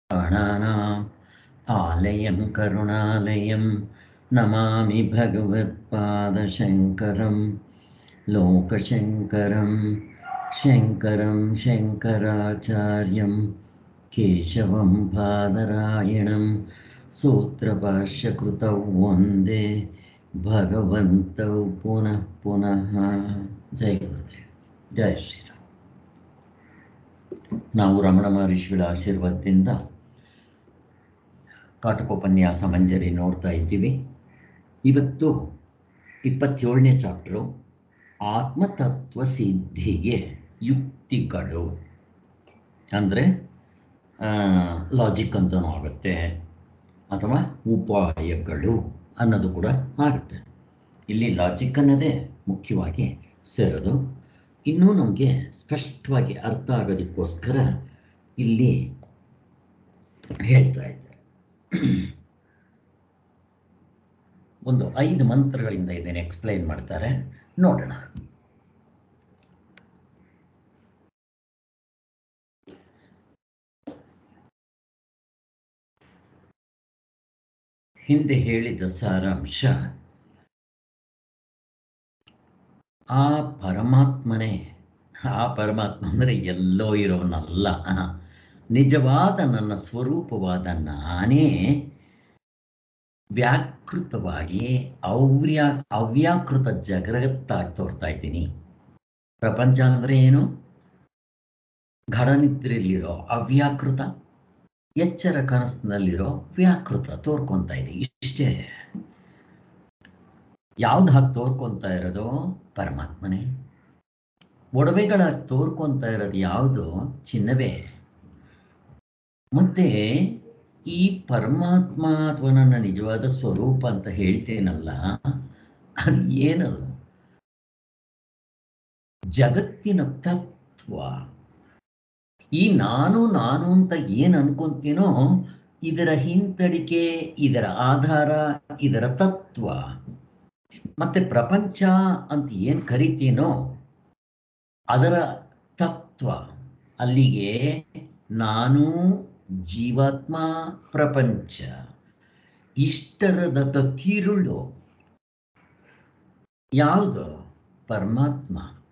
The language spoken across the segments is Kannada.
प्राणानाम् आलयं करुणालयं नमामि भगवत्पादशङ्करं लोकशङ्करं शङ्करं शङ्कराचार्यं केशवं बादरायणं सूत्रभाष्यकृतौ वन्दे भगवन्तौ पुनः पुनः ಜೈ ಗುರುದೇವ್ ಜಯ ಶ್ರೀರಾಮ್ ನಾವು ರಮಣ ಮಹರ್ಷಿಗಳ ಆಶೀರ್ವಾದದಿಂದ ಕಾಟಕೋಪನ್ಯಾಸ ಮಂಜರಿ ನೋಡ್ತಾ ಇದ್ದೀವಿ ಇವತ್ತು ಇಪ್ಪತ್ತೇಳನೇ ಚಾಪ್ಟ್ರು ಆತ್ಮತತ್ವ ಸಿದ್ಧಿಗೆ ಯುಕ್ತಿಗಳು ಅಂದರೆ ಲಾಜಿಕ್ ಅಂತಲೂ ಆಗುತ್ತೆ ಅಥವಾ ಉಪಾಯಗಳು ಅನ್ನೋದು ಕೂಡ ಆಗುತ್ತೆ ಇಲ್ಲಿ ಲಾಜಿಕ್ ಅನ್ನೋದೇ ಮುಖ್ಯವಾಗಿ ಸೇರೋದು ಇನ್ನೂ ನಮಗೆ ಸ್ಪಷ್ಟವಾಗಿ ಅರ್ಥ ಆಗೋದಕ್ಕೋಸ್ಕರ ಇಲ್ಲಿ ಹೇಳ್ತಾ ಇದ್ದಾರೆ ಒಂದು ಐದು ಮಂತ್ರಗಳಿಂದ ಇದನ್ನು ಎಕ್ಸ್ಪ್ಲೈನ್ ಮಾಡ್ತಾರೆ ನೋಡೋಣ ಹಿಂದೆ ಹೇಳಿದ ಸಾರಾಂಶ ಆ ಪರಮಾತ್ಮನೇ ಆ ಪರಮಾತ್ಮ ಅಂದರೆ ಎಲ್ಲೋ ಇರೋನಲ್ಲ ನಿಜವಾದ ನನ್ನ ಸ್ವರೂಪವಾದ ನಾನೇ ವ್ಯಾಕೃತವಾಗಿ ಅವ್ಯಾ ಅವ್ಯಾಕೃತ ಜಗತ್ತಾಗಿ ತೋರ್ತಾ ಇದ್ದೀನಿ ಪ್ರಪಂಚ ಅಂದರೆ ಏನು ಘಡನಿದ್ರೆಯಲ್ಲಿರೋ ಅವ್ಯಾಕೃತ ಎಚ್ಚರ ಕನಸಿನಲ್ಲಿರೋ ವ್ಯಾಕೃತ ತೋರ್ಕೊತಾ ಇದೆ ಇಷ್ಟೇ ಯಾವ್ದು ಹಾಗೆ ತೋರ್ಕೊತಾ ಇರೋದು ಪರಮಾತ್ಮನೇ ಒಡವೆಗಳ ತೋರ್ಕೊತಾ ಇರೋದು ಯಾವುದು ಚಿನ್ನವೇ ಮತ್ತೆ ಈ ಪರಮಾತ್ಮ ಅಥವಾ ನನ್ನ ನಿಜವಾದ ಸ್ವರೂಪ ಅಂತ ಹೇಳ್ತೇನಲ್ಲ ಅದು ಏನದು ಜಗತ್ತಿನ ತತ್ವ ಈ ನಾನು ನಾನು ಅಂತ ಏನು ಅನ್ಕೊಂತೀನೋ ಇದರ ಹಿಂತಡಿಕೆ ಇದರ ಆಧಾರ ಇದರ ತತ್ವ ಮತ್ತೆ ಪ್ರಪಂಚ ಅಂತ ಏನು ಕರಿತೀನೋ ಅದರ ತತ್ವ ಅಲ್ಲಿಗೆ ನಾನು ಜೀವಾತ್ಮ ಪ್ರಪಂಚ ಇಷ್ಟರದ ತಿರುಳು ಯಾವುದು ಪರಮಾತ್ಮ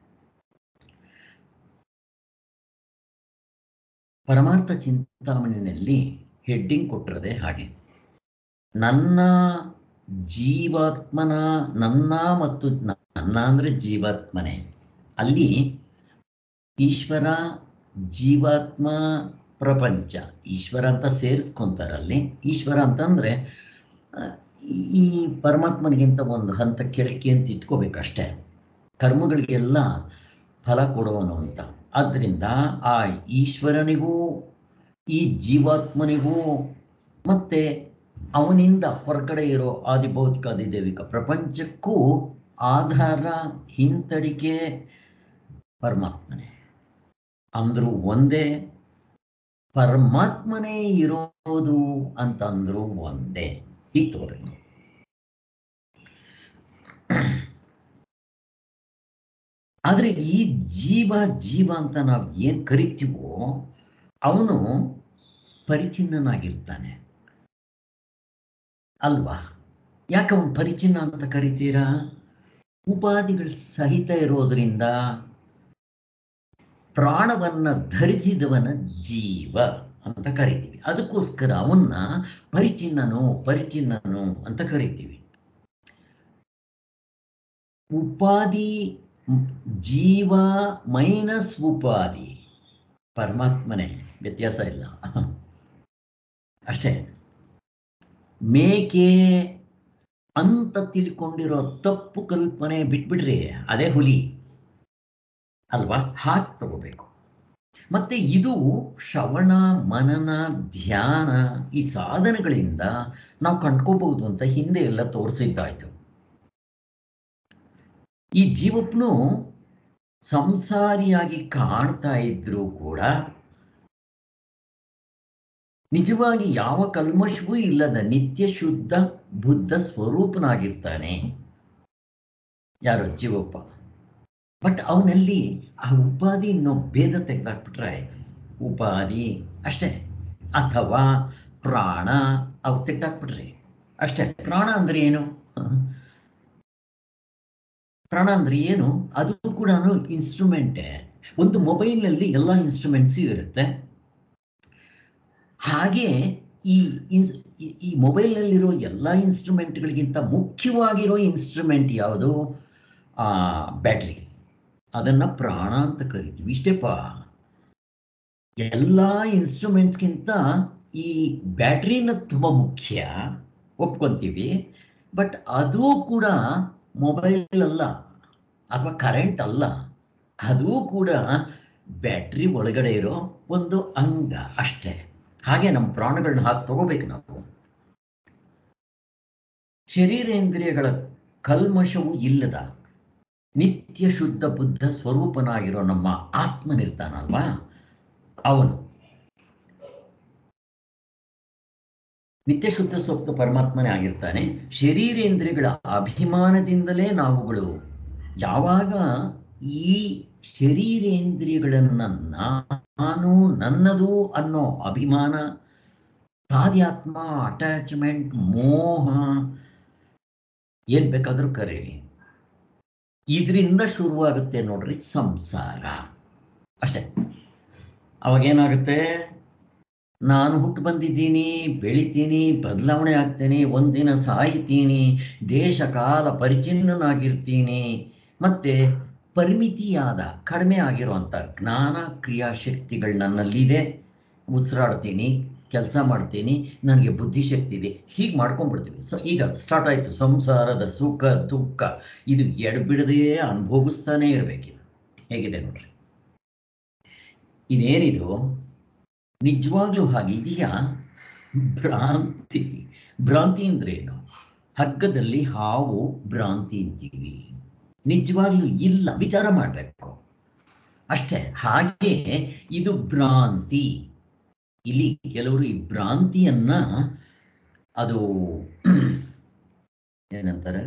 ಪರಮಾರ್ಥ ಚಿಂತಾಮಣಿನಲ್ಲಿ ಹೆಡ್ಡಿಂಗ್ ಕೊಟ್ಟಿರೋದೆ ಹಾಗೆ ನನ್ನ ಜೀವಾತ್ಮನ ನನ್ನ ಮತ್ತು ನನ್ನ ಅಂದರೆ ಜೀವಾತ್ಮನೇ ಅಲ್ಲಿ ಈಶ್ವರ ಜೀವಾತ್ಮ ಪ್ರಪಂಚ ಈಶ್ವರ ಅಂತ ಸೇರಿಸ್ಕೊಂತಾರಲ್ಲಿ ಈಶ್ವರ ಅಂತಂದರೆ ಈ ಪರಮಾತ್ಮನಿಗಿಂತ ಒಂದು ಹಂತ ಕೆಳಕ್ಕೆ ಅಂತ ಇಟ್ಕೋಬೇಕಷ್ಟೇ ಕರ್ಮಗಳಿಗೆಲ್ಲ ಫಲ ಕೊಡುವನು ಅಂತ ಆದ್ದರಿಂದ ಆ ಈಶ್ವರನಿಗೂ ಈ ಜೀವಾತ್ಮನಿಗೂ ಮತ್ತೆ ಅವನಿಂದ ಹೊರಗಡೆ ಇರೋ ಆದಿಭೌತಿಕ ಆದಿದೈವಿಕ ಪ್ರಪಂಚಕ್ಕೂ ಆಧಾರ ಹಿಂತಡಿಕೆ ಪರಮಾತ್ಮನೇ ಅಂದ್ರು ಒಂದೇ ಪರಮಾತ್ಮನೇ ಇರೋದು ಅಂತಂದ್ರು ಒಂದೇ ಈ ತೋರಿ ಆದರೆ ಈ ಜೀವ ಜೀವ ಅಂತ ನಾವು ಏನು ಕರಿತೀವೋ ಅವನು ಪರಿಚಿನ್ನನಾಗಿರ್ತಾನೆ ಅಲ್ವಾ ಯಾಕೆ ಅವನು ಪರಿಚಿನ್ನ ಅಂತ ಕರಿತೀರಾ ಉಪಾಧಿಗಳು ಸಹಿತ ಇರೋದ್ರಿಂದ ಪ್ರಾಣವನ್ನ ಧರಿಸಿದವನ ಜೀವ ಅಂತ ಕರಿತೀವಿ ಅದಕ್ಕೋಸ್ಕರ ಅವನ್ನ ಪರಿಚಿನ್ನನು ಪರಿಚಿನ್ನನು ಅಂತ ಕರಿತೀವಿ ಉಪಾಧಿ ಜೀವ ಮೈನಸ್ ಉಪಾಧಿ ಪರಮಾತ್ಮನೇ ವ್ಯತ್ಯಾಸ ಇಲ್ಲ ಅಷ್ಟೇ ಮೇಕೆ ಅಂತ ತಿಳ್ಕೊಂಡಿರೋ ತಪ್ಪು ಕಲ್ಪನೆ ಬಿಟ್ಬಿಡ್ರಿ ಅದೇ ಹುಲಿ ಅಲ್ವಾ ಹಾಗೆ ತಗೋಬೇಕು ಮತ್ತೆ ಇದು ಶ್ರವಣ ಮನನ ಧ್ಯಾನ ಈ ಸಾಧನೆಗಳಿಂದ ನಾವು ಕಂಡ್ಕೋಬಹುದು ಅಂತ ಹಿಂದೆ ಎಲ್ಲ ತೋರಿಸಿದ್ದಾಯ್ತು ಈ ಜೀವಪ್ಪನು ಸಂಸಾರಿಯಾಗಿ ಕಾಣ್ತಾ ಇದ್ರೂ ಕೂಡ ನಿಜವಾಗಿ ಯಾವ ಕಲ್ಮಶವೂ ಇಲ್ಲದ ನಿತ್ಯ ಶುದ್ಧ ಬುದ್ಧ ಸ್ವರೂಪನಾಗಿರ್ತಾನೆ ಯಾರು ಜೀವಪ್ಪ ಬಟ್ ಅವನಲ್ಲಿ ಆ ಉಪಾಧಿ ಅನ್ನೋ ಭೇದ ತೆಗೆದಾಕ್ಬಿಟ್ರೆ ಆಯ್ತು ಉಪಾಧಿ ಅಷ್ಟೇ ಅಥವಾ ಪ್ರಾಣ ಅವು ತೆಗ್ದಾಕ್ಬಿಡ್ರಿ ಅಷ್ಟೇ ಪ್ರಾಣ ಅಂದ್ರೆ ಏನು ಪ್ರಾಣ ಅಂದ್ರೆ ಏನು ಅದು ಕೂಡ ಇನ್ಸ್ಟ್ರೂಮೆಂಟೇ ಒಂದು ಮೊಬೈಲ್ನಲ್ಲಿ ಎಲ್ಲ ಇನ್ಸ್ಟ್ರೂಮೆಂಟ್ಸು ಇರುತ್ತೆ ಹಾಗೆ ಈ ಇನ್ಸ್- ಈ- ಈ ಮೊಬೈಲ್ನಲ್ಲಿರೋ ಎಲ್ಲ ಇನ್ಸ್ಟ್ರೂಮೆಂಟ್ಗಳಿಗಿಂತ ಮುಖ್ಯವಾಗಿರೋ ಇನ್ಸ್ಟ್ರೂಮೆಂಟ್ ಯಾವುದು ಬ್ಯಾಟ್ರಿ ಅದನ್ನ ಪ್ರಾಣ ಅಂತ ಕರಿತೀವಿ ಇಷ್ಟೇಪ್ಪ ಎಲ್ಲ ಇನ್ಸ್ಟ್ರೂಮೆಂಟ್ಸ್ಗಿಂತ ಈ ಬ್ಯಾಟ್ರಿನ ತುಂಬ ಮುಖ್ಯ ಒಪ್ಕೊಂತೀವಿ ಬಟ್ ಅದು ಕೂಡ ಮೊಬೈಲ್ ಅಲ್ಲ ಅಥವಾ ಕರೆಂಟ್ ಅಲ್ಲ ಅದು ಕೂಡ ಬ್ಯಾಟ್ರಿ ಒಳಗಡೆ ಇರೋ ಒಂದು ಅಂಗ ಅಷ್ಟೇ ಹಾಗೆ ನಮ್ಮ ಪ್ರಾಣಗಳನ್ನ ಹಾಕಿ ತಗೋಬೇಕು ನಾವು ಶರೀರೇಂದ್ರಿಯಗಳ ಕಲ್ಮಶವು ಇಲ್ಲದ ನಿತ್ಯ ಶುದ್ಧ ಬುದ್ಧ ಸ್ವರೂಪನಾಗಿರೋ ನಮ್ಮ ಆತ್ಮನಿರ್ತಾನಲ್ವಾ ಅವನು ನಿತ್ಯ ಶುದ್ಧ ಸ್ವಪ್ನ ಪರಮಾತ್ಮನೇ ಆಗಿರ್ತಾನೆ ಶರೀರೇಂದ್ರಿಯಗಳ ಅಭಿಮಾನದಿಂದಲೇ ನಾವುಗಳು ಯಾವಾಗ ಈ ಶರೀರೇಂದ್ರಿಯಗಳನ್ನ ನಾನು ನನ್ನದು ಅನ್ನೋ ಅಭಿಮಾನ ತಾದ್ಯಾತ್ಮ ಅಟ್ಯಾಚ್ಮೆಂಟ್ ಮೋಹ ಏನ್ ಬೇಕಾದ್ರೂ ಕರೀರಿ ಇದರಿಂದ ಶುರುವಾಗುತ್ತೆ ನೋಡ್ರಿ ಸಂಸಾರ ಅಷ್ಟೇ ಅವಾಗೇನಾಗುತ್ತೆ ನಾನು ಹುಟ್ಟು ಬಂದಿದ್ದೀನಿ ಬೆಳಿತೀನಿ ಬದಲಾವಣೆ ಆಗ್ತೀನಿ ಒಂದಿನ ಸಾಯ್ತೀನಿ ದೇಶ ಕಾಲ ಪರಿಚಿನ್ನನಾಗಿರ್ತೀನಿ ಮತ್ತೆ ಪರಿಮಿತಿಯಾದ ಕಡಿಮೆ ಆಗಿರುವಂಥ ಜ್ಞಾನ ಕ್ರಿಯಾಶಕ್ತಿಗಳು ನನ್ನಲ್ಲಿದೆ ಉಸಿರಾಡ್ತೀನಿ ಕೆಲಸ ಮಾಡ್ತೀನಿ ನನಗೆ ಬುದ್ಧಿಶಕ್ತಿ ಇದೆ ಹೀಗೆ ಮಾಡ್ಕೊಂಡ್ಬಿಡ್ತೀವಿ ಸೊ ಈಗ ಸ್ಟಾರ್ಟ್ ಆಯಿತು ಸಂಸಾರದ ಸುಖ ದುಃಖ ಇದು ಎಡಬಿಡದೇ ಅನುಭವಿಸ್ತಾನೇ ಇರಬೇಕಿದು ಹೇಗಿದೆ ನೋಡ್ರಿ ಇದೇನಿದು ನಿಜವಾಗ್ಲೂ ಹಾಗಿದೆಯಾ ಭ್ರಾಂತಿ ಭ್ರಾಂತಿ ಅಂದ್ರೆ ಏನು ಹಗ್ಗದಲ್ಲಿ ಹಾವು ಭ್ರಾಂತಿ ಅಂತೀವಿ ನಿಜವಾಗ್ಲೂ ಇಲ್ಲ ವಿಚಾರ ಮಾಡಬೇಕು ಅಷ್ಟೇ ಹಾಗೆ ಇದು ಭ್ರಾಂತಿ ಇಲ್ಲಿ ಕೆಲವರು ಈ ಭ್ರಾಂತಿಯನ್ನ ಅದು ಏನಂತಾರೆ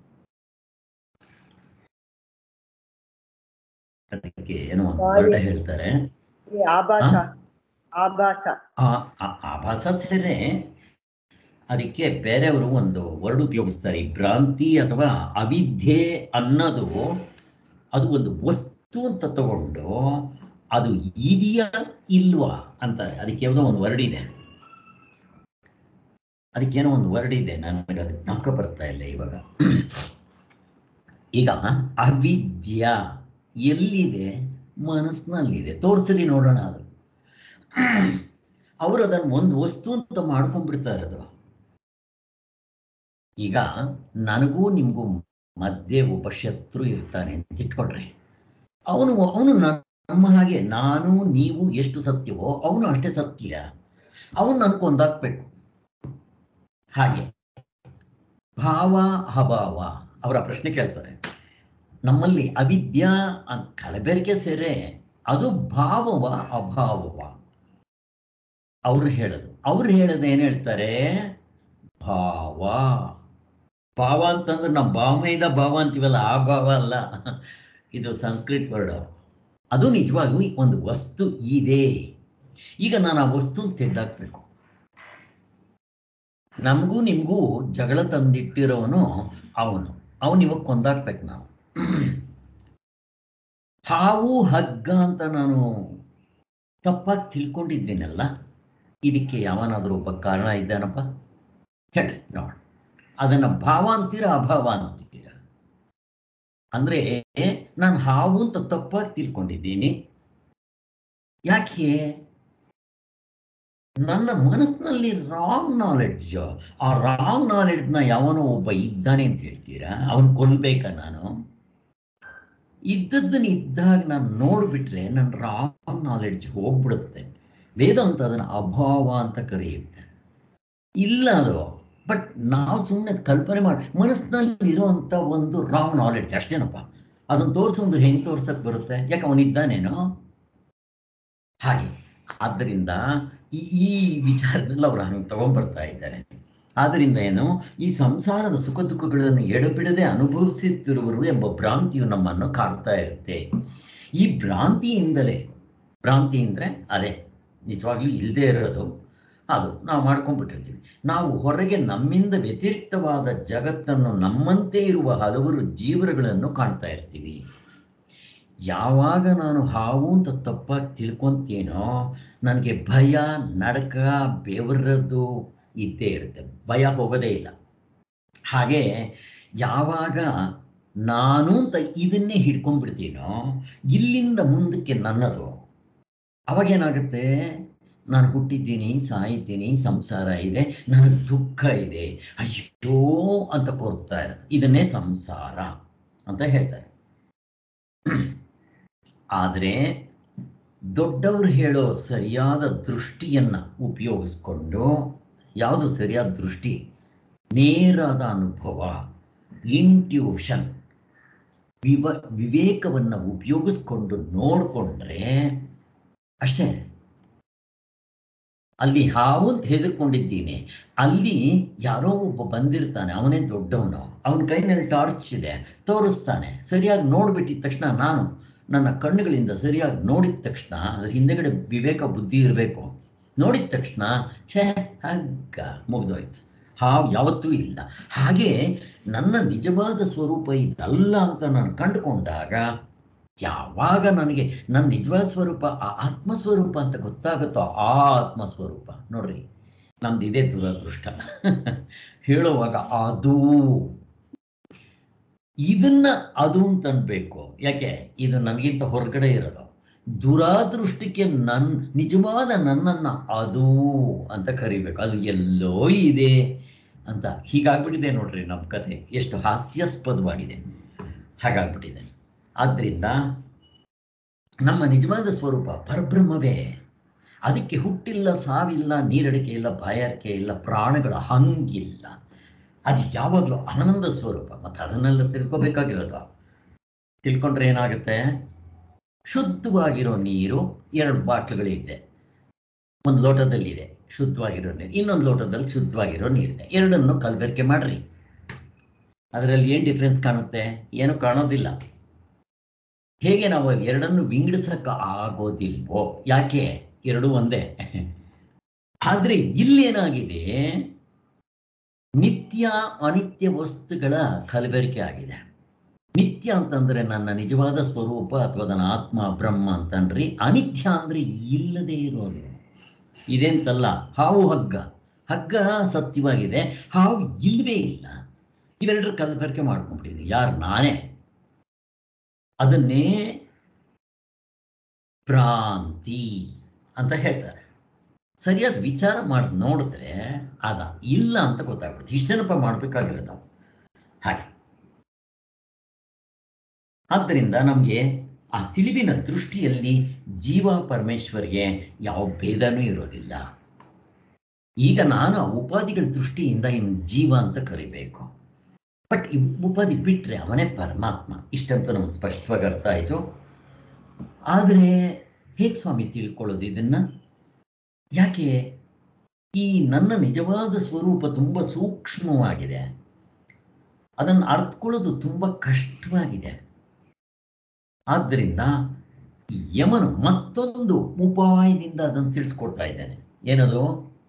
ಅದಕ್ಕೆ ಏನೋ ಒಂದು ವರ್ಡ ಹೇಳ್ತಾರೆ ಈ ಆಭಾಸ ಹಾ? ಆಭಾಸ ಆ ಆ- ಆಭಾಸ ಸರಿ ಅದಕ್ಕೆ ಬೇರೆಯವರು ಒಂದು ವರ್ಡ್ ಉಪಯೋಗಿಸ್ತಾರೆ ಈ ಭ್ರಾಂತಿ ಅಥವಾ ಅವಿದ್ಯೆ ಅನ್ನೋದು ಅದು ಒಂದು ವಸ್ತು ಅಂತ ತಗೊಂಡು ಅದು ಇದೆಯಾ ಇಲ್ವಾ ಅಂತಾರೆ ಅದಕ್ಕೆ ಯಾವುದೋ ಒಂದು ವರ್ಡ್ ಇದೆ ಅದಕ್ಕೇನೋ ಒಂದು ವರ್ಡ್ ಇದೆ ನನಗೆ ಅದು ಜ್ಞಾಪಕ ಬರ್ತಾ ಇಲ್ಲ ಇವಾಗ ಈಗ ಅವಿದ್ಯಾ ಎಲ್ಲಿದೆ ಮನಸ್ಸಿನಲ್ಲಿದೆ ತೋರಿಸಲಿ ನೋಡೋಣ ಅದು ಅವರು ಅದನ್ನು ಒಂದು ವಸ್ತು ಅಂತ ಮಾಡ್ಕೊಂಡ್ಬಿಡ್ತಾರೆ ಅದು ಈಗ ನನಗೂ ನಿಮಗೂ ಮಧ್ಯೆ ಒಬ್ಬ ಶತ್ರು ಇರ್ತಾನೆ ಅಂತ ಇಟ್ಕೊಳ್ರಿ ಅವನು ಅವನು ನಮ್ಮ ಹಾಗೆ ನಾನು ನೀವು ಎಷ್ಟು ಸತ್ಯವೋ ಅವನು ಅಷ್ಟೇ ಸತ್ಯ ಅವನು ನನ್ ಕೊಂದಾಕ್ಬೇಕು ಹಾಗೆ ಭಾವ ಅಭಾವ ಅವರ ಪ್ರಶ್ನೆ ಕೇಳ್ತಾರೆ ನಮ್ಮಲ್ಲಿ ಅವಿದ್ಯಾ ಅಂತ ಕಲಬೆರಕೆ ಸೇರೆ ಅದು ಭಾವವ ಅಭಾವವ ಅವ್ರು ಹೇಳೋದು ಅವ್ರು ಹೇಳೋದು ಏನ್ ಹೇಳ್ತಾರೆ ಭಾವ ಭಾವ ಅಂತಂದ್ರೆ ನಾವು ಭಾವಮೈದ ಭಾವ ಅಂತೀವಲ್ಲ ಆ ಭಾವ ಅಲ್ಲ ಇದು ಸಂಸ್ಕೃತ್ ವರ್ಡ್ ಅದು ನಿಜವಾಗೂ ಒಂದು ವಸ್ತು ಇದೆ ಈಗ ನಾನು ಆ ವಸ್ತು ತೆಗೆದಾಕ್ಬೇಕು ನಮಗೂ ನಿಮಗೂ ಜಗಳ ತಂದಿಟ್ಟಿರೋನು ಅವನು ಅವನು ಇವಾಗ ಕೊಂದಾಕ್ಬೇಕು ನಾವು ಹಾವು ಹಗ್ಗ ಅಂತ ನಾನು ತಪ್ಪಾಗಿ ತಿಳ್ಕೊಂಡಿದ್ದೀನಲ್ಲ ಇದಕ್ಕೆ ಯಾವನಾದರೂ ಒಬ್ಬ ಕಾರಣ ಇದ್ದಾನಪ್ಪ ಹೇಳಿ ನೋಡ ಅದನ್ನ ಭಾವ ಅಂತೀರಾ ಅಭಾವ ಅಂತೀರಾ ಅಂದ್ರೆ ನಾನು ಹಾವು ಅಂತ ತಪ್ಪಾಗಿ ತಿಳ್ಕೊಂಡಿದ್ದೀನಿ ಯಾಕೆ ನನ್ನ ಮನಸ್ಸಿನಲ್ಲಿ ರಾಂಗ್ ನಾಲೆಡ್ಜ್ ಆ ರಾಂಗ್ ನಾಲೆಡ್ಜ್ನ ಯಾವನೋ ಒಬ್ಬ ಇದ್ದಾನೆ ಅಂತ ಹೇಳ್ತೀರಾ ಅವನ್ ಕೊಲ್ಬೇಕಾ ನಾನು ಇದ್ದದ್ದನ್ನ ಇದ್ದಾಗ ನಾನು ನೋಡ್ಬಿಟ್ರೆ ನನ್ನ ರಾಂಗ್ ನಾಲೆಡ್ಜ್ ಹೋಗ್ಬಿಡುತ್ತೆ ವೇದಾಂತ ಅದನ್ನ ಅಭಾವ ಅಂತ ಕರೆಯುತ್ತೆ ಇಲ್ಲ ಅದು ಬಟ್ ನಾವು ಸುಮ್ಮನೆ ಕಲ್ಪನೆ ಮಾಡಿ ಮನಸ್ಸಿನಲ್ಲಿ ಇರುವಂತ ಒಂದು ರಾಂಗ್ ನಾಲೆಡ್ಜ್ ಅಷ್ಟೇನಪ್ಪ ಅದನ್ನ ತೋರಿಸೋದು ಹೆಂಗ್ ತೋರ್ಸಕ್ ಬರುತ್ತೆ ಯಾಕೆ ಅವನಿದ್ದಾನೇನೋ ಹಾಗೆ ಆದ್ದರಿಂದ ಈ ಈ ವಿಚಾರದಲ್ಲಿ ಅವ್ರು ಹಂಗೆ ತಗೊಂಡ್ಬರ್ತಾ ಇದ್ದಾರೆ ಆದ್ದರಿಂದ ಏನು ಈ ಸಂಸಾರದ ಸುಖ ದುಃಖಗಳನ್ನು ಎಡಬಿಡದೆ ಅನುಭವಿಸುತ್ತಿರುವರು ಎಂಬ ಭ್ರಾಂತಿಯು ನಮ್ಮನ್ನು ಕಾಡ್ತಾ ಇರುತ್ತೆ ಈ ಭ್ರಾಂತಿಯಿಂದಲೇ ಭ್ರಾಂತಿ ಅಂದ್ರೆ ಅದೇ ನಿಜವಾಗ್ಲೂ ಇಲ್ಲದೆ ಇರೋದು ಅದು ನಾವು ಮಾಡ್ಕೊಂಡ್ಬಿಟ್ಟಿರ್ತೀವಿ ನಾವು ಹೊರಗೆ ನಮ್ಮಿಂದ ವ್ಯತಿರಿಕ್ತವಾದ ಜಗತ್ತನ್ನು ನಮ್ಮಂತೆ ಇರುವ ಹಲವರು ಜೀವರುಗಳನ್ನು ಕಾಣ್ತಾ ಇರ್ತೀವಿ ಯಾವಾಗ ನಾನು ಹಾವು ಅಂತ ತಪ್ಪಾಗಿ ತಿಳ್ಕೊಂತೀನೋ ನನಗೆ ಭಯ ನಡಕ ಬೆವರದ್ದು ಇದ್ದೇ ಇರುತ್ತೆ ಭಯ ಹೋಗೋದೇ ಇಲ್ಲ ಹಾಗೆ ಯಾವಾಗ ನಾನು ಅಂತ ಇದನ್ನೇ ಹಿಡ್ಕೊಂಡ್ಬಿಡ್ತೀನೋ ಇಲ್ಲಿಂದ ಮುಂದಕ್ಕೆ ನನ್ನದು ಅವಾಗೇನಾಗುತ್ತೆ ನಾನು ಹುಟ್ಟಿದ್ದೀನಿ ಸಾಯ್ತೀನಿ ಸಂಸಾರ ಇದೆ ನನಗೆ ದುಃಖ ಇದೆ ಅಯ್ಯೋ ಅಂತ ಕೊರಗ್ತಾ ಇರುತ್ತೆ ಇದನ್ನೇ ಸಂಸಾರ ಅಂತ ಹೇಳ್ತಾರೆ ಆದರೆ ದೊಡ್ಡವರು ಹೇಳೋ ಸರಿಯಾದ ದೃಷ್ಟಿಯನ್ನ ಉಪಯೋಗಿಸ್ಕೊಂಡು ಯಾವುದು ಸರಿಯಾದ ದೃಷ್ಟಿ ನೇರಾದ ಅನುಭವ ಇಂಟ್ಯೂಷನ್ ವಿವ ವಿವೇಕವನ್ನು ಉಪಯೋಗಿಸ್ಕೊಂಡು ನೋಡಿಕೊಂಡ್ರೆ ಅಷ್ಟೇ ಅಲ್ಲಿ ಹಾವು ಅಂತ ಹೆದರ್ಕೊಂಡಿದ್ದೀನಿ ಅಲ್ಲಿ ಯಾರೋ ಒಬ್ಬ ಬಂದಿರ್ತಾನೆ ಅವನೇ ದೊಡ್ಡವನು ಅವನ ಕೈನಲ್ಲಿ ಟಾರ್ಚ್ ಇದೆ ತೋರಿಸ್ತಾನೆ ಸರಿಯಾಗಿ ನೋಡ್ಬಿಟ್ಟಿದ ತಕ್ಷಣ ನಾನು ನನ್ನ ಕಣ್ಣುಗಳಿಂದ ಸರಿಯಾಗಿ ನೋಡಿದ ತಕ್ಷಣ ಅದ್ರ ಹಿಂದೆಗಡೆ ವಿವೇಕ ಬುದ್ಧಿ ಇರಬೇಕು ನೋಡಿದ ತಕ್ಷಣ ಛೇ ಹಗ್ಗ ಮುಗ್ದೋಯ್ತು ಹಾವು ಯಾವತ್ತೂ ಇಲ್ಲ ಹಾಗೆ ನನ್ನ ನಿಜವಾದ ಸ್ವರೂಪ ಇದಲ್ಲ ಅಂತ ನಾನು ಕಂಡುಕೊಂಡಾಗ ಯಾವಾಗ ನನಗೆ ನನ್ನ ನಿಜವಾದ ಸ್ವರೂಪ ಆ ಆತ್ಮಸ್ವರೂಪ ಅಂತ ಗೊತ್ತಾಗುತ್ತೋ ಆ ಆತ್ಮಸ್ವರೂಪ ನೋಡ್ರಿ ನಮ್ದು ಇದೇ ದುರದೃಷ್ಟ ಹೇಳುವಾಗ ಅದು ಇದನ್ನ ಅದು ಅಂತ ಅನ್ಬೇಕು ಯಾಕೆ ಇದು ನನಗಿಂತ ಹೊರಗಡೆ ಇರೋದು ದುರಾದೃಷ್ಟಕ್ಕೆ ನನ್ ನಿಜವಾದ ನನ್ನನ್ನ ಅದು ಅಂತ ಕರಿಬೇಕು ಅದು ಎಲ್ಲೋ ಇದೆ ಅಂತ ಹೀಗಾಗ್ಬಿಟ್ಟಿದೆ ನೋಡ್ರಿ ನಮ್ಮ ಕತೆ ಎಷ್ಟು ಹಾಸ್ಯಾಸ್ಪದವಾಗಿದೆ ಹಾಗಾಗ್ಬಿಟ್ಟಿದೆ ಆದ್ರಿಂದ ನಮ್ಮ ನಿಜವಾದ ಸ್ವರೂಪ ಪರಬ್ರಹ್ಮವೇ ಅದಕ್ಕೆ ಹುಟ್ಟಿಲ್ಲ ಸಾವಿಲ್ಲ ನೀರಡಿಕೆ ಇಲ್ಲ ಬಾಯಾರಿಕೆ ಇಲ್ಲ ಪ್ರಾಣಗಳ ಹಂಗಿಲ್ಲ ಅದು ಯಾವಾಗಲೂ ಆನಂದ ಸ್ವರೂಪ ಮತ್ತು ಅದನ್ನೆಲ್ಲ ತಿಳ್ಕೊಬೇಕಾಗಿರೋದು ತಿಳ್ಕೊಂಡ್ರೆ ಏನಾಗುತ್ತೆ ಶುದ್ಧವಾಗಿರೋ ನೀರು ಎರಡು ಬಾಟ್ಲುಗಳಿದೆ ಒಂದು ಲೋಟದಲ್ಲಿದೆ ಶುದ್ಧವಾಗಿರೋ ನೀರು ಇನ್ನೊಂದು ಲೋಟದಲ್ಲಿ ಶುದ್ಧವಾಗಿರೋ ನೀರಿದೆ ಎರಡನ್ನು ಕಲಬೆರಕೆ ಮಾಡ್ರಿ ಅದರಲ್ಲಿ ಏನು ಡಿಫ್ರೆನ್ಸ್ ಕಾಣುತ್ತೆ ಏನು ಕಾಣೋದಿಲ್ಲ ಹೇಗೆ ನಾವು ಎರಡನ್ನು ವಿಂಗಡಿಸಕ್ಕೆ ಆಗೋದಿಲ್ವೋ ಯಾಕೆ ಎರಡು ಒಂದೇ ಆದ್ರೆ ಇಲ್ಲೇನಾಗಿದೆ ನಿತ್ಯ ಅನಿತ್ಯ ವಸ್ತುಗಳ ಕಲಬೆರಕೆ ಆಗಿದೆ ನಿತ್ಯ ಅಂತಂದ್ರೆ ನನ್ನ ನಿಜವಾದ ಸ್ವರೂಪ ಅಥವಾ ನನ್ನ ಆತ್ಮ ಬ್ರಹ್ಮ ಅಂತನ್ರಿ ಅನಿತ್ಯ ಅಂದ್ರೆ ಇಲ್ಲದೆ ಇರೋದು ಇದೆಂತಲ್ಲ ಹಾವು ಹಗ್ಗ ಹಗ್ಗ ಸತ್ಯವಾಗಿದೆ ಹಾವು ಇಲ್ವೇ ಇಲ್ಲ ಇವೆರಡರ ಕಲಬೆರಕೆ ಮಾಡ್ಕೊಂಡ್ಬಿಟ್ಟಿದೆ ಯಾರು ನಾನೇ ಅದನ್ನೇ ಭ್ರಾಂತಿ ಅಂತ ಹೇಳ್ತಾರೆ ಸರಿಯಾದ ವಿಚಾರ ಮಾಡಿ ನೋಡಿದ್ರೆ ಅದ ಇಲ್ಲ ಅಂತ ಗೊತ್ತಾಗ್ಬಿಡುತ್ತೆ ಇಷ್ಟೇನಪ್ಪ ಮಾಡ್ಬೇಕಾಗಿರೋದು ಹಾಗೆ ಆದ್ದರಿಂದ ನಮಗೆ ಆ ತಿಳಿವಿನ ದೃಷ್ಟಿಯಲ್ಲಿ ಜೀವ ಪರಮೇಶ್ವರ್ಗೆ ಯಾವ ಭೇದನೂ ಇರೋದಿಲ್ಲ ಈಗ ನಾನು ಆ ಉಪಾಧಿಗಳ ದೃಷ್ಟಿಯಿಂದ ಇನ್ನು ಜೀವ ಅಂತ ಕರಿಬೇಕು ಬಟ್ ಈ ಉಪಾಧಿ ಬಿಟ್ರೆ ಅವನೇ ಪರಮಾತ್ಮ ಇಷ್ಟಂತೂ ನಮ್ಗೆ ಸ್ಪಷ್ಟವಾಗಿ ಅರ್ಥ ಆಯಿತು ಆದರೆ ಹೇಗೆ ಸ್ವಾಮಿ ತಿಳ್ಕೊಳ್ಳೋದು ಇದನ್ನ ಯಾಕೆ ಈ ನನ್ನ ನಿಜವಾದ ಸ್ವರೂಪ ತುಂಬ ಸೂಕ್ಷ್ಮವಾಗಿದೆ ಅದನ್ನು ಅರ್ಥಕೊಳ್ಳೋದು ತುಂಬ ಕಷ್ಟವಾಗಿದೆ ಆದ್ದರಿಂದ ಈ ಯಮನು ಮತ್ತೊಂದು ಉಪಾಯದಿಂದ ಅದನ್ನು ತಿಳಿಸ್ಕೊಡ್ತಾ ಇದ್ದಾನೆ ಏನದು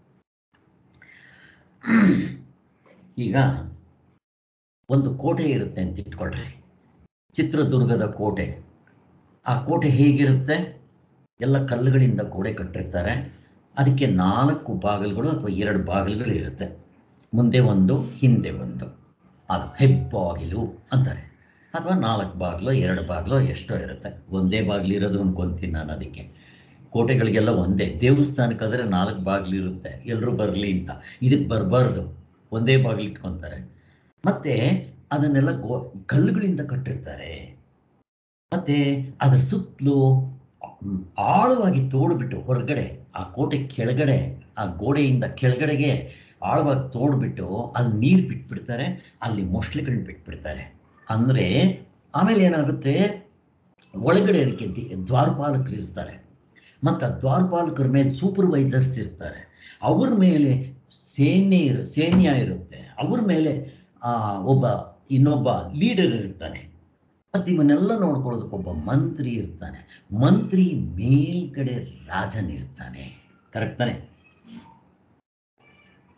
ಈಗ ಒಂದು ಕೋಟೆ ಇರುತ್ತೆ ಅಂತ ಇಟ್ಕೊಳ್ರಿ ಚಿತ್ರದುರ್ಗದ ಕೋಟೆ ಆ ಕೋಟೆ ಹೇಗಿರುತ್ತೆ ಎಲ್ಲ ಕಲ್ಲುಗಳಿಂದ ಗೋಡೆ ಕಟ್ಟಿರ್ತಾರೆ ಅದಕ್ಕೆ ನಾಲ್ಕು ಬಾಗಿಲುಗಳು ಅಥವಾ ಎರಡು ಬಾಗಿಲುಗಳು ಇರುತ್ತೆ ಮುಂದೆ ಒಂದು ಹಿಂದೆ ಒಂದು ಅದು ಹೆಬ್ಬಾಗಿಲು ಅಂತಾರೆ ಅಥವಾ ನಾಲ್ಕು ಬಾಗಿಲು ಎರಡು ಬಾಗಿಲು ಎಷ್ಟೋ ಇರುತ್ತೆ ಒಂದೇ ಬಾಗಿಲು ಇರೋದು ಅನ್ಕೊಂತೀನಿ ನಾನು ಅದಕ್ಕೆ ಕೋಟೆಗಳಿಗೆಲ್ಲ ಒಂದೇ ದೇವಸ್ಥಾನಕ್ಕಾದರೆ ನಾಲ್ಕು ಬಾಗಿಲು ಇರುತ್ತೆ ಎಲ್ಲರೂ ಬರಲಿ ಅಂತ ಇದಕ್ಕೆ ಬರಬಾರ್ದು ಒಂದೇ ಬಾಗಿಲು ಇಟ್ಕೊತಾರೆ ಮತ್ತೆ ಅದನ್ನೆಲ್ಲ ಗೋ ಕಲ್ಲುಗಳಿಂದ ಕಟ್ಟಿರ್ತಾರೆ ಮತ್ತೆ ಅದರ ಸುತ್ತಲೂ ಮ್, ಆಳವಾಗಿ ತೋಡ್ಬಿಟ್ಟು ಹೊರಗಡೆ ಆ ಕೋಟೆ ಕೆಳಗಡೆ ಆ ಗೋಡೆಯಿಂದ ಕೆಳಗಡೆಗೆ ಆಳವಾಗಿ ತೋಡ್ಬಿಟ್ಟು ಅಲ್ಲಿ ನೀರು ಬಿಟ್ಬಿಡ್ತಾರೆ ಅಲ್ಲಿ ಮೊಸಳೆಗಳನ್ನ ಬಿಟ್ಬಿಡ್ತಾರೆ ಅಂದರೆ ಆಮೇಲೆ ಏನಾಗುತ್ತೆ ಒಳಗಡೆ ಅದಕ್ಕೆ ದಿ- ದ್ವಾರಪಾಲಕರು ಇರ್ತಾರೆ ಮತ್ತು ಆ ದ್ವಾರಪಾಲಕರ ಮೇಲೆ ಸೂಪರ್ವೈಸರ್ಸ್ ಇರ್ತಾರೆ ಅವ್ರ ಮೇಲೆ ಸೇನೆ ಇರು ಸೈನ್ಯ ಇರುತ್ತೆ ಅವ್ರ ಮೇಲೆ ಆ, ಒಬ್ಬ ಇನ್ನೊಬ್ಬ ಲೀಡರ್ ಇರ್ತಾನೆ ಮತ್ತು ಇವನ್ನೆಲ್ಲ ನೋಡ್ಕೊಳ್ಳೋದಕ್ಕೊಬ್ಬ ಮಂತ್ರಿ ಇರ್ತಾನೆ ಮಂತ್ರಿ ಮೇಲ್ಗಡೆ ರಾಜನಿರ್ತಾನೆ ಕರೆಕ್ಟ್ ತಾನೆ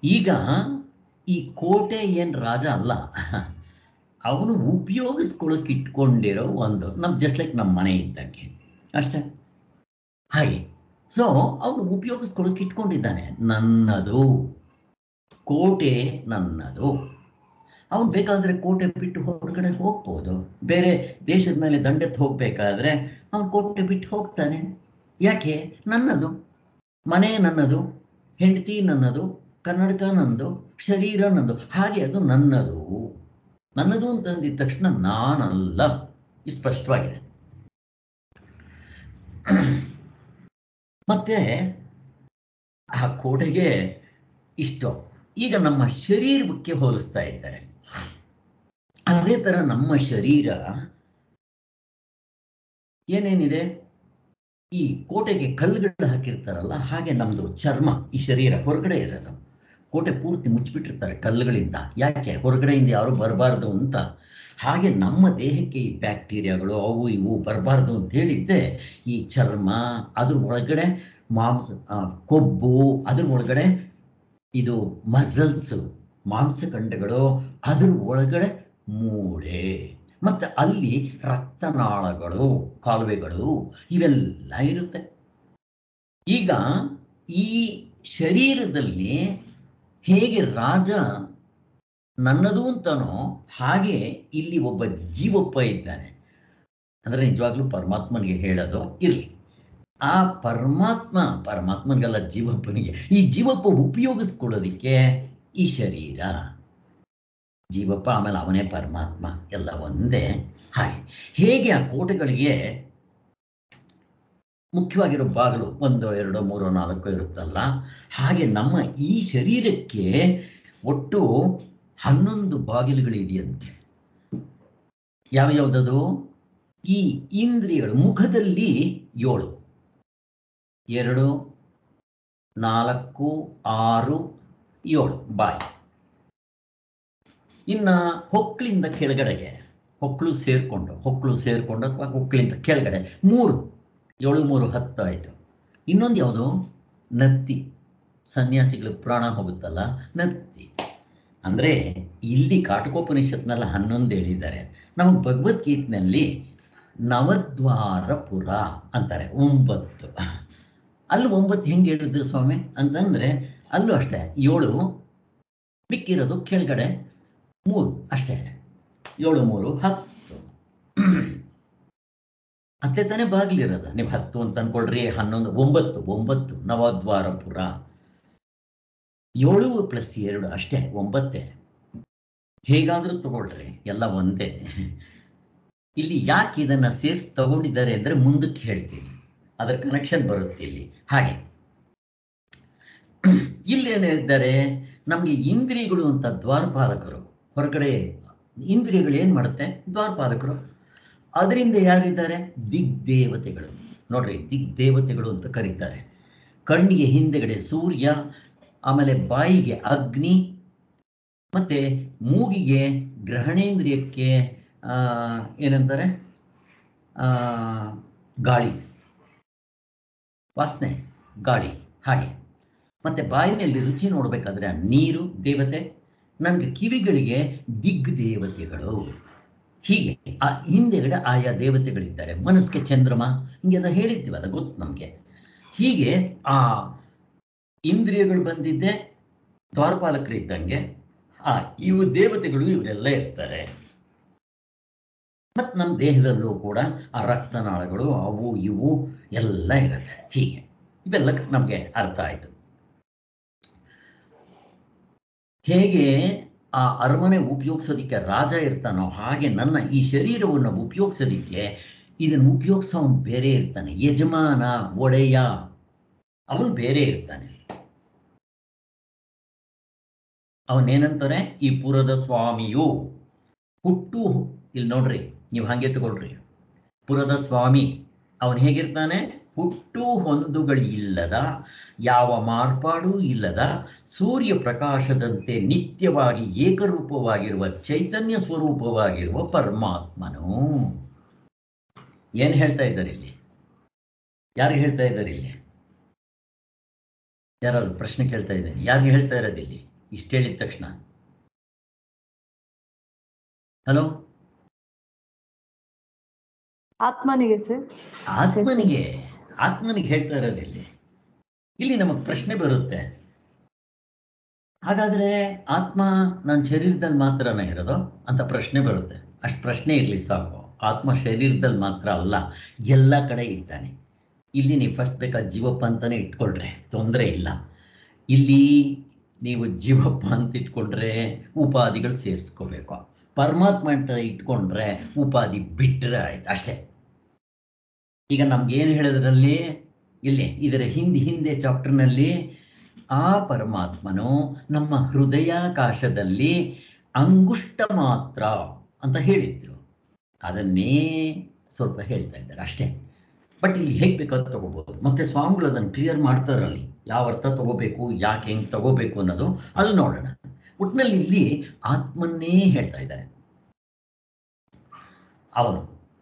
ಈಗ ಈ ಕೋಟೆ ಏನು ರಾಜ ಅಲ್ಲ ಅವನು ಉಪಯೋಗಿಸ್ಕೊಳ್ಳೋಕೆ ಇಟ್ಕೊಂಡಿರೋ ಒಂದು ನಮ್ಮ ಜಸ್ಟ್ ಲೈಕ್ ನಮ್ಮ ಮನೆ ಇದ್ದಂಗೆ ಅಷ್ಟೇ ಹಾಗೆ ಸೊ ಅವನು ಉಪಯೋಗಿಸ್ಕೊಳ್ಳೋಕೆ ಇಟ್ಕೊಂಡಿದ್ದಾನೆ ನನ್ನದು ಕೋಟೆ ನನ್ನದು ಅವನು ಬೇಕಾದರೆ ಕೋಟೆ ಬಿಟ್ಟು ಹೊರಗಡೆ ಹೋಗ್ಬೋದು ಬೇರೆ ದೇಶದ ಮೇಲೆ ದಂಡೆತ್ತು ಹೋಗಬೇಕಾದ್ರೆ ಅವನು ಕೋಟೆ ಬಿಟ್ಟು ಹೋಗ್ತಾನೆ ಯಾಕೆ ನನ್ನದು ಮನೆ ನನ್ನದು ಹೆಂಡತಿ ನನ್ನದು ಕನ್ನಡಕ ನಂದು ಶರೀರ ನಂದು ಹಾಗೆ ಅದು ನನ್ನದು ನನ್ನದು ಅಂತ ಅಂದಿದ ತಕ್ಷಣ ನಾನಲ್ಲ ಇದು ಸ್ಪಷ್ಟವಾಗಿದೆ ಮತ್ತೆ ಆ ಕೋಟೆಗೆ ಇಷ್ಟು ಈಗ ನಮ್ಮ ಶರೀರಕ್ಕೆ ಹೋಲಿಸ್ತಾ ಇದ್ದಾರೆ ಅದೇ ತರ ನಮ್ಮ ಶರೀರ ಏನೇನಿದೆ ಈ ಕೋಟೆಗೆ ಕಲ್ಲುಗಳು ಹಾಕಿರ್ತಾರಲ್ಲ ಹಾಗೆ ನಮ್ದು ಚರ್ಮ ಈ ಶರೀರ ಹೊರಗಡೆ ಇರೋದು ಕೋಟೆ ಪೂರ್ತಿ ಮುಚ್ಚಿಬಿಟ್ಟಿರ್ತಾರೆ ಕಲ್ಲುಗಳಿಂದ ಯಾಕೆ ಹೊರಗಡೆಯಿಂದ ಯಾರು ಬರಬಾರ್ದು ಅಂತ ಹಾಗೆ ನಮ್ಮ ದೇಹಕ್ಕೆ ಈ ಬ್ಯಾಕ್ಟೀರಿಯಾಗಳು ಅವು ಇವು ಬರಬಾರ್ದು ಅಂತ ಹೇಳಿದ್ದೆ ಈ ಚರ್ಮ ಅದ್ರ ಒಳಗಡೆ ಮಾಂಸ ಆ, ಕೊಬ್ಬು ಅದ್ರ ಒಳಗಡೆ ಇದು ಮಸಲ್ಸ್ ಮಾಂಸಖಂಡಗಳು ಅದ್ರ ಒಳಗಡೆ ಮೂಳೆ ಮತ್ತೆ ಅಲ್ಲಿ ರಕ್ತನಾಳಗಳು ಕಾಲುವೆಗಳು ಇವೆಲ್ಲ ಇರುತ್ತೆ ಈಗ ಈ ಶರೀರದಲ್ಲಿ ಹೇಗೆ ರಾಜ ನನ್ನದು ಅಂತನೋ ಹಾಗೆ ಇಲ್ಲಿ ಒಬ್ಬ ಜೀವಪ್ಪ ಇದ್ದಾನೆ ಅಂದ್ರೆ ನಿಜವಾಗ್ಲೂ ಪರಮಾತ್ಮನಿಗೆ ಹೇಳೋದು ಇರಲಿ ಆ ಪರಮಾತ್ಮ ಪರಮಾತ್ಮನಿಗೆಲ್ಲ ಜೀವಪ್ಪನಿಗೆ ಈ ಜೀವಪ್ಪ ಉಪಯೋಗಿಸ್ಕೊಳ್ಳೋದಿಕ್ಕೆ ಈ ಶರೀರ ಜೀವಪ್ಪ ಆಮೇಲೆ ಅವನೇ ಪರಮಾತ್ಮ ಎಲ್ಲ ಒಂದೇ ಹಾಗೆ ಹೇಗೆ ಆ ಕೋಟೆಗಳಿಗೆ ಮುಖ್ಯವಾಗಿರೋ ಬಾಗಿಲು ಒಂದು ಎರಡು ಮೂರು ನಾಲ್ಕು ಇರುತ್ತಲ್ಲ ಹಾಗೆ ನಮ್ಮ ಈ ಶರೀರಕ್ಕೆ ಒಟ್ಟು ಹನ್ನೊಂದು ಬಾಗಿಲುಗಳಿದೆಯಂತೆ ಯಾವ್ಯಾವ್ದದು ಈ ಇಂದ್ರಿಯಗಳು ಮುಖದಲ್ಲಿ ಏಳು ಎರಡು ನಾಲ್ಕು ಆರು ಏಳು ಬಾಯಿ ಇನ್ನ ಹೊಕ್ಕಳಿಂದ ಕೆಳಗಡೆಗೆ ಹೊಕ್ಕಳು ಸೇರ್ಕೊಂಡು ಹೊಕ್ಕಳು ಸೇರ್ಕೊಂಡು ಅಥವಾ ಹೊಕ್ಕಳಿಂದ ಕೆಳಗಡೆ ಮೂರು ಏಳು ಮೂರು ಹತ್ತು ಆಯಿತು ಇನ್ನೊಂದು ಯಾವುದು ನತ್ತಿ ಸನ್ಯಾಸಿಗಳಿಗೆ ಪ್ರಾಣ ಹೋಗುತ್ತಲ್ಲ ನತ್ತಿ ಅಂದರೆ ಇಲ್ಲಿ ಕಾಟಕೋಪನಿಷತ್ನೆಲ್ಲ ಹನ್ನೊಂದು ಹೇಳಿದ್ದಾರೆ ನಮಗೆ ಭಗವದ್ಗೀತೆನಲ್ಲಿ ನವದ್ವಾರಪುರ ಅಂತಾರೆ ಒಂಬತ್ತು ಅಲ್ಲಿ ಒಂಬತ್ತು ಹೆಂಗೆ ಹೇಳಿದ್ರು ಸ್ವಾಮಿ ಅಂತಂದರೆ ಅಲ್ಲೂ ಅಷ್ಟೇ ಏಳು ಮಿಕ್ಕಿರೋದು ಕೆಳಗಡೆ ಮೂರು ಅಷ್ಟೇ ಏಳು ಮೂರು ಹತ್ತು ಅತ್ತೆ ತಾನೇ ಬಾಗಿಲಿರೋದು ನೀವು ಹತ್ತು ಅಂತ ಅನ್ಕೊಳ್ರಿ ಹನ್ನೊಂದು ಒಂಬತ್ತು ಒಂಬತ್ತು ನವದ್ವಾರಪುರ ಏಳು ಪ್ಲಸ್ ಎರಡು ಅಷ್ಟೇ ಒಂಬತ್ತೇ ಹೇಗಾದ್ರೂ ತಗೊಳ್ರಿ ಎಲ್ಲ ಒಂದೇ ಇಲ್ಲಿ ಯಾಕೆ ಇದನ್ನ ಸೇರಿಸಿ ತಗೊಂಡಿದ್ದಾರೆ ಅಂದ್ರೆ ಮುಂದಕ್ಕೆ ಹೇಳ್ತೀನಿ ಅದರ ಕನೆಕ್ಷನ್ ಬರುತ್ತೆ ಇಲ್ಲಿ ಹಾಗೆ ಇಲ್ಲಿ ಏನಿದ್ದಾರೆ ನಮಗೆ ಇಂದ್ರಿಯಗಳು ಅಂತ ದ್ವಾರಪಾಲಕರು ಹೊರಗಡೆ ಇಂದ್ರಿಯಗಳು ಏನ್ ಮಾಡುತ್ತೆ ದ್ವಾರಪಾಲಕರು ಅದರಿಂದ ಯಾರಿದ್ದಾರೆ ದಿಗ್ದೇವತೆಗಳು ನೋಡ್ರಿ ದಿಗ್ದೇವತೆಗಳು ಅಂತ ಕರೀತಾರೆ ಕಣ್ಣಿಗೆ ಹಿಂದೆಗಡೆ ಸೂರ್ಯ ಆಮೇಲೆ ಬಾಯಿಗೆ ಅಗ್ನಿ ಮತ್ತೆ ಮೂಗಿಗೆ ಗ್ರಹಣೇಂದ್ರಿಯಕ್ಕೆ ಆ, ಏನಂತಾರೆ ಆ, ಗಾಳಿ ವಾಸನೆ ಗಾಳಿ ಹಾಗೆ ಮತ್ತೆ ಬಾಯಿನಲ್ಲಿ ರುಚಿ ನೋಡಬೇಕಾದ್ರೆ ನೀರು ದೇವತೆ ನನಗೆ ಕಿವಿಗಳಿಗೆ ದಿಗ್ ದೇವತೆಗಳು ಹೀಗೆ ಆ ಹಿಂದೆಗಡೆ ಆಯಾ ದೇವತೆಗಳಿದ್ದಾರೆ ಮನಸ್ಸಿಗೆ ಚಂದ್ರಮ ಹಿಂಗೆಲ್ಲ ಹೇಳಿದ್ದೀವಲ್ಲ ಗೊತ್ತು ನಮಗೆ ಹೀಗೆ ಆ ಇಂದ್ರಿಯಗಳು ಬಂದಿದ್ದೆ ದ್ವಾರಪಾಲಕರಿದ್ದಂಗೆ ಆ ಇವು ದೇವತೆಗಳು ಇವರೆಲ್ಲ ಇರ್ತಾರೆ ಮತ್ತು ನಮ್ಮ ದೇಹದಲ್ಲೂ ಕೂಡ ಆ ರಕ್ತನಾಳಗಳು ಅವು ಇವು ಎಲ್ಲ ಇರುತ್ತೆ ಹೀಗೆ ಇವೆಲ್ಲ ನಮಗೆ ಅರ್ಥ ಆಯಿತು ಹೇಗೆ ಆ ಅರಮನೆ ಉಪಯೋಗಿಸೋದಿಕ್ಕೆ ರಾಜ ಇರ್ತಾನೋ ಹಾಗೆ ನನ್ನ ಈ ಶರೀರವನ್ನು ಉಪಯೋಗಿಸೋದಿಕ್ಕೆ ಇದನ್ನು ಉಪಯೋಗಿಸೋನು ಬೇರೆ ಇರ್ತಾನೆ ಯಜಮಾನ ಒಡೆಯ ಅವನು ಬೇರೆ ಇರ್ತಾನೆ ಅವನೇನಂತಾರೆ ಈ ಪುರದ ಸ್ವಾಮಿಯು ಹುಟ್ಟು ಇಲ್ಲಿ ನೋಡ್ರಿ ನೀವು ಹಾಗೆ ತಗೊಳ್ರಿ ಪುರದ ಸ್ವಾಮಿ ಅವನು ಹೇಗಿರ್ತಾನೆ ಹುಟ್ಟು ಹೊಂದುಗಳಿಲ್ಲದ ಯಾವ ಮಾರ್ಪಾಡೂ ಇಲ್ಲದ ಸೂರ್ಯ ಪ್ರಕಾಶದಂತೆ ನಿತ್ಯವಾಗಿ ಏಕರೂಪವಾಗಿರುವ ಚೈತನ್ಯ ಸ್ವರೂಪವಾಗಿರುವ ಪರಮಾತ್ಮನು ಏನ್ ಹೇಳ್ತಾ ಇದ್ದಾರೆ ಇಲ್ಲಿ ಯಾರಿಗೆ ಹೇಳ್ತಾ ಇದ್ದಾರೆ ಇಲ್ಲಿ ಯಾರಾದ್ರು ಪ್ರಶ್ನೆ ಕೇಳ್ತಾ ಇದ್ದೇನೆ ಯಾರಿಗೆ ಹೇಳ್ತಾ ಇರೋದು ಇಲ್ಲಿ ಇಷ್ಟು ಹೇಳಿದ ತಕ್ಷಣ ಹಲೋ ಆತ್ಮನಿಗೆ ಸರ್ ಆತ್ಮನಿಗೆ ಆತ್ಮನಿಗೆ ಹೇಳ್ತಾ ಇರೋದಿಲ್ಲಿ ಇಲ್ಲಿ ನಮಗೆ ಪ್ರಶ್ನೆ ಬರುತ್ತೆ ಹಾಗಾದ್ರೆ ಆತ್ಮ ನನ್ನ ಶರೀರದಲ್ಲಿ ಮಾತ್ರನ ಇರೋದು ಅಂತ ಪ್ರಶ್ನೆ ಬರುತ್ತೆ ಅಷ್ಟು ಪ್ರಶ್ನೆ ಇರಲಿ ಸಾಕು ಆತ್ಮ ಶರೀರದಲ್ಲಿ ಮಾತ್ರ ಅಲ್ಲ ಎಲ್ಲ ಕಡೆ ಇದ್ದಾನೆ ಇಲ್ಲಿ ನೀವು ಫಸ್ಟ್ ಬೇಕಾದ ಜೀವಪ್ಪ ಅಂತಾನೆ ಇಟ್ಕೊಳ್ರೆ ತೊಂದರೆ ಇಲ್ಲ ಇಲ್ಲಿ ನೀವು ಜೀವಪ್ಪ ಅಂತ ಇಟ್ಕೊಂಡ್ರೆ ಉಪಾಧಿಗಳು ಸೇರಿಸ್ಕೋಬೇಕು ಪರಮಾತ್ಮ ಅಂತ ಇಟ್ಕೊಂಡ್ರೆ ಉಪಾಧಿ ಬಿಟ್ಟರೆ ಆಯ್ತು ಅಷ್ಟೇ ಈಗ ನಮ್ಗೆ ಏನು ಹೇಳಿದ್ರಲ್ಲಿ ಇಲ್ಲಿ ಇದರ ಹಿಂದೆ ಹಿಂದೆ ಚಾಪ್ಟರ್ನಲ್ಲಿ ಆ ಪರಮಾತ್ಮನು ನಮ್ಮ ಹೃದಯಾಕಾಶದಲ್ಲಿ ಅಂಗುಷ್ಟ ಮಾತ್ರ ಅಂತ ಹೇಳಿದ್ರು ಅದನ್ನೇ ಸ್ವಲ್ಪ ಹೇಳ್ತಾ ಇದ್ದಾರೆ ಅಷ್ಟೇ ಬಟ್ ಇಲ್ಲಿ ಹೇಗೆ ಬೇಕಾದ್ರೂ ತಗೋಬಹುದು ಮತ್ತೆ ಸ್ವಾಮಿಗಳು ಅದನ್ನು ಕ್ಲಿಯರ್ ಮಾಡ್ತಾರಲ್ಲಿ ಯಾವ ಅರ್ಥ ತಗೋಬೇಕು ಯಾಕೆ ಹೆಂಗೆ ತಗೋಬೇಕು ಅನ್ನೋದು ಅದು ನೋಡೋಣ ಒಟ್ಟಿನಲ್ಲಿ ಇಲ್ಲಿ ಆತ್ಮನ್ನೇ ಹೇಳ್ತಾ ಇದ್ದಾರೆ ಅವನು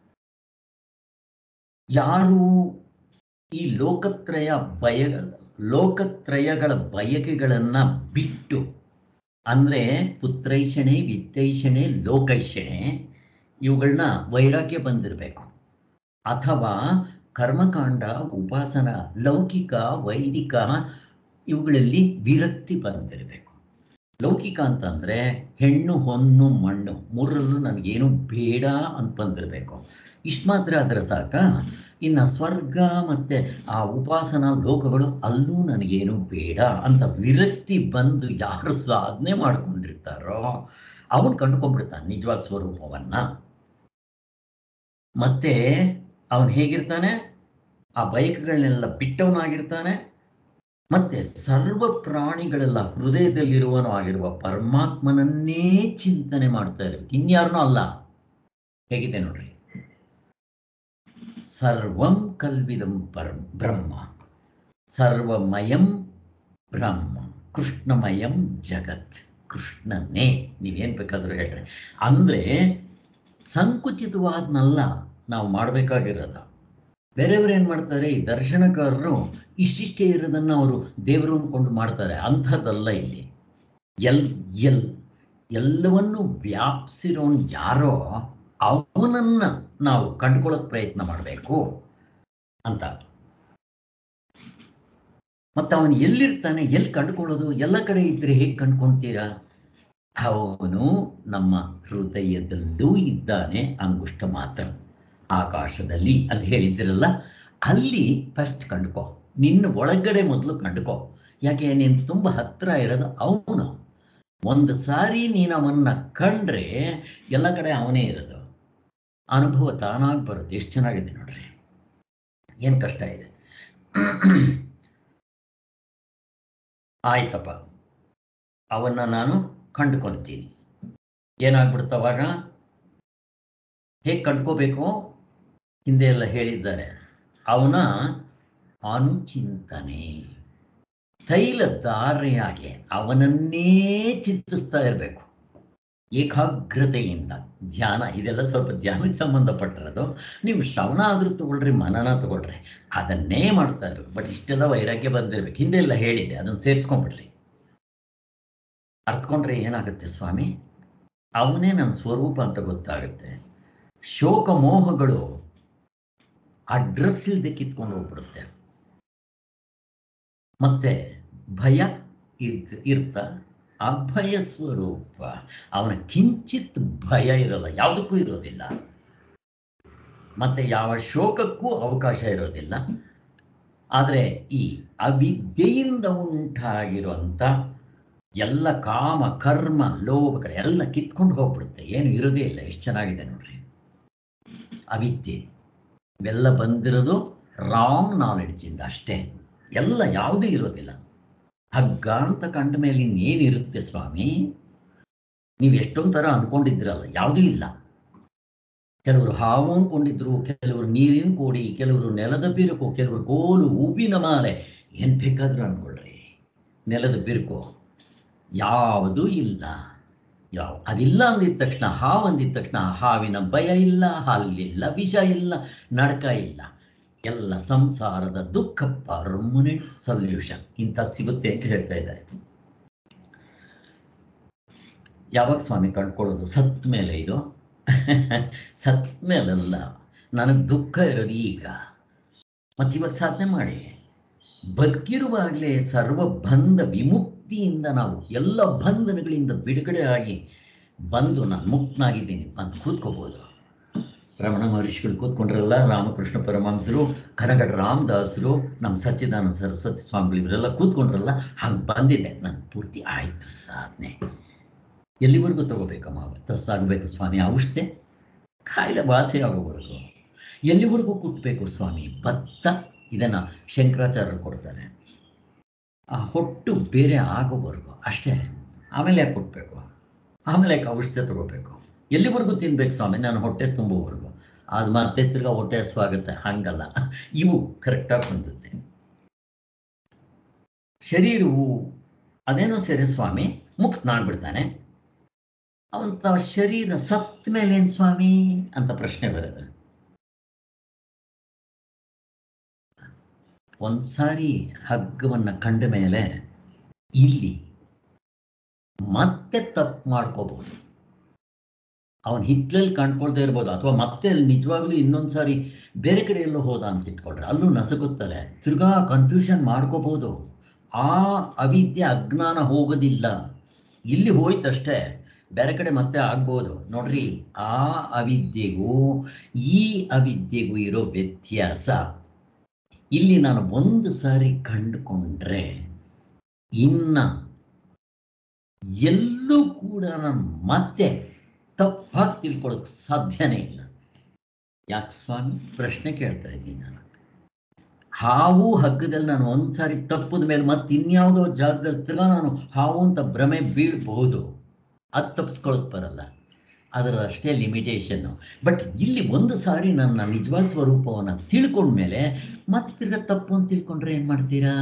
ಯಾರು ಈ ಲೋಕತ್ರಯ ಬಯ ಲೋಕತ್ರಯಗಳ ಬಯಕೆಗಳನ್ನ ಬಿಟ್ಟು ಅಂದ್ರೆ ಪುತ್ರೈಷಣೆ ವಿತ್ತೈಷಣೆ ಲೋಕೈಷಣೆ ಇವುಗಳನ್ನ ವೈರಾಗ್ಯ ಬಂದಿರಬೇಕು ಅಥವಾ ಕರ್ಮಕಾಂಡ ಉಪಾಸನ ಲೌಕಿಕ ವೈದಿಕ ಇವುಗಳಲ್ಲಿ ವಿರಕ್ತಿ ಬಂದಿರಬೇಕು ಲೌಕಿಕ ಅಂತಂದ್ರೆ ಹೆಣ್ಣು ಹೊನ್ನು ಮಣ್ಣು ಮೂರರಲ್ಲೂ ನನಗೇನು ಬೇಡ ಅಂತ ಬಂದಿರಬೇಕು ಇಷ್ಟು ಮಾತ್ರ ಅದರ ಸಾಕ ಇನ್ನು ಸ್ವರ್ಗ ಮತ್ತೆ ಆ ಉಪಾಸನಾ ಲೋಕಗಳು ಅಲ್ಲೂ ನನಗೇನು ಬೇಡ ಅಂತ ವಿರಕ್ತಿ ಬಂದು ಯಾರು ಸಾಧನೆ ಮಾಡ್ಕೊಂಡಿರ್ತಾರೋ ಅವನು ಕಂಡುಕೊಂಡ್ಬಿಡ್ತಾನೆ ನಿಜವಾದ ಸ್ವರೂಪವನ್ನ ಮತ್ತೆ ಅವನು ಹೇಗಿರ್ತಾನೆ ಆ ಬಯಕೆಗಳನ್ನೆಲ್ಲ ಬಿಟ್ಟವನಾಗಿರ್ತಾನೆ ಮತ್ತೆ ಸರ್ವ ಪ್ರಾಣಿಗಳೆಲ್ಲ ಹೃದಯದಲ್ಲಿರುವನು ಆಗಿರುವ ಪರಮಾತ್ಮನನ್ನೇ ಚಿಂತನೆ ಮಾಡ್ತಾ ಇರ್ಬೇಕು ಇನ್ಯಾರನೂ ಅಲ್ಲ ಹೇಗಿದೆ ನೋಡ್ರಿ ಸರ್ವಂ ಕಲ್ವಿದಂ ಪರಂ ಬ್ರಹ್ಮ ಸರ್ವಮಯಂ ಬ್ರಹ್ಮ ಕೃಷ್ಣಮಯಂ ಜಗತ್ ಕೃಷ್ಣನೇ ನೀವೇನು ಬೇಕಾದರೂ ಹೇಳ್ರಿ ಅಂದರೆ ಸಂಕುಚಿತವಾದ್ನಲ್ಲ ನಾವು ಮಾಡಬೇಕಾಗಿರೋದ ಬೇರೆಯವರು ಏನು ಮಾಡ್ತಾರೆ ಈ ದರ್ಶನಕಾರರು ಇಷ್ಟಿಷ್ಟೇ ಇರೋದನ್ನು ಅವರು ದೇವರು ಅಂದ್ಕೊಂಡು ಮಾಡ್ತಾರೆ ಅಂಥದ್ದಲ್ಲ ಇಲ್ಲಿ ಎಲ್ ಎಲ್ ಎಲ್ಲವನ್ನೂ ವ್ಯಾಪಿಸಿರೋನ್ ಯಾರೋ ಅವನನ್ನ ನಾವು ಕಂಡುಕೊಳ್ಳೋಕೆ ಪ್ರಯತ್ನ ಮಾಡಬೇಕು ಅಂತ ಮತ್ತೆ ಅವನು ಎಲ್ಲಿರ್ತಾನೆ ಎಲ್ಲಿ ಕಂಡುಕೊಳ್ಳೋದು ಎಲ್ಲ ಕಡೆ ಇದ್ರೆ ಹೇಗೆ ಕಂಡುಕೊಳ್ತೀರಾ ಅವನು ನಮ್ಮ ಹೃದಯದಲ್ಲೂ ಇದ್ದಾನೆ ಅಂಗುಷ್ಟ ಮಾತ್ರ ಆಕಾಶದಲ್ಲಿ ಅಂತ ಹೇಳಿದ್ದಿರಲ್ಲ ಅಲ್ಲಿ ಫಸ್ಟ್ ಕಂಡುಕೋ ನಿನ್ನ ಒಳಗಡೆ ಮೊದಲು ಕಂಡುಕೋ ಯಾಕೆ ನೀನು ತುಂಬ ಹತ್ರ ಇರೋದು ಅವನು ಒಂದು ಸಾರಿ ನೀನು ಅವನ್ನ ಕಂಡ್ರೆ ಎಲ್ಲ ಕಡೆ ಅವನೇ ಇರೋದು ಅನುಭವ ತಾನಾಗಿ ಬರುತ್ತೆ ಎಷ್ಟು ಚೆನ್ನಾಗಿದೆ ನೋಡ್ರಿ ಏನು ಕಷ್ಟ ಇದೆ ಆಯ್ತಪ್ಪ ಅವನ್ನ ನಾನು ಕಂಡುಕೊಳ್ತೀನಿ ಏನಾಗ್ಬಿಡ್ತವಾಗ ಹೇಗೆ ಕಂಡ್ಕೋಬೇಕು ಹಿಂದೆ ಎಲ್ಲ ಹೇಳಿದ್ದಾರೆ ಅವನ ಅನುಚಿಂತನೆ ತೈಲ ಧಾರೆಯಾಗಿ ಅವನನ್ನೇ ಚಿಂತಿಸ್ತಾ ಇರಬೇಕು ಏಕಾಗ್ರತೆಯಿಂದ ಧ್ಯಾನ ಇದೆಲ್ಲ ಸ್ವಲ್ಪ ಧ್ಯಾನಕ್ಕೆ ಸಂಬಂಧಪಟ್ಟಿರೋದು ನೀವು ಶ್ರವಣ ಆದರೂ ತಗೊಳ್ರಿ ಮನನ ತಗೊಳ್ರಿ ಅದನ್ನೇ ಮಾಡ್ತಾ ಇರ್ಬೇಕು ಬಟ್ ಇಷ್ಟೆಲ್ಲ ವೈರಾಗ್ಯ ಬಂದಿರ್ಬೇಕು ಹಿಂದೆ ಎಲ್ಲ ಹೇಳಿದೆ ಅದನ್ನು ಸೇರಿಸ್ಕೊಂಡ್ಬಿಡ್ರಿ ಅರ್ಥಕೊಂಡ್ರೆ ಏನಾಗುತ್ತೆ ಸ್ವಾಮಿ ಅವನೇ ನನ್ನ ಸ್ವರೂಪ ಅಂತ ಗೊತ್ತಾಗುತ್ತೆ ಶೋಕ ಮೋಹಗಳು ಅಡ್ರೆಸ್ ಇಲ್ಲದೆ ಕಿತ್ಕೊಂಡು ಹೋಗ್ಬಿಡುತ್ತೆ ಮತ್ತೆ ಭಯ ಇರ್ತ ಇರ್ತ ಅಭಯ ಸ್ವರೂಪ ಅವನ ಕಿಂಚಿತ್ ಭಯ ಇರಲ್ಲ ಯಾವುದಕ್ಕೂ ಇರೋದಿಲ್ಲ ಮತ್ತೆ ಯಾವ ಶೋಕಕ್ಕೂ ಅವಕಾಶ ಇರೋದಿಲ್ಲ ಆದರೆ ಈ ಅವಿದ್ಯೆಯಿಂದ ಉಂಟಾಗಿರುವಂಥ ಎಲ್ಲ ಕಾಮ ಕರ್ಮ ಲೋಭಗಳು ಎಲ್ಲ ಕಿತ್ಕೊಂಡು ಹೋಗ್ಬಿಡುತ್ತೆ ಏನು ಇರೋದೇ ಇಲ್ಲ ಎಷ್ಟು ಚೆನ್ನಾಗಿದೆ ನೋಡ್ರಿ ಅವಿದ್ಯೆ ಇವೆಲ್ಲ ಬಂದಿರೋದು ರಾಂಗ್ ನಾಲೆಡ್ಜಿಂದ ಅಷ್ಟೇ ಎಲ್ಲ ಯಾವುದೂ ಇರೋದಿಲ್ಲ ಹಗ್ಗ ಅಂತ ಕಂಡ ಮೇಲೆ ಇನ್ನೇನಿರುತ್ತೆ ಸ್ವಾಮಿ ನೀವು ಎಷ್ಟೊಂದು ಥರ ಅನ್ಕೊಂಡಿದ್ರಲ್ಲ ಯಾವುದೂ ಇಲ್ಲ ಕೆಲವರು ಹಾವು ಅನ್ಕೊಂಡಿದ್ರು ಕೆಲವರು ನೀರಿನ ಕೋಡಿ ಕೆಲವರು ನೆಲದ ಬಿರುಕು ಕೆಲವರು ಗೋಲು ಹೂವಿನ ಮಾಲೆ ಏನು ಬೇಕಾದ್ರೂ ಅನ್ಕೊಳ್ರಿ ನೆಲದ ಬಿರುಕು ಯಾವುದೂ ಇಲ್ಲ ಯಾವ ಅದಿಲ್ಲ ಅಂದಿದ ತಕ್ಷಣ ಹಾವು ಅಂದಿದ ತಕ್ಷಣ ಹಾವಿನ ಭಯ ಇಲ್ಲ ಹಲ್ಲಿಲ್ಲ ವಿಷ ಇಲ್ಲ ನಡಕ ಇಲ್ಲ ಎಲ್ಲ ಸಂಸಾರದ ದುಃಖ ಪರ್ಮನೆಂಟ್ ಸೊಲ್ಯೂಷನ್ ಇಂಥ ಸಿಗುತ್ತೆ ಅಂತ ಹೇಳ್ತಾ ಇದ್ದಾರೆ ಯಾವಾಗ ಸ್ವಾಮಿ ಕಂಡ್ಕೊಳ್ಳೋದು ಸತ್ ಮೇಲೆ ಇದು ಸತ್ ಮೇಲಲ್ಲ ನನಗೆ ದುಃಖ ಇರೋದು ಈಗ ಮತ್ತು ಇವಾಗ ಸಾಧನೆ ಮಾಡಿ ಬದುಕಿರುವಾಗಲೇ ಸರ್ವ ಬಂಧ ವಿಮುಕ್ತಿಯಿಂದ ನಾವು ಎಲ್ಲ ಬಂಧನಗಳಿಂದ ಬಿಡುಗಡೆ ಆಗಿ ಬಂದು ನಾನು ಮುಕ್ತನಾಗಿದ್ದೀನಿ ಅಂತ ಕೂತ್ಕೋಬೋದು ರಮಣ ಮಹರ್ಷಿಗಳು ಕೂತ್ಕೊಂಡ್ರಲ್ಲ ರಾಮಕೃಷ್ಣ ಪರಮಹಂಸರು ಕನಗಡ ರಾಮದಾಸರು ನಮ್ಮ ಸಚ್ಚಿದಾನಂದ ಸರಸ್ವತಿ ಸ್ವಾಮಿಗಳು ಇವರೆಲ್ಲ ಕೂತ್ಕೊಂಡ್ರಲ್ಲ ಹಂಗೆ ಬಂದಿದೆ ನಾನು ಪೂರ್ತಿ ಆಯಿತು ಸಾಧನೆ ಎಲ್ಲಿವರೆಗೂ ತಗೋಬೇಕಮ್ಮ ತಸ್ಸಾಗಬೇಕು ಸ್ವಾಮಿ ಔಷಧಿ ಕಾಯಿಲೆ ವಾಸಿ ಆಗೋವರೆಗೂ ಎಲ್ಲಿವರೆಗೂ ಕುಟ್ಟಬೇಕು ಸ್ವಾಮಿ ಭತ್ತ ಇದನ್ನು ಶಂಕರಾಚಾರ್ಯರು ಕೊಡ್ತಾರೆ ಆ ಹೊಟ್ಟು ಬೇರೆ ಆಗೋವರೆಗೂ ಅಷ್ಟೇ ಆಮೇಲೆ ಯಾಕೆ ಕೊಟ್ಟಬೇಕು ಆಮೇಲೆ ಯಾಕೆ ಔಷಧಿ ತಗೋಬೇಕು ಎಲ್ಲಿವರೆಗೂ ತಿನ್ಬೇಕು ಸ್ವಾಮಿ ನಾನು ಹೊಟ್ಟೆ ತುಂಬುವವರೆಗೂ ಅದು ಮತ್ತೆ ತಿರ್ಗಾ ಹೊಟ್ಟೆ ಹಸುವಾಗುತ್ತೆ ಹಂಗಲ್ಲ ಇವು ಕರೆಕ್ಟಾಗಿ ಹೊಂದುತ್ತೆ ಶರೀರವು ಅದೇನೋ ಸರಿ ಸ್ವಾಮಿ ಮುಕ್ತನಾಗ್ಬಿಡ್ತಾನೆ ಅವಂತ ಶರೀರ ಸತ್ತ ಮೇಲೆ ಏನ್ ಸ್ವಾಮಿ ಅಂತ ಪ್ರಶ್ನೆ ಬರುತ್ತೆ ಒಂದ್ಸಾರಿ ಹಗ್ಗವನ್ನ ಕಂಡ ಮೇಲೆ ಇಲ್ಲಿ ಮತ್ತೆ ತಪ್ಪು ಮಾಡ್ಕೋಬಹುದು ಅವನ್ ಹಿತ್ಲಲ್ಲಿ ಕಂಡ್ಕೊಳ್ತಾ ಇರ್ಬೋದು ಅಥವಾ ಮತ್ತೆ ಅಲ್ಲಿ ನಿಜವಾಗ್ಲೂ ಇನ್ನೊಂದು ಸಾರಿ ಬೇರೆ ಕಡೆ ಎಲ್ಲೋ ಹೋದ ಅಂತ ಇಟ್ಕೊಳ್ರೆ ಅಲ್ಲೂ ನಸಗುತ್ತಲೆ ತಿರ್ಗಾ ಕನ್ಫ್ಯೂಷನ್ ಮಾಡ್ಕೋಬಹುದು ಆ ಅವಿದ್ಯೆ ಅಜ್ಞಾನ ಹೋಗೋದಿಲ್ಲ ಇಲ್ಲಿ ಹೋಯ್ತಷ್ಟೇ ಬೇರೆ ಕಡೆ ಮತ್ತೆ ಆಗ್ಬೋದು ನೋಡ್ರಿ ಆ ಅವಿದ್ಯೆಗೂ ಈ ಅವಿದ್ಯೆಗೂ ಇರೋ ವ್ಯತ್ಯಾಸ ಇಲ್ಲಿ ನಾನು ಒಂದು ಸಾರಿ ಕಂಡುಕೊಂಡ್ರೆ ಇನ್ನ ಎಲ್ಲೂ ಕೂಡ ನಾನು ಮತ್ತೆ ತಪ್ಪಾಗಿ ತಿಳ್ಕೊಳ್ಳೋಕೆ ಸಾಧ್ಯನೇ ಇಲ್ಲ ಯಾಕೆ ಸ್ವಾಮಿ ಪ್ರಶ್ನೆ ಕೇಳ್ತಾ ಇದ್ದೀನಿ ನಾನು ಹಾವು ಹಗ್ಗದಲ್ಲಿ ನಾನು ಒಂದ್ಸಾರಿ ತಪ್ಪದ ಮೇಲೆ ಮತ್ತೆ ಇನ್ಯಾವುದೋ ಜಾಗದಲ್ಲಿ ತಿರ್ಗಾ ನಾನು ಹಾವು ಅಂತ ಭ್ರಮೆ ಬೀಳ್ಬಹುದು ಅದು ತಪ್ಪಿಸ್ಕೊಳ್ಳೋಕೆ ಬರಲ್ಲ ಅದರ ಅಷ್ಟೇ ಲಿಮಿಟೇಷನ್ನು ಬಟ್ ಇಲ್ಲಿ ಒಂದು ಸಾರಿ ನನ್ನ ನಿಜವಾದ ಸ್ವರೂಪವನ್ನು ತಿಳ್ಕೊಂಡ್ಮೇಲೆ ಮತ್ತೆ ತಿರ್ಗಾ ತಪ್ಪು ಅಂತ ತಿಳ್ಕೊಂಡ್ರೆ ಏನು ಮಾಡ್ತೀರಾ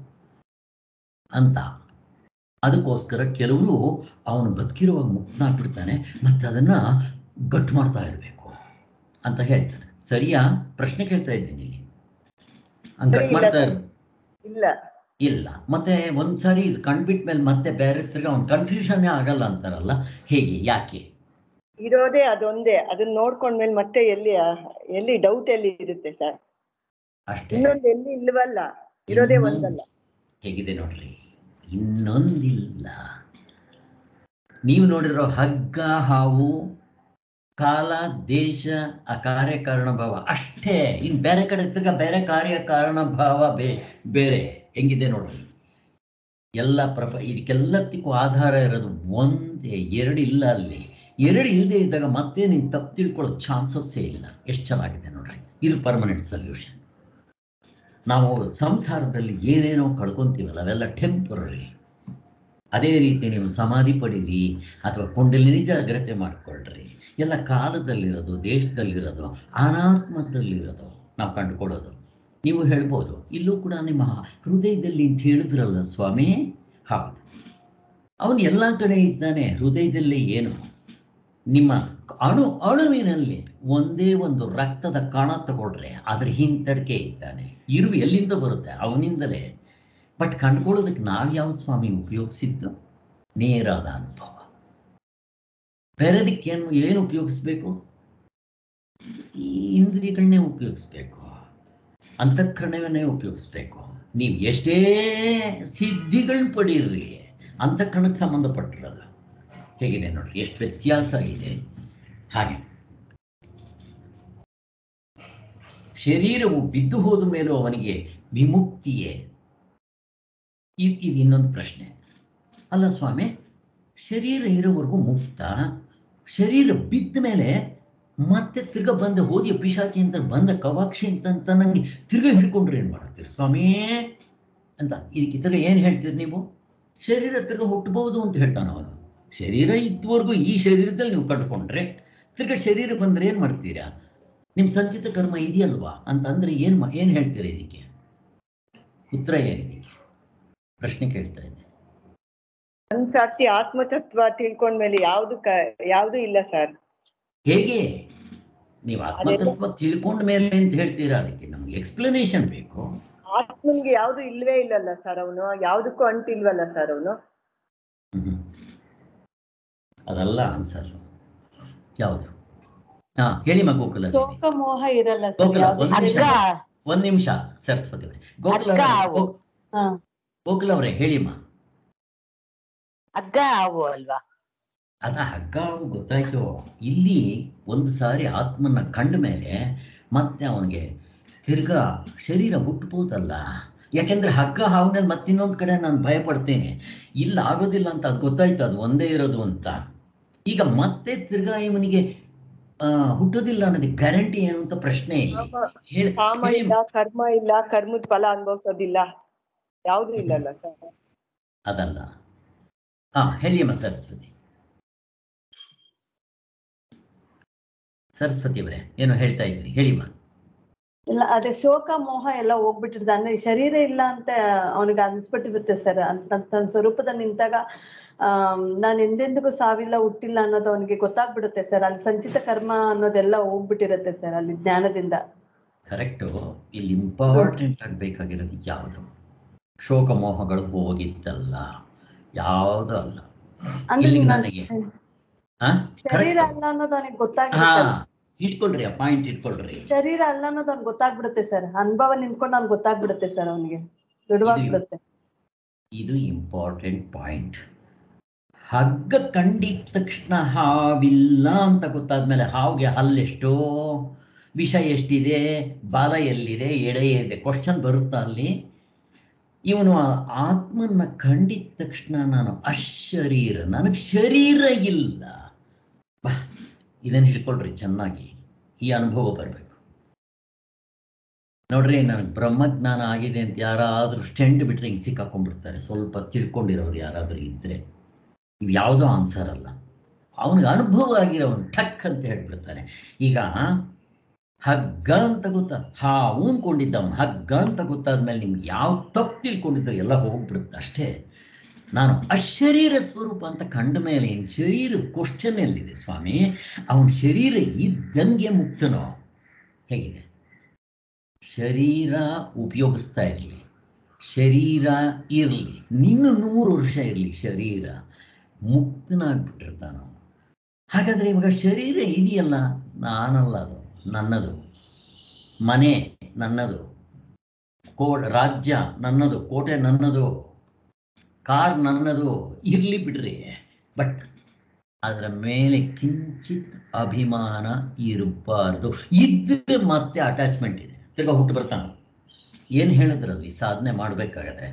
ಅಂತ ಅದಕ್ಕೋಸ್ಕರ ಕೆಲವರು ಅವನು ಬದುಕಿರುವಾಗ ಮುಕ್ತನಾಗ್ಬಿಡ್ತಾನೆ ಮತ್ತೆ ಅದನ್ನ ಗಟ್ಟು ಮಾಡ್ತಾ ಇರಬೇಕು ಅಂತ ಹೇಳ್ತಾನೆ ಸರಿಯಾ ಪ್ರಶ್ನೆ ಕೇಳ್ತಾ ಇದ್ದೀನಿ ಇಲ್ಲಿ ಹಂಗ್ ಗಟ್ಟು ಮಾಡ್ತಾ ಇರ್ ಇಲ್ಲ ಇಲ್ಲ ಮತ್ತೆ ಒಂದ್ಸಾರಿ ಇದು ಕಂಡ್ಬಿಟ್ಟ ಮೇಲೆ ಮತ್ತೆ ಬೇರೆ ತಿರ್ಗಾ ಅವ್ನು ಕನ್ಫ್ಯೂಷನ್ನೇ ಆಗಲ್ಲ ಅಂತಾರಲ್ಲ ಹೇಗೆ ಯಾಕೆ ಇರೋದೇ ಅದೊಂದೇ ಅದನ್ನ ನೋಡ್ಕೊಂಡ್ಮೇಲೆ ಮತ್ತೆ ಎಲ್ಲಿ ಎಲ್ಲಿ ಡೌಟ್ ಎಲ್ಲಿ ಇರುತ್ತೆ ಸರ್ ಅಷ್ಟೇ ಇನ್ನೊಂದು ಎಲ್ಲಿ ಇಲ್ವಲ್ಲ ಇರೋದೇ ಇನ್ನೊಂದು- ಒಂದಲ್ಲ ಹೇಗಿದೆ ನೋಡ್ರಿ ಇನ್ನೊಂದಿಲ್ಲ ನೀವು ನೋಡಿರೋ ಹಗ್ಗ ಹಾವು ಕಾಲ ದೇಶ ಆ ಕಾರ್ಯಕಾರಣ ಭಾವ ಅಷ್ಟೇ ಇನ್ ಬೇರೆ ಕಡೆ ತಿರ್ಗಾ ಬೇರೆ ಕಾರ್ಯಕಾರಣ ಭಾವ ಬೇ ಬೇರೆ ಹೆಂಗಿದೆ ನೋಡ್ರಿ ಎಲ್ಲ ಪ್ರಪ ಇದಕ್ಕೆಲ್ಲದಕ್ಕೂ ಆಧಾರ ಇರೋದು ಒಂದೇ ಎರಡು ಇಲ್ಲ ಅಲ್ಲಿ ಎರಡು ಇಲ್ಲದೆ ಇದ್ದಾಗ ಮತ್ತೆ ನೀನು ತಪ್ಪು ತಿಳ್ಕೊಳ್ಳೋ ಚಾನ್ಸಸ್ಸೇ ಇಲ್ಲ ಎಷ್ಟು ಚೆನ್ನಾಗಿದೆ ನೋಡ್ರಿ ಇದು ಪರ್ಮನೆಂಟ್ ಸೊಲ್ಯೂಷನ್ ನಾವು ಸಂಸಾರದಲ್ಲಿ ಏನೇನೋ ಕಳ್ಕೊಂತೀವಲ್ಲ ಅವೆಲ್ಲ ಟೆಂಪರರಿ ಅದೇ ರೀತಿ ನೀವು ಸಮಾಧಿ ಪಡೀರಿ ಅಥವಾ ಕುಂಡಲಿನಿ ಜಾಗ್ರತೆ ಮಾಡ್ಕೊಳ್ರಿ ಎಲ್ಲ ಕಾಲದಲ್ಲಿರೋದು ದೇಶದಲ್ಲಿರೋದು ಅನಾತ್ಮದಲ್ಲಿರೋದು ನಾವು ಕಂಡುಕೊಳ್ಳೋದು ನೀವು ಹೇಳ್ಬೋದು ಇಲ್ಲೂ ಕೂಡ ನಿಮ್ಮ ಹೃದಯದಲ್ಲಿ ಅಂತ ಹೇಳಿದ್ರಲ್ಲ ಸ್ವಾಮಿ ಹೌದು ಅವನು ಎಲ್ಲ ಕಡೆ ಇದ್ದಾನೆ ಹೃದಯದಲ್ಲಿ ಏನು ನಿಮ್ಮ ಅಣು ಅಣುವಿನಲ್ಲಿ ಒಂದೇ ಒಂದು ರಕ್ತದ ಕಣ ತಗೊಳ್ರೆ ಅದ್ರ ಹಿಂತಡಿಕೆ ಇದ್ದಾನೆ ಇರು ಎಲ್ಲಿಂದ ಬರುತ್ತೆ ಅವನಿಂದಲೇ ಬಟ್ ಕಂಡುಕೊಳ್ಳೋದಕ್ಕೆ ನಾವ್ಯಾವ ಸ್ವಾಮಿ ಉಪಯೋಗಿಸಿದ್ದು ನೇರಾದ ಅನುಭವ ಬೇರೆದಕ್ಕೆ ಏನು ಏನು ಉಪಯೋಗಿಸ್ಬೇಕು ಈ ಇಂದ್ರಿಯಗಳನ್ನೇ ಉಪಯೋಗಿಸ್ಬೇಕು ಅಂತಃಕರಣವನ್ನೇ ಉಪಯೋಗಿಸ್ಬೇಕು ನೀವು ಎಷ್ಟೇ ಸಿದ್ಧಿಗಳನ್ನ ಪಡೀರ್ರಿ ಅಂತಃಕರಣಕ್ಕೆ ಸಂಬಂಧಪಟ್ಟಿರಲ್ಲ ಹೇಗಿದೆ ನೋಡ್ರಿ ಎಷ್ಟು ವ್ಯತ್ಯಾಸ ಇದೆ ಹಾಗೆ ಶರೀರವು ಬಿದ್ದು ಹೋದ ಮೇಲೂ ಅವನಿಗೆ ವಿಮುಕ್ತಿಯೇ ಇ- ಇದು ಇನ್ನೊಂದು ಪ್ರಶ್ನೆ ಅಲ್ಲ ಸ್ವಾಮಿ ಶರೀರ ಇರೋವರೆಗೂ ಮುಕ್ತ ಶರೀರ ಬಿದ್ದ ಮೇಲೆ ಮತ್ತೆ ತಿರ್ಗ ಬಂದ ಹೋದಿಯ ಪಿಶಾಚಿ ಅಂತ ಬಂದ ಕವಾಕ್ಷಿ ಅಂತ ಅಂತ ನಂಗೆ ತಿರ್ಗ ಹಿಡ್ಕೊಂಡ್ರೆ ಏನು ಮಾಡ್ತೀರಿ ಸ್ವಾಮಿ ಅಂತ ಇದಕ್ಕೆ ತಿರ್ಗ ಏನು ಹೇಳ್ತೀರಿ ನೀವು ಶರೀರ ತಿರ್ಗ ಹುಟ್ಟಬಹುದು ಅಂತ ಹೇಳ್ತಾನೆ ಅವನು ಶರೀರ ಇದುವರೆಗೂ ಈ ಶರೀರದಲ್ಲಿ ನೀವು ಕಂಡುಕೊಂಡ್ರೆ ತಿರ್ಗ ಶರೀರ ಬಂದ್ರೆ ಏನು ಮಾಡ್ತೀರಾ ನಿಮ್ಮ ಸಂಚಿತ ಕರ್ಮ ಇದೆಯಲ್ವಾ ಅಂತಂದ್ರೆ ಏನು ಮಾ ಏನು ಹೇಳ್ತೀರಾ ಇದಕ್ಕೆ ಉತ್ತರ ಏನಿದಕ್ಕೆ ಪ್ರಶ್ನೆ ಕೇಳ್ತಾ ಇದ್ದೆ ಒಂದ್ ಸರ್ತಿ ಆತ್ಮತತ್ವ ತಿಳ್ಕೊಂಡ್ಮೇಲೆ ಯಾವ್ದು ಕ ಯಾವ್ದು ಇಲ್ಲ ಸರ್ ಹೇಗೆ ನೀವು ಆತ್ಮತತ್ವ ತಿಳ್ಕೊಂಡ ಮೇಲೆ ಅಂತ ಹೇಳ್ತೀರಾ ಅದಕ್ಕೆ ನಮ್ಗೆ ಎಕ್ಸ್ಪ್ಲನೇಷನ್ ಬೇಕು ಆತ್ಮನ್ಗೆ ಯಾವ್ದು ಇಲ್ವೇ ಇಲ್ಲಲ್ಲ ಸರ್ ಅವನು ಯಾವ್ದಕ್ಕೂ ಅಂಟಿಲ್ವಲ್ಲ ಸರ್ ಅವನು ಹ್ಮ್. ಅದಲ್ಲ ಆನ್ಸರ್ ಯಾವುದು ಹಾ ಹೇಳಿ ಮಾ ಗೋಕುಲ ಶೋಕ ಮೋಹ ಇರಲ್ಲ ಸರ್ ಗೋಕುಲ, ಯಾವ್ದು ಒಂದ್ ನಿಮಿಷ. ಶರೀರ- ಒಂದ್ ನಿಮಿಷ ಸರಸ್ವತಿ ಅವರೇ ಗೋಕುಲ ಅಕ್ಕ ಅವರೇ, ಅವು. ಗೋ- ಹಾ. ಗೋಕುಲ ಅವರೇ ಹೇಳಿಮ್ಮ ಹಗ್ಗ ಹಾವು ಅಲ್ವಾ ಅದ ಹಗ್ಗ ಗೊತ್ತಾಯ್ತು ಇಲ್ಲಿ ಒಂದು ಸಾರಿ ಆತ್ಮನ ಕಂಡ ಮೇಲೆ ಮತ್ತೆ ಅವನಿಗೆ ತಿರ್ಗಾ ಶರೀರ ಹುಟ್ಟಬಹುದಲ್ಲ ಯಾಕೆಂದ್ರೆ ಹಗ್ಗ ಹಾವಿನಲ್ಲಿ ಮತ್ತಿನ್ನೊಂದು ಕಡೆ ನಾನು ಭಯ ಪಡ್ತೇನೆ ಇಲ್ಲಿ ಆಗೋದಿಲ್ಲ ಅಂತ ಅದು ಗೊತ್ತಾಯ್ತು ಅದು ಒಂದೇ ಇರೋದು ಅಂತ ಈಗ ಮತ್ತೆ ತಿರ್ಗಾ ಇವನಿಗೆ ಆ, ಹುಟ್ಟೋದಿಲ್ಲ ಅನ್ನೋದಕ್ಕೆ ಗ್ಯಾರಂಟಿ ಏನು ಅಂತ ಪ್ರಶ್ನೆ ಇಲ್ಲಿ ಹೇಳಿ ಕಾಮ ಹೇಳಿ ಇಲ್ಲ ಕರ್ಮ ಇಲ್ಲ ಕರ್ಮದ ಫಲ ಅನ್ಭವಿಸೋದಿಲ್ಲ ಯಾವ್ದು ಇಲ್ಲಲ್ಲ ಸರ್ ಅದಲ್ಲ ಹಾ ಹೇಳಿಯಮ್ಮ ಸರಸ್ವತಿ ಸರಸ್ವತಿ ಅವರೇ ಏನೋ ಹೇಳ್ತಾ ಇದ್ರಿ ಹೇಳಿಮ್ಮ ಇಲ್ಲ ಅದೇ ಶೋಕ ಮೋಹ ಎಲ್ಲ ಹೋಗ್ಬಿಟ್ಟಿರುತ್ತೆ ಅಂದ್ರೆ ಈ ಶರೀರ ಇಲ್ಲ ಅಂತ ಅವನಿಗೆ ಅನ್ಸ್ಬಿಟ್ಟಿರುತ್ತೆ ಸರ್ ಅಂತ ತನ್ನ ಸ್ವರೂಪದಲ್ಲಿ ನಿಂತಾಗ ಆಮ್, ನಾನು ಎಂದೆಂದಿಗೂ ಸಾವಿಲ್ಲ ಹುಟ್ಟಿಲ್ಲ ಅನ್ನೋದು ಅವನಿಗೆ ಗೊತ್ತಾಗ್ಬಿಡುತ್ತೆ ಸರ್ ಅಲ್ಲಿ ಸಂಚಿತ ಕರ್ಮ ಅನ್ನೋದೆಲ್ಲ ಹೋಗ್ಬಿಟ್ಟಿರುತ್ತೆ ಸರ್ ಅಲ್ಲಿ ಜ್ಞಾನದಿಂದ ಕರೆಕ್ಟು ಇಲ್ಲಿ ಇಂಪಾರ್ಟೆಂಟ್ ಆಗಬೇಕಾಗಿರೋದು ಯಾವುದು ಶೋಕ ಮೋಹಗಳು ಹೋಗಿದ್ದಲ್ಲ ಯಾವುದು ಅಲ್ಲ ಅಂದ್ರೆ ಇಲ್ಲಿ ನಾನು ನನಗೆ ಶ- ಹಾ ಶರೀರ correct. ಅಲ್ಲ ಅನ್ನೋದು ಅವನಿಗೆ ಹಾ ಗೊತ್ತಾಗಿರುತ್ತೆ ಇಟ್ಕೊಳ್ರಿ ಆ ಪಾಯಿಂಟ್ ಇಟ್ಕೊಳ್ರಿ ಶರೀರ ಅಲ್ಲ ಅನ್ನೋದು ಅವ್ನಿಗೆ ಗೊತ್ತಾಗ್ಬಿಡುತ್ತೆ ಸರ್ ಅನುಭವ ನಿಂತ್ಕೊಂಡು ಅವ್ನಿಗೆ ಗೊತ್ತಾಗ್ಬಿಡುತ್ತೆ ಸರ್ ಅವನಿಗೆ ದೃಢವಾಗ್ಬಿಡುತ್ತೆ ಇದು ಇಂಪಾರ್ಟೆಂಟ್ ಪಾಯಿಂಟ್ ಹಗ್ಗ ಕಂಡಿದ ತಕ್ಷಣ ಹಾವಿಲ್ಲ ಅಂತ ಗೊತ್ತಾದ್ಮೇಲೆ ಹಾವಿಗೆ ಹಲ್ಲೆಷ್ಟು ವಿಷ ಎಷ್ಟಿದೆ ಬಾಲ ಎಲ್ಲಿದೆ ಎಡೆ ಇದೆ ಕ್ವಶನ್ ಬರುತ್ತಾ ಅಲ್ಲಿ ಇವನು ಆ ಆತ್ಮನ ಕಂಡಿದ ತಕ್ಷಣ ನಾನು ಅಶರೀರ ನನಗೆ ಶರೀರ ಇಲ್ಲ ಬಾ ಇದನ್ನು ಹಿಡ್ಕೊಳ್ರಿ ಚೆನ್ನಾಗಿ ಈ ಅನುಭವ ಬರಬೇಕು ನೋಡ್ರಿ ನನಗೆ ಬ್ರಹ್ಮಜ್ಞಾನ ಆಗಿದೆ ಅಂತ ಯಾರಾದರೂ ಸ್ಟೆಂಡ್ ಬಿಟ್ರೆ ಹಿಂಗೆ ಸಿಕ್ಕಾಕೊಂಡ್ಬಿಡ್ತಾರೆ ಸ್ವಲ್ಪ ತಿಳ್ಕೊಂಡಿರೋರು ಯಾರಾದರೂ ಇದ್ದರೆ ಇವು ಯಾವುದೋ ಆನ್ಸರ್ ಅಲ್ಲ ಅವನಿಗೆ ಅನುಭವ ಆಗಿರೋವನು ಠಕ್ ಅಂತ ಹೇಳ್ಬಿಡ್ತಾನೆ ಈಗ ಹಗ್ಗ ಅಂತ ಗೊತ್ತಾ ಹಾ ಕೊಂಡಿದ್ದವನು ಹಗ್ಗ ಅಂತ ಗೊತ್ತಾದ್ಮೇಲೆ ನಿಮ್ಗೆ ಯಾವ ತಪ್ಪು ತಿಳ್ಕೊಂಡಿದ್ರು ಎಲ್ಲ ಹೋಗ್ಬಿಡುತ್ತೆ ಅಷ್ಟೇ ನಾನು ಅಶರೀರ ಸ್ವರೂಪ ಅಂತ ಕಂಡ ಮೇಲೆ ಇನ್ನು ಶರೀರ ಕ್ವಶನ್ ಎಲ್ಲಿದೆ ಸ್ವಾಮಿ ಅವನ ಶರೀರ ಇದ್ದಂಗೆ ಮುಕ್ತನೋ ಹೇಗಿದೆ ಶರೀರ ಉಪಯೋಗಿಸ್ತಾ ಇರಲಿ ಶರೀರ ಇರಲಿ ನಿನ್ನ ನೂರು ವರ್ಷ ಇರಲಿ ಶರೀರ ಮುಕ್ತನಾಗ್ಬಿಟ್ಟಿರ್ತಾನ ಅವನು. ಹಾಗಾದ್ರೆ ಇವಾಗ ಶರೀರ ಇದೆಯಲ್ಲ ನಾನಲ್ಲ ಅದು ನನ್ನದು ಮನೆ ನನ್ನದು ಕೋ ರಾಜ್ಯ ನನ್ನದು ಕೋಟೆ ನನ್ನದು ಕಾರ್ ನನ್ನದು ಇರಲಿ ಬಿಡ್ರಿ ಬಟ್ ಅದರ ಮೇಲೆ ಕಿಂಚಿತ್ ಅಭಿಮಾನ ಇರಬಾರ್ದು ಇದ್ರೆ ಮತ್ತೆ ಅಟ್ಯಾಚ್ಮೆಂಟ್ ಇದೆ ತಿರ್ಗಾ ಹುಟ್ಟು ಬರ್ತಾನ ಏನು ಹೇಳಿದ್ರದು ಈ ಸಾಧನೆ ಮಾಡಬೇಕಾಗದೆ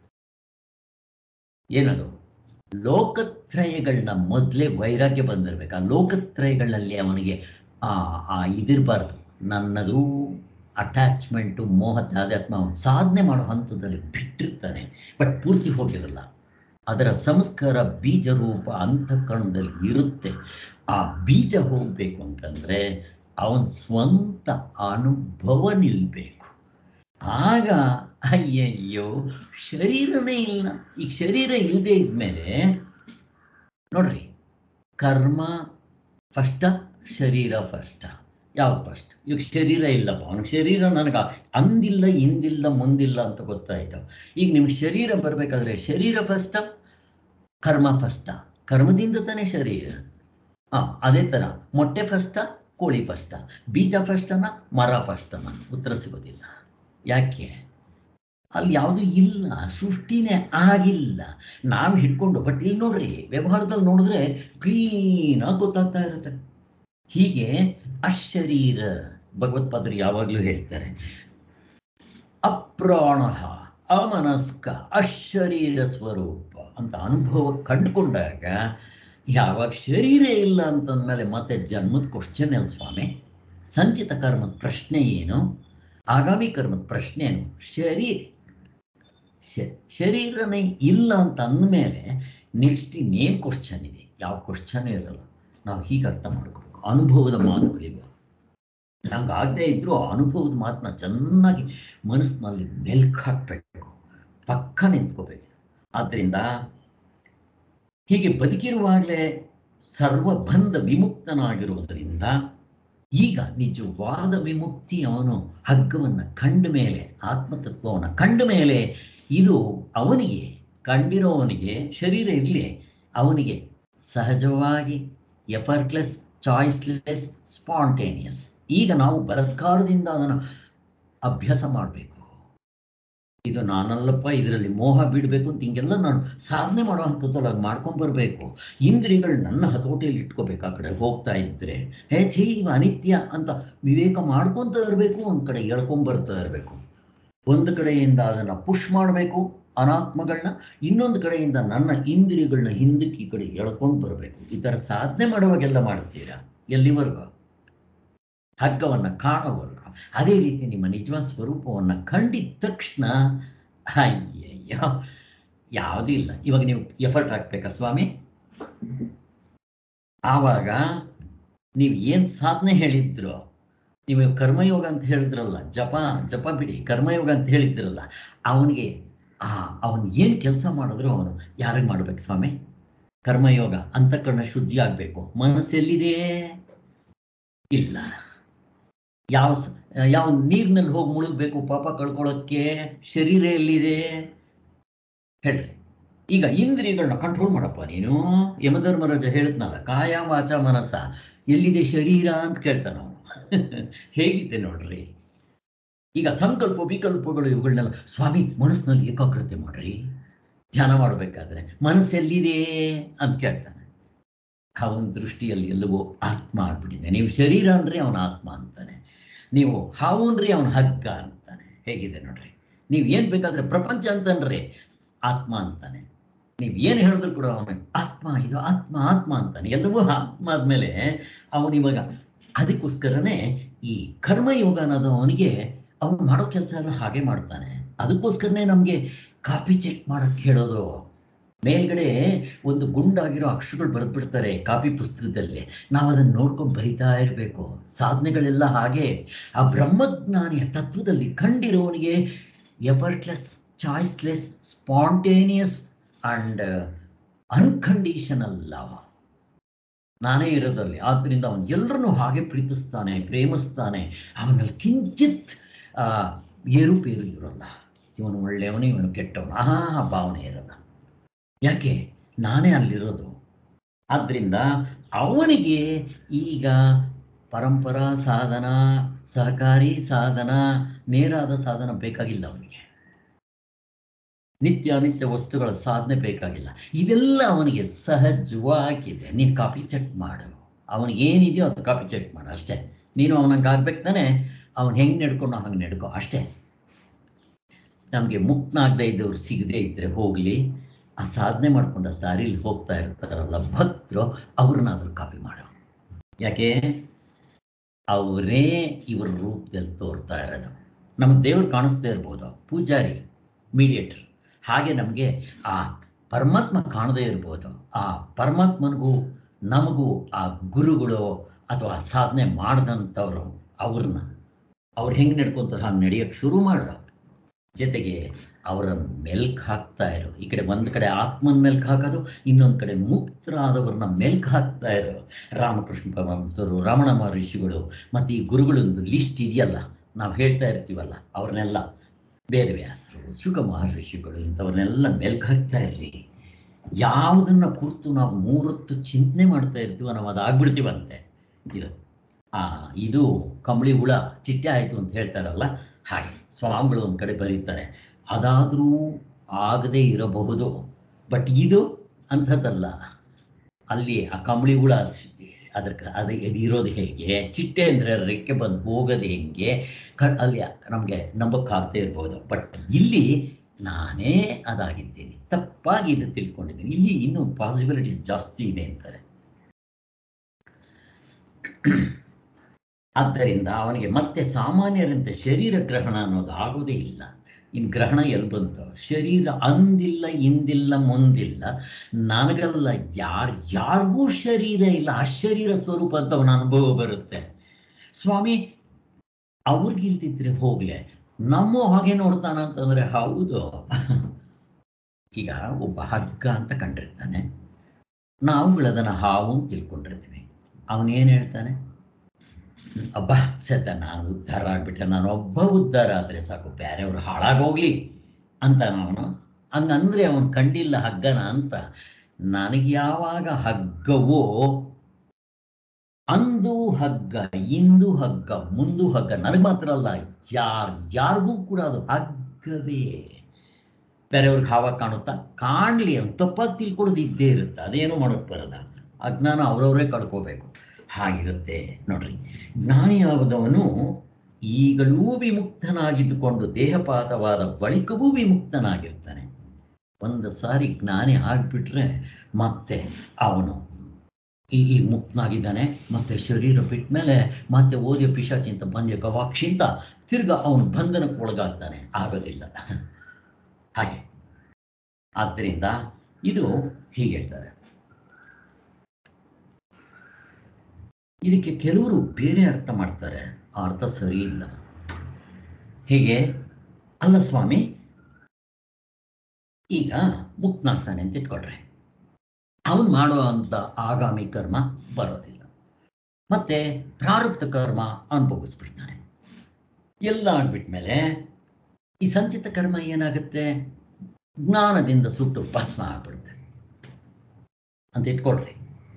ಏನದು ಲೋಕತ್ರಯಗಳನ್ನ ಮೊದಲೇ ವೈರಾಗ್ಯ ಬಂದಿರ್ಬೇಕು ಆ ಲೋಕತ್ರಯಗಳಲ್ಲಿ ಅವನಿಗೆ ಆ ಆ ಇದಿರಬಾರ್ದು ನನ್ನದು ಅಟ್ಯಾಚ್ಮೆಂಟು ಮೋಹ ತಾದಾತ್ಮ ಅವನು ಸಾಧನೆ ಮಾಡೋ ಹಂತದಲ್ಲಿ ಬಿಟ್ಟಿರ್ತಾನೆ ಬಟ್ ಪೂರ್ತಿ ಹೋಗಿರಲ್ಲ ಅದರ ಸಂಸ್ಕಾರ ಬೀಜ ರೂಪ ಅಂತಃಕರಣದಲ್ಲಿ ಇರುತ್ತೆ ಆ ಬೀಜ ಹೋಗಬೇಕು ಅಂತಂದ್ರೆ ಅವನ ಸ್ವಂತ ಅನುಭವ ನಿಲ್ಬೇಕು ಆಗ ಅಯ್ಯಯ್ಯೋ ಶರೀರನೇ ಇಲ್ಲ ಈಗ ಶರೀರ ಇಲ್ಲದೆ ಇದ್ಮೇಲೆ ನೋಡ್ರಿ ಕರ್ಮ ಫಸ್ಟ ಶರೀರ ಫಸ್ಟ ಯಾವ್ದು ಫಸ್ಟ್ ಈಗ ಶರೀರ ಇಲ್ಲಪ್ಪ ಅವನಿಗೆ ಶರೀರ ನನಗೆ ಅಂದಿಲ್ಲ ಇಂದಿಲ್ಲ ಮುಂದಿಲ್ಲ ಅಂತ ಗೊತ್ತಾಯ್ತು ಈಗ ನಿಮ್ಗೆ ಶರೀರ ಬರಬೇಕಾದ್ರೆ ಶರೀರ ಫಸ್ಟ ಕರ್ಮ ಫಸ್ಟ ಕರ್ಮದಿಂದ ತಾನೇ ಶರೀರ ಹಾಂ ಅದೇ ಥರ ಮೊಟ್ಟೆ ಫಸ್ಟ ಕೋಳಿ ಫಸ್ಟ ಬೀಜ ಫಸ್ಟನ ಮರ ಫಸ್ಟನ ಉತ್ತರ ಸಿಗೋದಿಲ್ಲ ಯಾಕೆ ಅಲ್ಲಿ ಯಾವುದು ಇಲ್ಲ ಸೃಷ್ಟಿನೇ ಆಗಿಲ್ಲ ನಾವು ಹಿಡ್ಕೊಂಡು ಬಟ್ ಇಲ್ಲಿ ನೋಡ್ರಿ ವ್ಯವಹಾರದಲ್ಲಿ ನೋಡಿದ್ರೆ ಕ್ಲೀನಾಗಿ ಗೊತ್ತಾಗ್ತಾ ಇರುತ್ತೆ ಹೀಗೆ ಅಶರೀರ ಭಗವತ್ಪಾದರು ಯಾವಾಗಲೂ ಹೇಳ್ತಾರೆ ಅಪ್ರಾಣ ಅಮನಸ್ಕ ಅಶರೀರ ಸ್ವರೂಪ ಅಂತ ಅನುಭವ ಕಂಡುಕೊಂಡಾಗ ಯಾವಾಗ ಶರೀರ ಇಲ್ಲ ಅಂತಂದ್ಮೇಲೆ ಮತ್ತೆ ಜನ್ಮದ ಕ್ವಶನ್ ಅಲ್ಲ ಸ್ವಾಮಿ ಸಂಚಿತ ಕರ್ಮದ ಪ್ರಶ್ನೆ ಏನು ಆಗಾಮಿ ಕರ್ಮದ ಪ್ರಶ್ನೆ ಏನು ಶರೀ ಶ- ಶರೀರನೇ ಇಲ್ಲ ಅಂತ ಅಂದಮೇಲೆ ನೆಕ್ಸ್ಟ್ ಇನ್ನೇನು ಕ್ವಶನ್ ಇದೆ ಯಾವ ಕ್ವಶನ್ ಇರಲ್ಲ ನಾವು ಹೀಗೆ ಅರ್ಥ ಮಾಡ್ಕೋಬೇಕು ಅನುಭವದ ಮಾತುಗಳಿವೆ ನಂಗೆ ಆಗದೆ ಇದ್ರೂ ಆ ಅನುಭವದ ಮಾತನ್ನ ಚೆನ್ನಾಗಿ ಮನಸ್ಸಿನಲ್ಲಿ ಮೆಲ್ಕ್ ಹಾಕಬೇಕು ಪಕ್ಕ ನಿಂತ್ಕೋಬೇಕು ಆದ್ದರಿಂದ ಹೀಗೆ ಬದುಕಿರುವಾಗಲೇ ಸರ್ವಬಂಧ ವಿಮುಕ್ತನಾಗಿರುವುದರಿಂದ ಈಗ ನಿಜವಾದ ವಿಮುಕ್ತಿ ಅವನು ಹಗ್ಗವನ್ನು ಕಂಡ ಮೇಲೆ ಆತ್ಮತತ್ವವನ್ನು ಕಂಡ ಮೇಲೆ ಇದು ಅವನಿಗೆ ಕಂಡಿರೋವನಿಗೆ ಶರೀರ ಇರಲಿ ಅವನಿಗೆ ಸಹಜವಾಗಿ ಎಫರ್ಟ್ಲೆಸ್ ಚಾಯ್ಸ್ಲೆಸ್ ಸ್ಪಾಂಟೇನಿಯಸ್ ಈಗ ನಾವು ಬಲತ್ಕಾರದಿಂದ ಅದನ್ನು ಅಭ್ಯಾಸ ಮಾಡಬೇಕು ಇದು ನಾನಲ್ಲಪ್ಪ ಇದರಲ್ಲಿ ಮೋಹ ಬಿಡಬೇಕು ಅಂತ ಹಿಂಗೆಲ್ಲ ನಾನು ಸಾಧನೆ ಮಾಡೋ ಅಂಥದ್ದಲ್ಲ ಅದು ಮಾಡ್ಕೊಂಬರ್ಬೇಕು ಇಂದ್ರಿಯಗಳು ನನ್ನ ಹತೋಟಿಯಲ್ಲಿ ಇಟ್ಕೋಬೇಕು ಆ ಕಡೆ ಹೋಗ್ತಾ ಇದ್ರೆ ಹೇ ಛೀ ಇವ ಅನಿತ್ಯ ಅಂತ ವಿವೇಕ ಮಾಡ್ಕೊತ ಇರಬೇಕು ಒಂದು ಕಡೆ ಎಳ್ಕೊಂಬರ್ತಾ ಇರಬೇಕು ಒಂದು ಕಡೆಯಿಂದ ಅದನ್ನು ಪುಷ್ ಮಾಡಬೇಕು ಅನಾತ್ಮಗಳನ್ನ ಇನ್ನೊಂದು ಕಡೆಯಿಂದ ನನ್ನ ಇಂದ್ರಿಯಗಳನ್ನ ಹಿಂದಕ್ಕೆ ಈ ಕಡೆ ಎಳ್ಕೊಂಡು ಬರಬೇಕು ಈ ಥರ ಸಾಧನೆ ಮಾಡುವಾಗೆಲ್ಲ ಮಾಡ್ತೀರಾ ಎಲ್ಲಿವರೆಗೂ ಹಗ್ಗವನ್ನ ಕಾಣುವವರೆಗೂ ಅದೇ ರೀತಿ ನಿಮ್ಮ ನಿಜವಾದ ಸ್ವರೂಪವನ್ನು ಕಂಡಿದ ತಕ್ಷಣ ಅಯ್ಯಯ್ಯೋ ಯಾವುದೂ ಇಲ್ಲ ಇವಾಗ ನೀವು ಎಫರ್ಟ್ ಹಾಕ್ಬೇಕಾ ಸ್ವಾಮಿ ಆವಾಗ ನೀವು ಏನು ಸಾಧನೆ ಹೇಳಿದ್ರು ನೀವು ಕರ್ಮಯೋಗ ಅಂತ ಹೇಳಿದ್ರಲ್ಲ ಜಪ ಜಪ ಬಿಡಿ ಕರ್ಮಯೋಗ ಅಂತ ಹೇಳಿದ್ರಲ್ಲ ಅವನಿಗೆ ಆ ಅವನು ಏನು ಕೆಲಸ ಮಾಡಿದ್ರು ಅವನು ಯಾರಿಗೆ ಮಾಡ್ಬೇಕು ಸ್ವಾಮಿ ಕರ್ಮಯೋಗ ಅಂತಃಕರಣ ಶುದ್ಧಿ ಆಗಬೇಕು ಮನಸ್ಸೆಲ್ಲಿದೆ ಇಲ್ಲ ಯಾವ ಸ- ಯಾವ ನೀರಿನಲ್ಲಿ ಹೋಗಿ ಮುಳುಗಬೇಕು ಪಾಪ ಕಳ್ಕೊಳ್ಳೋಕ್ಕೆ ಶರೀರ ಎಲ್ಲಿದೆ ಹೇಳ್ರಿ ಈಗ ಇಂದ್ರಿಯಗಳನ್ನ ಕಂಟ್ರೋಲ್ ಮಾಡಪ್ಪ ನೀನು ಯಮಧರ್ಮರಾಜ ಹೇಳ್ತನಲ್ಲ ಕಾಯ ವಾಚ ಮನಸ್ಸ ಎಲ್ಲಿದೆ ಶರೀರ ಅಂತ ಕೇಳ್ತಾನ ಅವನು ಹೇಗಿದೆ ನೋಡ್ರಿ ಈಗ ಸಂಕಲ್ಪ ವಿಕಲ್ಪಗಳು ಇವುಗಳನ್ನೆಲ್ಲ ಸ್ವಾಮಿ ಮನಸ್ಸಿನಲ್ಲಿ ಏಕಾಗ್ರತೆ ಮಾಡ್ರಿ ಧ್ಯಾನ ಮಾಡಬೇಕಾದ್ರೆ ಮನಸ್ಸೆಲ್ಲಿದೆ ಅಂತ ಕೇಳ್ತಾನೆ ಅವನ ದೃಷ್ಟಿಯಲ್ಲಿ ಎಲ್ಲವೋ ಆತ್ಮ ಆಗ್ಬಿಟ್ಟಿದೆ ನೀವು ಶರೀರ ಅಂದ್ರೆ ಅವನ ಆತ್ಮ ಅಂತಾನೆ ನೀವು ಹಾವು ಅನ್ರಿ ಅವನ ಹಗ್ಗ ಅಂತಾನೆ ಹೇಗಿದೆ ನೋಡ್ರಿ ನೀವು ಏನ್ ಬೇಕಾದ್ರೆ ಪ್ರಪಂಚ ಅಂತನ್ರಿ ಆತ್ಮ ಅಂತಾನೆ ನೀವು ಏನು ಹೇಳಿದ್ರು ಕೂಡ ಅವನ ಆತ್ಮ ಇದು ಆತ್ಮ ಆತ್ಮ ಅಂತಾನೆ ಎಲ್ಲವೂ ಆತ್ಮ ಆದ್ಮೇಲೆ ಅವನು ಇವಾಗ ಅದಕ್ಕೋಸ್ಕರನೇ ಈ ಕರ್ಮಯೋಗ ಅನ್ನೋದು ಅವನಿಗೆ ಅವನು ಮಾಡೋ ಕೆಲಸ ಎಲ್ಲ ಹಾಗೆ ಮಾಡ್ತಾನೆ ಅದಕ್ಕೋಸ್ಕರನೇ ನಮಗೆ ಕಾಪಿ ಚೆಕ್ ಮಾಡಕ್ಕೆ ಹೇಳೋದು ಮೇಲ್ಗಡೆ ಒಂದು ಗುಂಡಾಗಿರೋ ಅಕ್ಷರಗಳು ಬರೆದ್ಬಿಡ್ತಾರೆ ಕಾಪಿ ಪುಸ್ತಕದಲ್ಲಿ ನಾವು ಅದನ್ನು ನೋಡ್ಕೊಂಡು ಬರಿತಾ ಇರಬೇಕು ಸಾಧನೆಗಳೆಲ್ಲ ಹಾಗೆ ಆ ಬ್ರಹ್ಮಜ್ಞಾನಿಯ ತತ್ವದಲ್ಲಿ ಕಂಡಿರೋವನಿಗೆ effortless choiceless spontaneous and unconditional love ನಾನೇ ಇರೋದಲ್ಲಿ ಆದ್ದರಿಂದ ಅವನು ಎಲ್ಲರನ್ನೂ ಹಾಗೆ ಪ್ರೀತಿಸ್ತಾನೆ ಪ್ರೇಮಿಸ್ತಾನೆ ಅವನಲ್ಲಿ ಕಿಂಚಿತ್ ಆ, ಏರುಪೇರು ಇರೋಲ್ಲ ಇವನು ಒಳ್ಳೆಯವನು ಇವನು ಕೆಟ್ಟವನು ಆ ಭಾವನೆ ಇರಲ್ಲ ಯಾಕೆ ನಾನೇ ಅಲ್ಲಿರೋದು ಆದ್ದರಿಂದ ಅವನಿಗೆ ಈಗ ಪರಂಪರಾ ಸಾಧನ ಸಹಕಾರಿ ಸಾಧನ ನೇರಾದ ಸಾಧನ ಬೇಕಾಗಿಲ್ಲ ಅವನಿಗೆ ನಿತ್ಯ ಅನಿತ್ಯ ವಸ್ತುಗಳ ಸಾಧನೆ ಬೇಕಾಗಿಲ್ಲ ಇವೆಲ್ಲ ಅವನಿಗೆ ಸಹಜವಾಗಿದೆ ನೀನು ಕಾಪಿ ಚೆಕ್ ಮಾಡು ಅವನಿಗೆ ಏನಿದೆಯೋ ಅದು ಕಾಪಿ ಚೆಕ್ ಮಾಡು ಅಷ್ಟೇ ನೀನು ಅವನಂಗೆ ಆಗ್ಬೇಕು ತಾನೆ ಅವನು ಹೆಂಗೆ ನಡ್ಕೊಂಡು ಹಂಗೆ ನಡ್ಕೊ ಅಷ್ಟೇ ನಮಗೆ ಮುಕ್ತನಾಗದೇ ಇದ್ದವ್ರು ಸಿಗದೇ ಇದ್ದರೆ ಹೋಗಲಿ ಆ ಸಾಧನೆ ಮಾಡ್ಕೊಂಡ ದಾರಿಲಿ ಹೋಗ್ತಾ ಇರ್ತಾರಲ್ಲ ಭಕ್ತರು ಅವ್ರನ್ನಾದ್ರೂ ಕಾಪಿ ಮಾಡು ಯಾಕೆ ಅವರೇ ಇವ್ರ ರೂಪದಲ್ಲಿ ತೋರ್ತಾ ಇರೋದು ನಮ್ಗೆ ದೇವ್ರು ಕಾಣಿಸ್ತಾ ಇರ್ಬೋದು ಪೂಜಾರಿ ಮೀಡಿಯೇಟರ್ ಹಾಗೆ ನಮಗೆ ಆ ಪರಮಾತ್ಮ ಕಾಣದೇ ಇರ್ಬೋದು ಆ ಪರಮಾತ್ಮನಿಗೂ ನಮಗೂ ಆ ಗುರುಗಳು ಅಥವಾ ಸಾಧನೆ ಮಾಡಿದಂಥವ್ರು ಅವ್ರನ್ನ ಅವ್ರು ಹೆಂಗೆ ನಡ್ಕೊಂತಾರೆ ಹಾಗೆ ನಡೆಯೋಕ್ಕೆ ಶುರು ಮಾಡು ಜೊತೆಗೆ ಅವರನ್ನು ಮೆಲ್ಕ್ ಹಾಕ್ತಾ ಇರು ಈ ಕಡೆ ಒಂದು ಕಡೆ ಆತ್ಮನ ಮೆಲ್ಕ್ ಹಾಕೋದು ಇನ್ನೊಂದು ಕಡೆ ಮುಕ್ತರಾದವ್ರನ್ನ ಮೆಲ್ಕ್ ಹಾಕ್ತಾ ಇರು ರಾಮಕೃಷ್ಣ ಪರಮಹಂಸರು ರಮಣ ಮಹರ್ಷಿಗಳು ಮತ್ತು ಈ ಗುರುಗಳೊಂದು ಲಿಸ್ಟ್ ಇದೆಯಲ್ಲ ನಾವು ಹೇಳ್ತಾ ಇರ್ತೀವಲ್ಲ ಅವ್ರನ್ನೆಲ್ಲ ಬೇರೆ ವ್ಯಾಸರು ಶುಕ ಮಹರ್ಷಿಗಳು ಇಂಥವ್ರನ್ನೆಲ್ಲ ಮೆಲ್ಕ್ ಹಾಕ್ತಾ ಇರ್ರಿ ಯಾವುದನ್ನ ಕುರಿತು ನಾವು ಮೂರೊತ್ತು ಚಿಂತನೆ ಮಾಡ್ತಾ ಇರ್ತೀವೋ ನಾವು ಅದಾಗ್ಬಿಡ್ತೀವಂತೆ ಇದು ಆ ಇದು ಕಂಬಳಿ ಹುಳ ಚಿಟ್ಟೆ ಆಯಿತು ಅಂತ ಹೇಳ್ತಾರಲ್ಲ ಹಾಗೆ ಸ್ವಾಮಿಗಳು ಒಂದು ಕಡೆ ಬರೀತಾರೆ ಅದಾದರೂ ಆಗದೇ ಇರಬಹುದು ಬಟ್ ಇದು ಅಂಥದ್ದಲ್ಲ ಅಲ್ಲಿ ಆ ಕಂಬಳಿ ಹುಳ ಅದ್ರ ಅದು ಇದು ಇರೋದು ಹೇಗೆ ಚಿಟ್ಟೆ ಅಂದರೆ ರೆಕ್ಕೆ ಬಂದು ಹೋಗೋದು ಹೆಂಗೆ ಕ ಅಲ್ಲಿ ನಮಗೆ ನಂಬಕ್ಕಾಗದೇ ಇರ್ಬೋದು ಬಟ್ ಇಲ್ಲಿ ನಾನೇ ಅದಾಗಿದ್ದೀನಿ ತಪ್ಪಾಗಿ ಇದು ತಿಳ್ಕೊಂಡಿದ್ದೀನಿ ಇಲ್ಲಿ ಇನ್ನೂ ಪಾಸಿಬಿಲಿಟೀಸ್ ಜಾಸ್ತಿ ಇದೆ ಅಂತಾರೆ ಆದ್ದರಿಂದ ಅವನಿಗೆ ಮತ್ತೆ ಸಾಮಾನ್ಯರಂತೆ ಶರೀರ ಗ್ರಹಣ ಅನ್ನೋದು ಆಗೋದೇ ಇಲ್ಲ ಇನ್ನು ಗ್ರಹಣ ಎಲ್ಲಿ ಬಂತು ಶರೀರ ಅಂದಿಲ್ಲ ಇಂದಿಲ್ಲ ಮುಂದಿಲ್ಲ ನನಗಲ್ಲ ಯಾರು ಯಾರಿಗೂ ಶರೀರ ಇಲ್ಲ ಆ ಶರೀರ ಸ್ವರೂಪ ಅಂತ ಅವನ ಅನುಭವ ಬರುತ್ತೆ ಸ್ವಾಮಿ ಅವ್ರಿಗಿಲ್ದಿದ್ರೆ ಹೋಗ್ಲೆ ನಮ್ಮ ಹಾಗೆ ನೋಡ್ತಾನಂತಂದ್ರೆ ಹೌದು ಈಗ ಒಬ್ಬ ಹಗ್ಗ ಅಂತ ಕಂಡಿರ್ತಾನೆ ನಾವುಗಳದನ್ನ ಹಾವು ಅಂತ ತಿಳ್ಕೊಂಡಿರ್ತೀವಿ ಅವನೇನು ಹೇಳ್ತಾನೆ ಅಬ್ಬಾ ಸತ ನಾನು ಉದ್ಧಾರ ಆಗ್ಬಿಟ್ಟೆ ನಾನು ಒಬ್ಬ ಉದ್ಧಾರ ಆದರೆ ಸಾಕು ಬೇರೆಯವ್ರು ಹಾಳಾಗೋಗ್ಲಿ ಅಂತ ಅವನು ಹಂಗಂದ್ರೆ ಅವನು ಕಂಡಿಲ್ಲ ಹಗ್ಗನ ಅಂತ ನನಗೆ ಯಾವಾಗ ಹಗ್ಗವೋ ಅಂದು ಹಗ್ಗ ಇಂದು ಹಗ್ಗ ಮುಂದು ಹಗ್ಗ ನನಗೆ ಮಾತ್ರ ಅಲ್ಲ ಯಾರ್ ಯಾರಿಗೂ ಕೂಡ ಅದು ಹಗ್ಗವೇ ಬೇರೆಯವ್ರಿಗೆ ಹಾವ ಕಾಣುತ್ತಾ ಕಾಣಲಿ ಅಂತ ತಪ್ಪಾಗಿ ತಿಳ್ಕೊಳ್ಳೋದು ಇದ್ದೇ ಇರುತ್ತೆ ಅದೇನು ಮಾಡೋಕ್ಕೆ ಬರಲ್ಲ ಅಜ್ಞಾನ ಅವರವರೇ ಕಳ್ಕೋಬೇಕು ಹಾಗಿರುತ್ತೆ ನೋಡ್ರಿ ಜ್ಞಾನಿಯಾದವನು ಈಗಲೂ ವಿಮುಕ್ತನಾಗಿದ್ದುಕೊಂಡು ದೇಹಪಾತವಾದ ಬಳಿಕವೂ ವಿಮುಕ್ತನಾಗಿರ್ತಾನೆ ಒಂದು ಸಾರಿ ಜ್ಞಾನಿ ಆಗ್ಬಿಟ್ರೆ ಮತ್ತೆ ಅವನು ಈ ಈಗ ಮುಕ್ತನಾಗಿದ್ದಾನೆ ಮತ್ತೆ ಶರೀರ ಬಿಟ್ಟ ಮೇಲೆ ಮತ್ತೆ ಓದಿಯ ಪಿಶಾಚಿಂತ ಬಂದ್ಯ ಗವಾಕ್ಷಿಂತ ತಿರ್ಗಾ ಅವನು ಬಂಧನಕ್ಕೆ ಒಳಗಾಗ್ತಾನೆ ಆಗೋದಿಲ್ಲ ಹಾಗೆ ಆದ್ದರಿಂದ ಇದು ಹೀಗೆ ಹೇಳ್ತಾರೆ ಇದಕ್ಕೆ ಕೆಲವರು ಬೇರೆ ಅರ್ಥ ಮಾಡ್ತಾರೆ ಆ ಅರ್ಥ ಸರಿ ಇಲ್ಲ ಹೀಗೆ ಅಲ್ಲ ಸ್ವಾಮಿ ಈಗ ಮುಕ್ತನಾಗ್ತಾನೆ ಅಂತ ಇಟ್ಕೊಳ್ರಿ ಅವನು ಮಾಡೋ ಅಂತ ಆಗಾಮಿ ಕರ್ಮ ಬರೋದಿಲ್ಲ ಮತ್ತೆ ಪ್ರಾರಬ್ಧ ಕರ್ಮ ಅನುಭವಿಸ್ಬಿಡ್ತಾನೆ ಎಲ್ಲ ಆಗ್ಬಿಟ್ಮೇಲೆ ಈ ಸಂಚಿತ ಕರ್ಮ ಏನಾಗುತ್ತೆ ಜ್ಞಾನದಿಂದ ಸುಟ್ಟು ಭಸ್ಮ ಆಗ್ಬಿಡುತ್ತೆ ಅಂತ ಇಟ್ಕೊಳ್ರಿ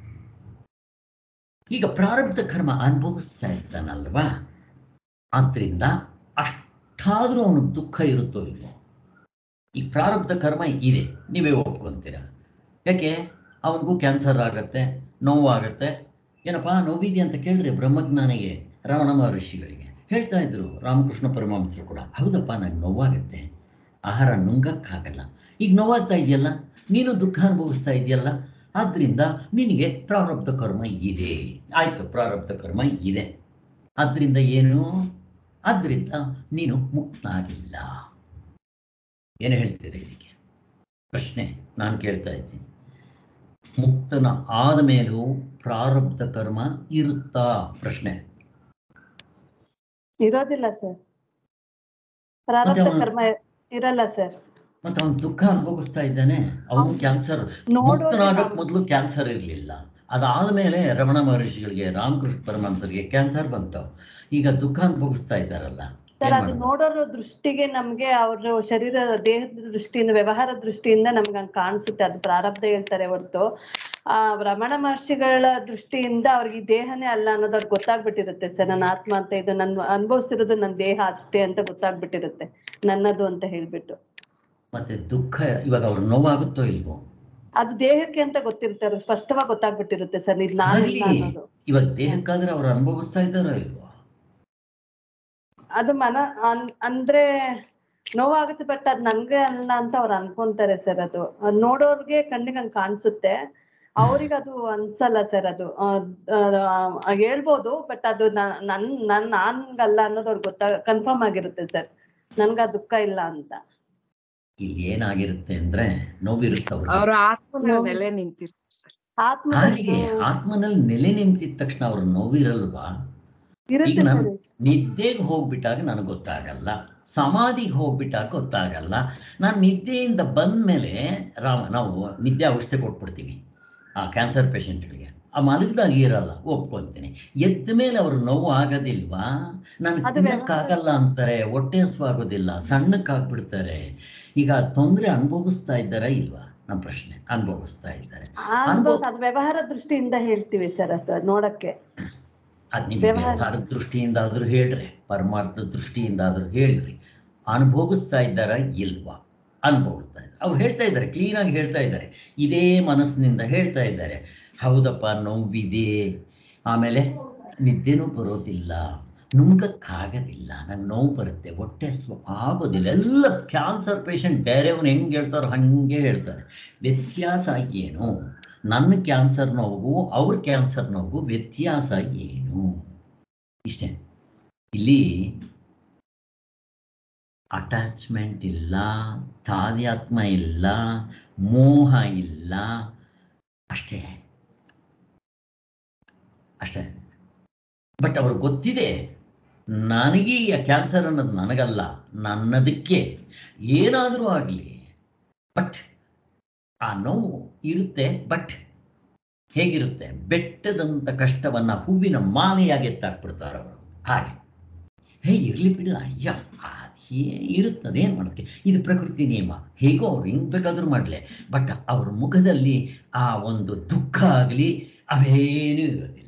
ಈಗ ಪ್ರಾರಬ್ಧ ಕರ್ಮ ಅನುಭವಿಸ್ತಾ ಇರ್ತಾನಲ್ವಾ ಆದ್ರಿಂದ ಅಷ್ಟಾದ್ರೂ ಅವನು ದುಃಖ ಇರುತ್ತೋ ಇಲ್ವೋ ಈ ಪ್ರಾರಬ್ಧ ಕರ್ಮ ಇದೆ ನೀವೇ ಒಪ್ಕೊಂತೀರ ಯಾಕೆ ಅವನಿಗೂ ಕ್ಯಾನ್ಸರ್ ಆಗತ್ತೆ ನೋವಾಗತ್ತೆ ಏನಪ್ಪ ನೋವಿದೆ ಅಂತ ಕೇಳ್ರಿ ಬ್ರಹ್ಮಜ್ಞಾನಿಗೆ ರಮಣ ಮಹರ್ಷಿಗಳಿಗೆ ಹೇಳ್ತಾ ಇದ್ರು ರಾಮಕೃಷ್ಣ ಪರಮಹಂಸರು ಕೂಡ ಹೌದಪ್ಪ ನಂಗೆ ನೋವಾಗುತ್ತೆ ಆಹಾರ ನುಂಗಕ್ಕಾಗಲ್ಲ ಈಗ ನೋವಾಗ್ತಾ ಇದೆಯಲ್ಲ ನೀನು ದುಃಖ ಅನುಭವಿಸ್ತಾ ಇದೆಯಲ್ಲ ಆದ್ರಿಂದ ನಿನಗೆ ಪ್ರಾರಬ್ಧ ಕರ್ಮ ಇದೆ ಆಯ್ತು ಪ್ರಾರಬ್ಧ ಕರ್ಮ ಇದೆ ಆದ್ರಿಂದ ಏನು ಆದ್ರಿಂದ ನೀನು ಮುಕ್ತನಾಗಿಲ್ಲ ಏನು ಹೇಳ್ತೀರಿ ಇದಕ್ಕೆ ಪ್ರಶ್ನೆ ನಾನು ಕೇಳ್ತಾ ಇದ್ದೀನಿ ಮುಕ್ತನ ಆದ ಮೇಲೂ ಪ್ರಾರಬ್ಧ ಕರ್ಮ ಇರುತ್ತಾ ಪ್ರಶ್ನೆ ಇರೋದಿಲ್ಲ ಸರ್ ಪ್ರಾರಬ್ಧ ಅವನು- ಕರ್ಮ ಇರಲ್ಲ ಸರ್ ಮತ್ತೆ ಅವನು ದುಃಖ ಅನುಭವಿಸ್ತಾ ಇದ್ದಾನೆ ಅವನು ಅವ್ನು ಕ್ಯಾನ್ಸರ್ ನೋಡೋದೇ ಮುಕ್ತನಾಗಕ್ ನಾವು- ಮೊದಲು ಕ್ಯಾನ್ಸರ್ ಇರಲಿಲ್ಲ ಅದಾದ್ಮೇಲೆ ರಮಣ ಮಹರ್ಷಿಗಳಿಗೆ ರಾಮಕೃಷ್ಣ ಪರಮಹಂಸರಿಗೆ ಕ್ಯಾನ್ಸರ್ ಬಂತು ಈಗ ದುಃಖ ಅನುಭವಿಸ್ತಾ ಇದ್ದಾರಲ್ಲ ಸರ್ ಏನ್ ಅದು ಮಾಡೋದು? ನೋಡೋರ ದೃಷ್ಟಿಗೆ ನಮ್ಗೆ ಅವ್ರ ಶರೀರ ದೇಹದ ದೃಷ್ಟಿಯಿಂದ ವ್ಯವಹಾರ ದೃಷ್ಟಿಯಿಂದ ನಮ್ಗೆ ಹಂಗ್ ಕಾಣಿಸುತ್ತೆ ಅದು ಪ್ರಾರಬ್ಧ ಹೇಳ್ತಾರೆ ಹೊರತು ಆ ರಮಣ ಮಹರ್ಷಿಗಳ ದೃಷ್ಟಿಯಿಂದ ಅವ್ರಿಗೆ ಈ ದೇಹನೇ ಅಲ್ಲ ಅನ್ನೋದು ಅವ್ರಿಗೆ ಗೊತ್ತಾಗ್ಬಿಟ್ಟಿರುತ್ತೆ ಸರ್ ನನ್ನ ಆತ್ಮ ಅಂತ ಇದು ನನ್ ಅನುಭವಿಸ್ತಿರೋದು ನನ್ನ ದೇಹ ಅಷ್ಟೇ ಅಂತ ಗೊತ್ತಾಗ್ಬಿಟ್ಟಿರುತ್ತೆ ನನ್ನದು ಅಂತ ಹೇಳ್ಬಿಟ್ಟು ಮತ್ತೆ ದುಃಖ ಇವಾಗ ಅವ್ರು ನೋವಾಗುತ್ತೋ ಇಲ್ವೋ ಅದು ದೇಹಕ್ಕೆ ಅಂತ ಗೊತ್ತಿರುತ್ತೆ ಅವ್ರಿಗೆ ಸ್ಪಷ್ಟವಾಗಿ ಗೊತ್ತಾಗ್ಬಿಟ್ಟಿರುತ್ತೆ ಸರ್ ಇದು ನಾನು ಇಲ್ಲ ಆಗ್ಲಿ. ಅನ್ನೋದು ಇವಾಗ ದೇಹಕ್ಕಾದ್ರೆ ಅವ್ರು ಅನುಭವಿಸ್ತಾ ಇದ್ದಾರೋ ಇಲ್ವೋ ಅದು ಮನ ಅನ್- ಅಂದ್ರೆ ನೋವಾಗುತ್ತೆ ಬಟ್ ಅದ್ ನನ್ಗೆ ಅಲ್ಲ ಅಂತ ಅವ್ರು ಅನ್ಕೊಂತಾರೆ ಸರ್ ಅದು ಅದ್ ನೋಡೋರ್ಗೆ ಕಣ್ಣಿಗೆ ಹಂಗ್ ಕಾಣಿಸುತ್ತೆ ಅವ್ರಿಗೆ ಅದು ಅನ್ಸಲ್ಲ ಸರ್ ಅದು ಅಹ್ ಅಹ್ ಅಹ್ ಹೇಳ್ಬೋದು ಬಟ್ ಅದು ನ- ನನ್ ನನ್ ನಾನ್ಗಲ್ಲ ಅನ್ನೋದು ಅವ್ರಿಗೆ ಗೊತ್ತಾ ಕನ್ಫರ್ಮ್ ಆಗಿರುತ್ತೆ ಸರ್ ನನ್ಗ ಆ ದುಃಖ ಇಲ್ಲ ಅಂತ ಇಲ್ಲಿ ಏನಾಗಿರುತ್ತೆ ಅಂದ್ರೆ ನೋವಿರುತ್ತೆ ಅವ್ರಿಗೆ ಅವ್ರ ಆತ್ಮನ ನೋವು. ನೆಲೆ ನಿಂತಿರ್ತಾರೆ ಸರ್ ಆತ್ಮ ಹಾಗೆ ಆತ್ಮನಲ್ಲಿ ನೆಲೆ ನಿಂತಿದ ತಕ್ಷಣ ಅವ್ರ ನೋವಿರಲ್ವಾ ಈಗ ಇರುತ್ತೆ ನಮ್ ಸರ್ ನಿದ್ದೆಗೆ ಹೋಗ್ಬಿಟ್ಟಾಗ ನನಗೆ ಗೊತ್ತಾಗಲ್ಲ ಸಮಾಧಿಗೆ ಹೋಗ್ಬಿಟ್ಟಾಗ ಗೊತ್ತಾಗಲ್ಲ ನಾನು ನಿದ್ದೆಯಿಂದ ಬಂದ ಮೇಲೆ ರಾಮ ನಾವು ನಿದ್ದೆ ಔಷಧಿ ಕೊಟ್ಬಿಡ್ತೀವಿ ಆ ಕ್ಯಾನ್ಸರ್ ಪೇಷಂಟ್ಗಳಿಗೆ ಆ ಮಲಗಿದಾಗ ಇರಲ್ಲ ಒಪ್ಕೊಂತೀನಿ ಎದ್ದ ಮೇಲೆ ಅವ್ರ ನೋವು ಆಗೋದಿಲ್ವಾ ನನಗೆ ಅದು ತಿನ್ನಕ್ಕಾಗಲ್ಲ ಅಂತಾರೆ ಹೊಟ್ಟೆ ಹಸ್ವಾಗೋದಿಲ್ಲ ಸಣ್ಣಕ್ಕಾಗ್ಬಿಡ್ತಾರೆ ಈಗ ತೊಂದರೆ ಅನುಭವಿಸ್ತಾ ಇದ್ದಾರಾ ಇಲ್ವಾ ನಮ್ಮ ಪ್ರಶ್ನೆ ಅನುಭವಿಸ್ತಾ ಇದ್ದಾರೆ ಆ ಅನುಭವ ಅದು ವ್ಯವಹಾರ ದೃಷ್ಟಿಯಿಂದ ಹೇಳ್ತೀವಿ ಸರ್ ಅದು ನೋಡಕ್ಕೆ ಅದ್ ನಿಮ್ಗೆ ವ್ಯವಹಾರ- ವ್ಯವಹಾರದ ದೃಷ್ಟಿಯಿಂದ ಆದ್ರೂ ಹೇಳ್ರಿ ಪರಮಾರ್ಥ ದೃಷ್ಟಿಯಿಂದ ಆದ್ರೂ ಹೇಳ್ರಿ ಅನುಭವಿಸ್ತಾ ಇದ್ದಾರಾ ಇಲ್ವಾ ಅನುಭವಿಸ್ತಾ ಇದ್ದಾರೆ ಅವ್ರು ಹೇಳ್ತಾ ಇದ್ದಾರೆ ಕ್ಲೀನಾಗಿ ಹೇಳ್ತಾ ಇದ್ದಾರೆ ಇದೇ ಮನಸ್ಸಿನಿಂದ ಹೇಳ್ತಾ ಇದ್ದಾರೆ ಹೌದಪ್ಪ ನೋವಿದೆ ಆಮೇಲೆ ನಿದ್ದೆನೂ ಬರೋದಿಲ್ಲ ನುಂಗಕ್ಕಾಗೋದಿಲ್ಲ ನಂಗೆ ನೋವು ಬರುತ್ತೆ ಹೊಟ್ಟೆ ಸ್ವ ಆಗೋದಿಲ್ಲ ಎಲ್ಲ ಕ್ಯಾನ್ಸರ್ ಪೇಷಂಟ್ ಬೇರೆಯವ್ನು ಹೆಂಗೆ ಹೇಳ್ತಾರೋ ಹಾಗೆ ಹೇಳ್ತಾರೆ ವ್ಯತ್ಯಾಸ ಏನು ನನ್ನ ಕ್ಯಾನ್ಸರ್ ನೋವು ಅವ್ರ ಕ್ಯಾನ್ಸರ್ ನೋವು ವ್ಯತ್ಯಾಸ ಏನು ಇಷ್ಟೇ ಇಲ್ಲಿ ಅಟ್ಯಾಚ್ಮೆಂಟ್ ಇಲ್ಲ ತಾದ್ಯಾತ್ಮ ಇಲ್ಲ ಮೋಹ ಇಲ್ಲ ಅಷ್ಟೇ ಅಷ್ಟೇ ಬಟ್ ಅವ್ರಿಗೆ ಗೊತ್ತಿದೆ ನನಗೆ ಈ ಕ್ಯಾನ್ಸರ್ ಅನ್ನೋದು ನನಗಲ್ಲ ನನ್ನದಕ್ಕೆ ಏನಾದರೂ ಆಗಲಿ ಬಟ್ ಆ ನೋವು ಇರುತ್ತೆ ಬಟ್ ಹೇಗಿರುತ್ತೆ ಬೆಟ್ಟದಂತ ಕಷ್ಟವನ್ನ ಹೂವಿನ ಮಾಲೆಯಾಗಿ ಎತ್ತಾಕ್ಬಿಡ್ತಾರೆ ಅವರು ಹಾಗೆ ಹೇ ಇರ್ಲಿ ಬಿಡು ಅಯ್ಯ ಹೇ- ಇರುತ್ತದೆ ಏನು ಮಾಡೋಕ್ಕೆ ಇದು ಪ್ರಕೃತಿ ನಿಯಮ ಹೇಗೋ ಅವ್ರು ಹೆಂಗ್ ಬೇಕಾದ್ರೂ ಮಾಡಲಿ ಬಟ್ ಅವ್ರ ಮುಖದಲ್ಲಿ ಆ ಒಂದು ದುಃಖ ಆಗಲಿ ಅವೇನೂ ಇರೋದಿಲ್ಲ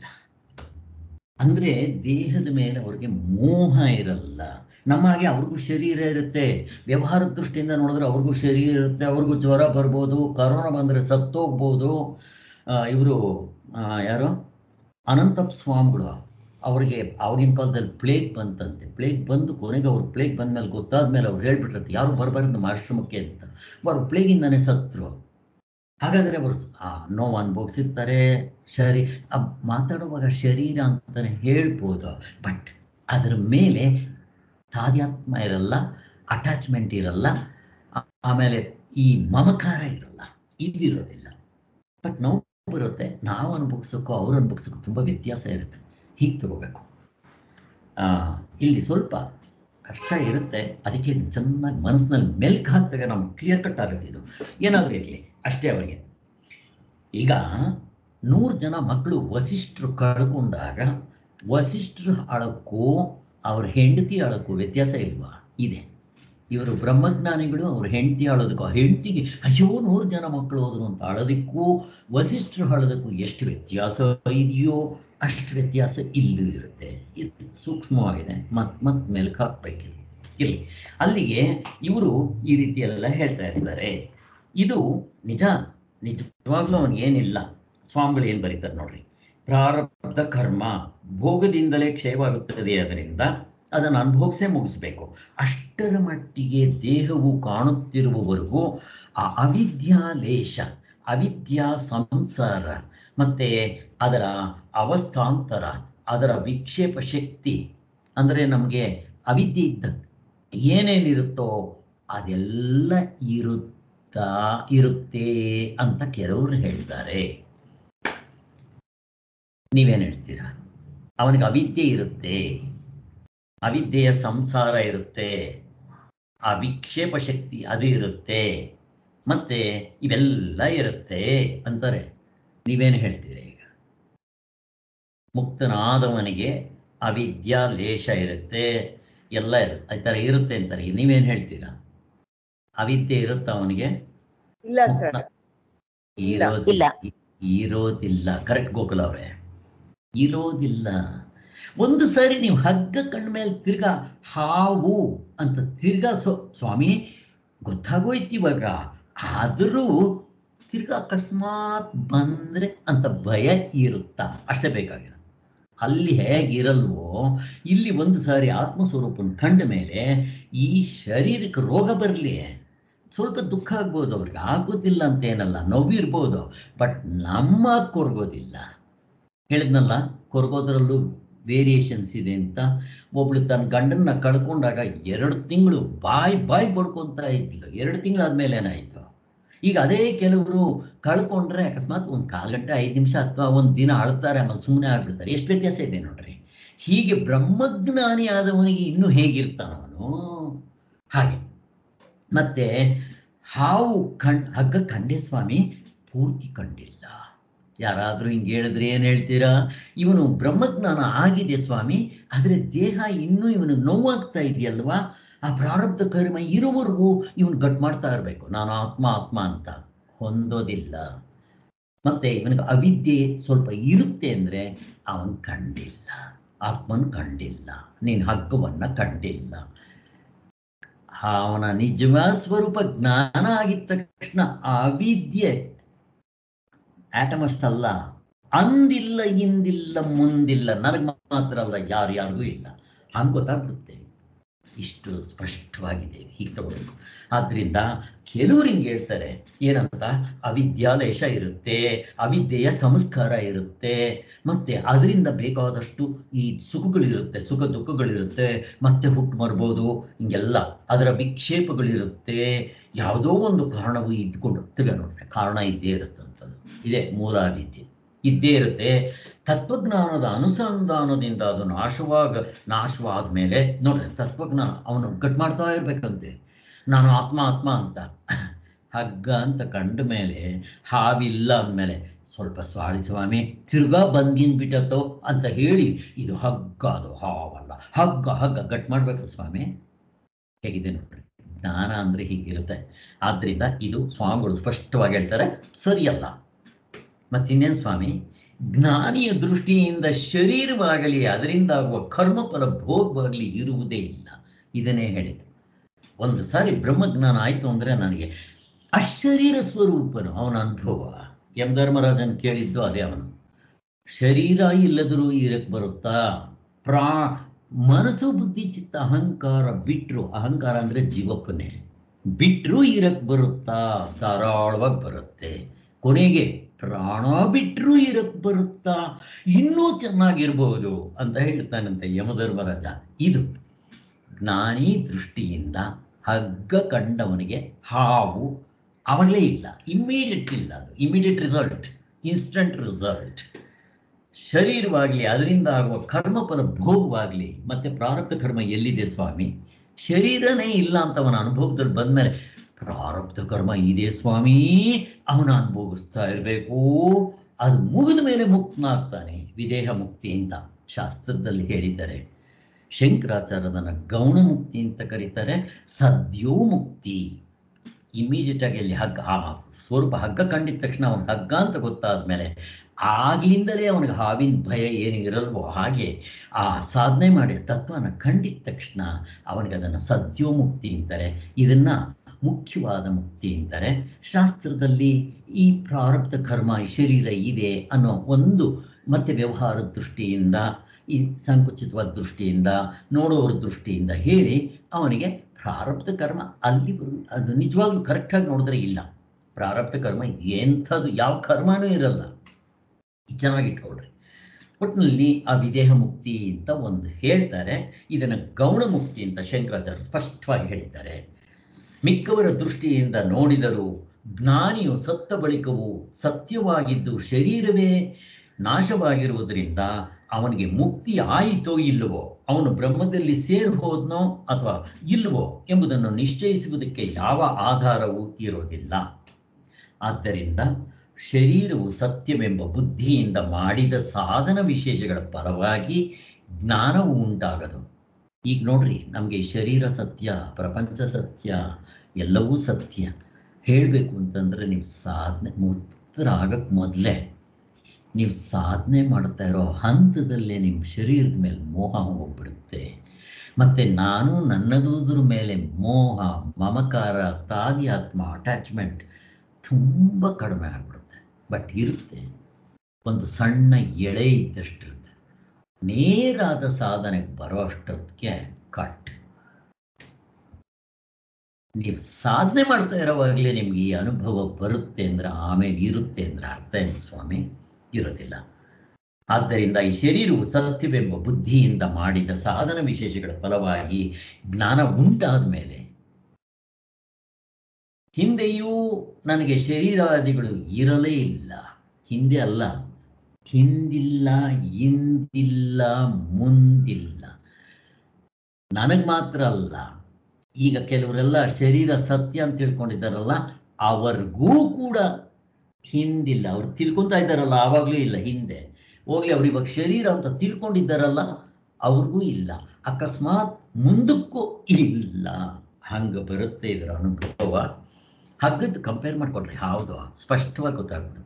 ಅಂದರೆ ದೇಹದ ಮೇಲೆ ಅವ್ರಿಗೆ ಮೋಹ ಇರಲ್ಲ ನಮ್ಮ ಹಾಗೆ ಅವ್ರಿಗೂ ಶರೀರ ಇರುತ್ತೆ ವ್ಯವಹಾರದ ದೃಷ್ಟಿಯಿಂದ ನೋಡಿದ್ರೆ ಅವ್ರಿಗೂ ಶರೀರ ಇರುತ್ತೆ ಅವ್ರಿಗೂ ಜ್ವರ ಬರ್ಬೋದು ಕರೋನಾ ಬಂದರೆ ಸತ್ತೋಗ್ಬೋದು ಇವರು ಯಾರು ಅನಂತಪ್ಪ ಸ್ವಾಮಿಗಳು ಅವ್ರಿಗೆ ಆವಾಗಿನ ಕಾಲದಲ್ಲಿ ಪ್ಲೇಗ್ ಬಂತಂತೆ ಪ್ಲೇಗ್ ಬಂದು ಕೊನೆಗೆ ಅವ್ರು ಪ್ಲೇಗ್ ಬಂದ್ಮೇಲೆ ಗೊತ್ತಾದ್ಮೇಲೆ ಅವ್ರು ಹೇಳ್ಬಿಟ್ರಂತೆ ಯಾರು ಬರಬಾರ್ದು ನಮ್ಮ ಆಶ್ರಮಕ್ಕೆ ಅಂತ ಅವ್ರು ಪ್ಲೇಗಿಂದಾನೇ ಸತ್ರು ಹಾಗಾದರೆ ಅವರು ಆ ನೋವು ಅನುಭವಿಸಿರ್ತಾರೆ ಶರೀ ಆ ಮಾತಾಡುವಾಗ ಶರೀರ ಅಂತಾನೆ ಹೇಳ್ಬೋದು ಬಟ್ ಅದರ ಮೇಲೆ ತಾದ್ಯಾತ್ಮ ಇರಲ್ಲ ಅಟ್ಯಾಚ್ಮೆಂಟ್ ಇರಲ್ಲ ಆ- ಆಮೇಲೆ ಈ ಮಮಕಾರ ಇರಲ್ಲ ಇದಿರೋದಿಲ್ಲ ಬಟ್ ನೋವು ಬರುತ್ತೆ ನಾವು ಅನುಭವಿಸೋಕ್ಕೂ ಅವ್ರು ಅನುಭವಿಸೋಕ್ಕೂ ತುಂಬ ವ್ಯತ್ಯಾಸ ಇರುತ್ತೆ ಹೀಗೆ ತಗೋಬೇಕು ಆ, ಇಲ್ಲಿ ಸ್ವಲ್ಪ ಕಷ್ಟ ಇರುತ್ತೆ ಅದಕ್ಕೆ ಚೆನ್ನಾಗಿ ಮನಸ್ಸಿನಲ್ಲಿ ಮೆಲ್ಕ್ ಹಾಕಿದಾಗ ನಮ್ಗೆ ಕ್ಲಿಯರ್ ಕಟ್ ಆಗುತ್ತೆ ಇದು ಏನಾದರೂ ಇರಲಿ ಅಷ್ಟೇ ಅವರಿಗೆ ಈಗ ನೂರು ಜನ ಮಕ್ಕಳು ವಸಿಷ್ಠರು ಕಳ್ಕೊಂಡಾಗ ವಸಿಷ್ಠರು ಅಳಕ್ಕೂ ಅವ್ರ ಹೆಂಡತಿ ಅಳಕ್ಕೂ ವ್ಯತ್ಯಾಸ ಇಲ್ವಾ ಇದೆ ಇವರು ಬ್ರಹ್ಮಜ್ಞಾನಿಗಳು ಅವ್ರ ಹೆಂಡತಿ ಅಳೋದಕ್ಕೂ ಆ ಹೆಂಡತಿಗೆ ಅಯ್ಯೋ ನೂರು ಜನ ಮಕ್ಕಳು ಹೋದ್ರು ಅಂತ ಅಳೋದಕ್ಕೂ ವಸಿಷ್ಠರು ಅಳೋದಕ್ಕೂ ಎಷ್ಟು ವ್ಯತ್ಯಾಸ ಇದೆಯೋ ಅಷ್ಟು ವ್ಯತ್ಯಾಸ ಇಲ್ಲೂ ಇರುತ್ತೆ ಇದು ಸೂಕ್ಷ್ಮವಾಗಿದೆ ಮತ್ ಮತ್ ಮೆಲ್ಕು ಹಾಕ್ಬೇಕು ಇಲ್ಲಿ ಅಲ್ಲಿಗೆ ಇವರು ಈ ರೀತಿ ಎಲ್ಲ ಹೇಳ್ತಾ ಇರ್ತಾರೆ ಇದು ನಿಜ ನಿಜವಾಗ್ಲೂ ಅವನಿಗೇನಿಲ್ಲ ಸ್ವಾಮಿಗಳು ಏನು ಬರೀತಾರೆ ನೋಡ್ರಿ ಪ್ರಾರಬ್ಧ ಕರ್ಮ ಭೋಗದಿಂದಲೇ ಕ್ಷಯವಾಗುತ್ತದೆ ಅದರಿಂದ ಅದನ್ನು ಅನುಭವಿಸೇ ಮುಗಿಸ್ಬೇಕು ಅಷ್ಟರ ಮಟ್ಟಿಗೆ ದೇಹವು ಕಾಣುತ್ತಿರುವವರೆಗೂ ಆ ಅವಿದ್ಯಾಲೇಶ ಅವಿದ್ಯಾ ಸಂಸಾರ ಮತ್ತೆ ಅದರ ಅವಸ್ಥಾಂತರ ಅದರ ವಿಕ್ಷೇಪ ಶಕ್ತಿ ಅಂದರೆ ನಮಗೆ ಅವಿದ್ಯೆ ಇದ್ದ ಏನೇನಿರುತ್ತೋ ಅದೆಲ್ಲ ಇರುತ್ತಾ ಇರುತ್ತೆ ಅಂತ ಕೆಲವರು ಹೇಳ್ತಾರೆ ನೀವೇನು ಹೇಳ್ತೀರಾ ಅವನಿಗೆ ಅವಿದ್ಯೆ ಇರುತ್ತೆ ಅವಿದ್ಯೆಯ ಸಂಸಾರ ಇರುತ್ತೆ ಆ ವಿಕ್ಷೇಪ ಶಕ್ತಿ ಅದು ಇರುತ್ತೆ ಮತ್ತೆ ಇವೆಲ್ಲ ಇರುತ್ತೆ ಅಂತಾರೆ ನೀವೇನು ಹೇಳ್ತೀರಿ ಈಗ ಮುಕ್ತನಾದವನಿಗೆ ಅವಿದ್ಯಾ ಲೇಷ ಇರುತ್ತೆ ಎಲ್ಲ ಇರುತ್ತೆ ಆ ಥರ ಇರುತ್ತೆ ಅಂತಾರೆ ನೀವೇನು ಹೇಳ್ತೀರಾ ಅವಿದ್ಯೆ ಇರುತ್ತಾ ಅವನಿಗೆ ಇಲ್ಲ ಸರ್ ಇಲ್ಲ. ಇರೋದಿಲ್ಲ ಇರೋದಿಲ್ಲ ಕರೆಕ್ಟ್ ಗೋಕುಲ ಅವರೇ ಇರೋದಿಲ್ಲ ಒಂದು ಸಾರಿ ನೀವು ಹಗ್ಗ ಕಣ್ಣ ಮೇಲೆ ತಿರ್ಗಾ ಹಾವು ಅಂತ ತಿರ್ಗಾ ಸೊ ಸ್ವಾಮಿ ಗೊತ್ತಾಗೋಯ್ತು ಇವಾಗ ಆದರೂ ತಿರ್ಗಾ ಅಕಸ್ಮಾತ್ ಬಂದ್ರೆ ಅಂತ ಭಯ ಇರುತ್ತಾ ಅಷ್ಟೇ ಬೇಕಾಗಿಲ್ಲ ಅಲ್ಲಿ ಹೇಗಿರಲ್ವೋ ಇಲ್ಲಿ ಒಂದು ಸಾರಿ ಆತ್ಮಸ್ವರೂಪನ ಕಂಡ ಮೇಲೆ ಈ ಶರೀರಕ್ಕೆ ರೋಗ ಬರಲಿ ಸ್ವಲ್ಪ ದುಃಖ ಆಗ್ಬೋದು ಅವ್ರಿಗೆ ಆಗೋದಿಲ್ಲ ಅಂತ ಏನಲ್ಲ ನೋವಿರ್ಬೋದು ಬಟ್ ನಮ್ಮ ಕೊರಗೋದಿಲ್ಲ ಹೇಳಿದ್ನಲ್ಲ ಕೊರಗೋದ್ರಲ್ಲೂ ವೇರಿಯೇಷನ್ಸ್ ಇದೆ ಅಂತ ಒಬ್ಳು ತನ್ನ ಗಂಡನ್ನ ಕಳ್ಕೊಂಡಾಗ ಎರಡು ತಿಂಗಳು ಬಾಯ್ ಬಾಯ್ ಬಡ್ಕೊಂತ ಇದ್ಲು ಎರಡು ತಿಂಗಳಾದ್ಮೇಲೆ ಏನಾಯಿತು ಈಗ ಅದೇ ಕೆಲವರು ಕಳ್ಕೊಂಡ್ರೆ ಅಕಸ್ಮಾತ್ ಒಂದು ಕಾಲು ಗಂಟೆ ಐದು ನಿಮಿಷ ಅಥವಾ ಒಂದು ದಿನ ಅಳ್ತಾರೆ ಆಮೇಲೆ ಸುಮ್ಮನೆ ಆಗ್ಬಿಡ್ತಾರೆ ಎಷ್ಟು ವ್ಯತ್ಯಾಸ ಇದೆ ನೋಡ್ರಿ ಹೀಗೆ ಬ್ರಹ್ಮಜ್ಞಾನಿ ಆದವನಿಗೆ ಇನ್ನೂ ಹೇಗಿರ್ತಾನವನು ಹಾಗೆ ಮತ್ತೆ ಹಾವು ಕಣ್ ಹಗ್ಗ ಕಂಡೆ ಸ್ವಾಮಿ ಪೂರ್ತಿ ಕಂಡಿಲ್ಲ ಯಾರಾದರೂ ಹಿಂಗೆ ಹೇಳಿದ್ರೆ ಏನು ಹೇಳ್ತೀರಾ ಇವನು ಬ್ರಹ್ಮಜ್ಞಾನ ಆಗಿದೆ ಸ್ವಾಮಿ ಆದರೆ ದೇಹ ಇನ್ನೂ ಇವನು ನೋವಾಗ್ತಾ ಇದೆಯಲ್ವಾ ಆ ಪ್ರಾರಬ್ಧ ಕರ್ಮ ಇರುವವರೆಗೂ ಇವನು ಗಟ್ ಮಾಡ್ತಾ ಇರಬೇಕು ನಾನು ಆತ್ಮ ಆತ್ಮ ಅಂತ ಹೊಂದೋದಿಲ್ಲ ಮತ್ತೆ ಇವನಿಗೆ ಅವಿದ್ಯೆ ಸ್ವಲ್ಪ ಇರುತ್ತೆ ಅಂದರೆ ಅವನು ಕಂಡಿಲ್ಲ ಆತ್ಮನ್ ಕಂಡಿಲ್ಲ ನೀನು ಹಗ್ಗವನ್ನ ಕಂಡಿಲ್ಲ ಅವನ ನಿಜವಾದ ಸ್ವರೂಪ ಜ್ಞಾನ ಆಗಿದ ತಕ್ಷಣ ಅವಿದ್ಯೆ ಆಟಮಸ್ಟ್ ಅಲ್ಲ ಅಂದಿಲ್ಲ ಇಂದಿಲ್ಲ ಮುಂದಿಲ್ಲ ನನಗೆ ಮಾತ್ರ ಅಲ್ಲ ಯಾರು ಯಾರಿಗೂ ಇಲ್ಲ ಹಂಗೆ ಗೊತ್ತಾಗ್ಬಿಡುತ್ತೆ ಇಷ್ಟು ಸ್ಪಷ್ಟವಾಗಿದೆ ಹೀಗೆ ತಗೊಳ್ಬೇಕು ಆದ್ರಿಂದ ಕೆಲವರು ಹಿಂಗೆ ಹೇಳ್ತಾರೆ ಏನಂತ ಅವಿದ್ಯಾಲೇಶ ಇರುತ್ತೆ ಅವಿದ್ಯೆಯ ಸಂಸ್ಕಾರ ಇರುತ್ತೆ ಮತ್ತೆ ಅದರಿಂದ ಬೇಕಾದಷ್ಟು ಈ ಸುಖಗಳಿರುತ್ತೆ ಸುಖ ದುಃಖಗಳಿರುತ್ತೆ ಮತ್ತೆ ಹುಟ್ಟು ಬರ್ಬೋದು ಹಿಂಗೆಲ್ಲ ಅದರ ವಿಕ್ಷೇಪಗಳಿರುತ್ತೆ ಯಾವುದೋ ಒಂದು ಕಾರಣವು ಇದ್ಕೊಂಡು ತಿರ್ಗ ನೋಡ್ರಿ ಕಾರಣ ಇದ್ದೇ ಇರುತ್ತೆ ಅಂತದ್ದು ಇದೇ ಮೂಲ ಅವಿದ್ಯೆ ಇದ್ದೇ ಇರುತ್ತೆ ತತ್ವಜ್ಞಾನದ ಅನುಸಂಧಾನದಿಂದ ಅದು ನಾಶವಾಗ ನಾಶವಾದ ಮೇಲೆ ನೋಡ್ರಿ ತತ್ವಜ್ಞಾನ ಅವನು ಗಟ್ ಮಾಡ್ತಾ ಇರ್ಬೇಕಂತೆ ನಾನು ಆತ್ಮ ಆತ್ಮ ಅಂತ ಹಗ್ಗ ಅಂತ ಕಂಡ ಮೇಲೆ ಹಾವಿಲ್ಲ ಅಂದಮೇಲೆ ಸ್ವಲ್ಪ ಸ್ವಾಳಿ ಸ್ವಾಮಿ ತಿರ್ಗಾ ಬಂದಿನ್ ಬಿಟ್ಟತ್ತೋ ಅಂತ ಹೇಳಿ ಇದು ಹಗ್ಗ ಅದು ಹಾವಲ್ಲ ಹಗ್ಗ ಹಗ್ಗ ಗಟ್ ಮಾಡ್ಬೇಕು ಸ್ವಾಮಿ ಹೇಗಿದೆ ನೋಡ್ರಿ ಜ್ಞಾನ ಅಂದ್ರೆ ಹೀಗಿರುತ್ತೆ ಆದ್ರಿಂದ ಇದು ಸ್ವಾಮಿಗಳು ಸ್ಪಷ್ಟವಾಗಿ ಹೇಳ್ತಾರೆ ಸರಿಯಲ್ಲ ಮತ್ತಿನ್ನೇನು ಸ್ವಾಮಿ ಜ್ಞಾನಿಯ ದೃಷ್ಟಿಯಿಂದ ಶರೀರವಾಗಲಿ ಅದರಿಂದ ಆಗುವ ಕರ್ಮಫಲ ಭೋಗವಾಗಲಿ ಇರುವುದೇ ಇಲ್ಲ ಇದನ್ನೇ ಹೇಳಿದ್ದು ಒಂದು ಸಾರಿ ಬ್ರಹ್ಮಜ್ಞಾನ ಆಯಿತು ಅಂದರೆ ನನಗೆ ಅಶರೀರ ಸ್ವರೂಪನು ಅವನ ಅನುಭವ ಎಂ ಧರ್ಮರಾಜನ್ ಕೇಳಿದ್ದು ಅದೇ ಅವನು ಶರೀರ ಇಲ್ಲದರೂ ಇರಕ್ಕೆ ಬರುತ್ತಾ ಪ್ರಾ ಮನಸ್ಸು ಬುದ್ಧಿ ಚಿತ್ತ ಅಹಂಕಾರ ಬಿಟ್ರು ಅಹಂಕಾರ ಅಂದ್ರೆ ಜೀವಪ್ಪನೇ ಬಿಟ್ರು ಇರಕ್ ಬರುತ್ತಾ ಧಾರಾಳವಾಗಿ ಬರುತ್ತೆ ಕೊನೆಗೆ ಪ್ರಾಣ ಬಿಟ್ರು ಇರಕ್ ಬರುತ್ತಾ ಇನ್ನೂ ಚೆನ್ನಾಗಿರ್ಬಹುದು ಅಂತ ಹೇಳ್ತಾನಂತೆ ಯಮಧರ್ಮರಾಜ ಇದು ಜ್ಞಾನಿ ದೃಷ್ಟಿಯಿಂದ ಹಗ್ಗ ಕಂಡವನಿಗೆ ಹಾವು ಅವಲೇ ಇಲ್ಲ ಇಮ್ಮಿಡಿಯೇಟ್ ಇಲ್ಲ ಅದು ಇಮಿಡಿಯೇಟ್ ರಿಸಲ್ಟ್ ಇನ್ಸ್ಟಂಟ್ ರಿಸಲ್ಟ್ ಶರೀರವಾಗಲಿ ಅದರಿಂದ ಆಗುವ ಕರ್ಮಫಲ ಭೋಗವಾಗಲಿ ಮತ್ತೆ ಪ್ರಾರಬ್ಧ ಕರ್ಮ ಎಲ್ಲಿದೆ ಸ್ವಾಮಿ ಶರೀರನೇ ಇಲ್ಲ ಅಂತ ಅವನ ಅನುಭವದಲ್ಲಿ ಬಂದಮೇಲೆ ಪ್ರಾರಬ್ಧ ಕರ್ಮ ಇದೆ ಸ್ವಾಮಿ ಅವನ ಅನುಭವಿಸ್ತಾ ಇರಬೇಕು ಅದು ಮುಗಿದ ಮೇಲೆ ಮುಕ್ತನಾಗ್ತಾನೆ ವಿದೇಹ ಮುಕ್ತಿ ಅಂತ ಶಾಸ್ತ್ರದಲ್ಲಿ ಹೇಳಿದ್ದಾರೆ ಶಂಕರಾಚಾರ್ಯದನ್ನ ಗೌಣ ಮುಕ್ತಿ ಅಂತ ಕರೀತಾರೆ ಸದ್ಯೋ ಮುಕ್ತಿ ಇಮಿಡಿಯೇಟ್ ಆಗಿ ಅಲ್ಲಿ ಹಗ್ಗ ಆ ಸ್ವರೂಪ ಹಗ್ಗ ಕಂಡಿದ ತಕ್ಷಣ ಅವನ ಹಗ್ಗ ಅಂತ ಗೊತ್ತಾದ್ಮೇಲೆ ಆಗ್ಲಿಂದಲೇ ಅವನಿಗೆ ಹಾವಿನ ಭಯ ಏನು ಇರಲ್ವೋ ಹಾಗೆ ಆ ಸಾಧನೆ ಮಾಡಿ ತತ್ವನ ಕಂಡಿದ ತಕ್ಷಣ ಅವನಿಗೆ ಅದನ್ನು ಸದ್ಯೋ ಮುಕ್ತಿ ಅಂತಾರೆ ಇದನ್ನ ಮುಖ್ಯವಾದ ಮುಕ್ತಿ ಅಂತಾರೆ ಶಾಸ್ತ್ರದಲ್ಲಿ ಈ ಪ್ರಾರಬ್ಧ ಕರ್ಮ ಈ ಶರೀರ ಇದೆ ಅನ್ನೋ ಒಂದು ಮತ್ತೆ ವ್ಯವಹಾರದ ದೃಷ್ಟಿಯಿಂದ ಈ ಸಂಕುಚಿತವಾದ ದೃಷ್ಟಿಯಿಂದ ನೋಡೋರ ದೃಷ್ಟಿಯಿಂದ ಹೇಳಿ ಅವನಿಗೆ ಪ್ರಾರಬ್ಧ ಕರ್ಮ ಅಲ್ಲಿ ಬರು ಅದು ನಿಜವಾಗ್ಲೂ ಕರೆಕ್ಟಾಗಿ ನೋಡಿದ್ರೆ ಇಲ್ಲ ಪ್ರಾರಬ್ಧ ಕರ್ಮ ಎಂಥದ್ದು ಯಾವ ಕರ್ಮನೂ ಇರಲ್ಲ ಚೆನ್ನಾಗಿ ಇಟ್ಕೊಳ್ರಿ ಒಟ್ಟಿನಲ್ಲಿ ಆ ವಿದೇಹ ಮುಕ್ತಿ ಅಂತ ಒಂದು ಹೇಳ್ತಾರೆ ಇದನ್ನು ಗೌಣ ಮುಕ್ತಿ ಅಂತ ಶಂಕರಾಚಾರ್ಯ ಸ್ಪಷ್ಟವಾಗಿ ಹೇಳಿದ್ದಾರೆ ಮಿಕ್ಕವರ ದೃಷ್ಟಿಯಿಂದ ನೋಡಿದರೂ ಜ್ಞಾನಿಯು ಸತ್ತ ಬಳಿಕವೂ ಸತ್ಯವಾಗಿದ್ದು ಶರೀರವೇ ನಾಶವಾಗಿರುವುದರಿಂದ ಅವನಿಗೆ ಮುಕ್ತಿ ಆಯಿತೋ ಇಲ್ಲವೋ ಅವನು ಬ್ರಹ್ಮದಲ್ಲಿ ಸೇರಿ ಹೋದ್ನೋ ಅಥವಾ ಇಲ್ಲವೋ ಎಂಬುದನ್ನು ನಿಶ್ಚಯಿಸುವುದಕ್ಕೆ ಯಾವ ಆಧಾರವೂ ಇರೋದಿಲ್ಲ ಆದ್ದರಿಂದ ಶರೀರವು ಸತ್ಯವೆಂಬ ಬುದ್ಧಿಯಿಂದ ಮಾಡಿದ ಸಾಧನ ವಿಶೇಷಗಳ ಫಲವಾಗಿ ಜ್ಞಾನವು ಉಂಟಾಗದು ಈಗ ನೋಡ್ರಿ ನಮಗೆ ಶರೀರ ಸತ್ಯ ಪ್ರಪಂಚ ಸತ್ಯ ಎಲ್ಲವೂ ಸತ್ಯ ಹೇಳಬೇಕು ಅಂತಂದ್ರೆ ನೀವು ಸಾಧನೆ ಮುಕ್ತರಾಗಕ್ಕೆ ಮೊದಲೇ ನೀವು ಸಾಧನೆ ಮಾಡ್ತಾ ಇರೋ ಹಂತದಲ್ಲೇ ನಿಮ್ಮ ಶರೀರದ ಮೇಲೆ ಮೋಹ ಹೋಗ್ಬಿಡುತ್ತೆ ಮತ್ತೆ ನಾನು ನನ್ನದೂದ್ರ ಮೇಲೆ ಮೋಹ ಮಮಕಾರ ತಾದಿಯಾತ್ಮ ಅಟ್ಯಾಚ್ಮೆಂಟ್ ತುಂಬ ಕಡಿಮೆ ಆಗ್ಬಿಡುತ್ತೆ ಬಟ್ ಇರುತ್ತೆ ಒಂದು ಸಣ್ಣ ಎಳೆ ಇದ್ದಷ್ಟಿರುತ್ತೆ ನೇರಾದ ಸಾಧನೆಗೆ ಬರೋ ಅಷ್ಟೊತ್ತಿಗೆ ಕಟ್ ನೀವು ಸಾಧನೆ ಮಾಡ್ತಾ ಇರೋವಾಗಲೇ ನಿಮ್ಗೆ ಈ ಅನುಭವ ಬರುತ್ತೆ ಅಂದ್ರೆ ಆಮೇಲೆ ಇರುತ್ತೆ ಅಂದ್ರೆ ಅರ್ಥ ಏನು ಸ್ವಾಮಿ ಇರೋದಿಲ್ಲ ಆದ್ದರಿಂದ ಈ ಶರೀರವು ಸತ್ಯವೆಂಬ ಬುದ್ಧಿಯಿಂದ ಮಾಡಿದ ಸಾಧನ ವಿಶೇಷಗಳ ಫಲವಾಗಿ ಜ್ಞಾನ ಉಂಟಾದ ಮೇಲೆ ಹಿಂದೆಯೂ ನನಗೆ ಶರೀರಾದಿಗಳು ಇರಲೇ ಇಲ್ಲ ಹಿಂದೆ ಅಲ್ಲ ಹಿಂದಿಲ್ಲ ಇಂದಿಲ್ಲ ಮುಂದಿಲ್ಲ ನನಗೆ ಮಾತ್ರ ಅಲ್ಲ ಈಗ ಕೆಲವರೆಲ್ಲ ಶರೀರ ಸತ್ಯ ಅಂತ ತಿಳ್ಕೊಂಡಿದ್ದಾರಲ್ಲ ಅವ್ರಿಗೂ ಕೂಡ ಹಿಂದಿಲ್ಲ ಅವ್ರು ತಿಳ್ಕೊತಾ ಇದ್ದಾರಲ್ಲ ಆವಾಗಲೂ ಇಲ್ಲ ಹಿಂದೆ ಹೋಗ್ಲಿ ಅವ್ರು ಇವಾಗ ಶರೀರ ಅಂತ ತಿಳ್ಕೊಂಡಿದ್ದಾರಲ್ಲ ಅವ್ರಿಗೂ ಇಲ್ಲ ಅಕಸ್ಮಾತ್ ಮುಂದಕ್ಕೂ ಇಲ್ಲ ಹಂಗೆ ಬರುತ್ತೆ ಇದರ ಅನುಭವ ಹಗ್ಗದ್ದು ಕಂಪೇರ್ ಮಾಡ್ಕೊಂಡ್ರೆ ಹೌದು ಸ್ಪಷ್ಟವಾಗಿ ಗೊತ್ತಾಗ್ಬಿಡುತ್ತೆ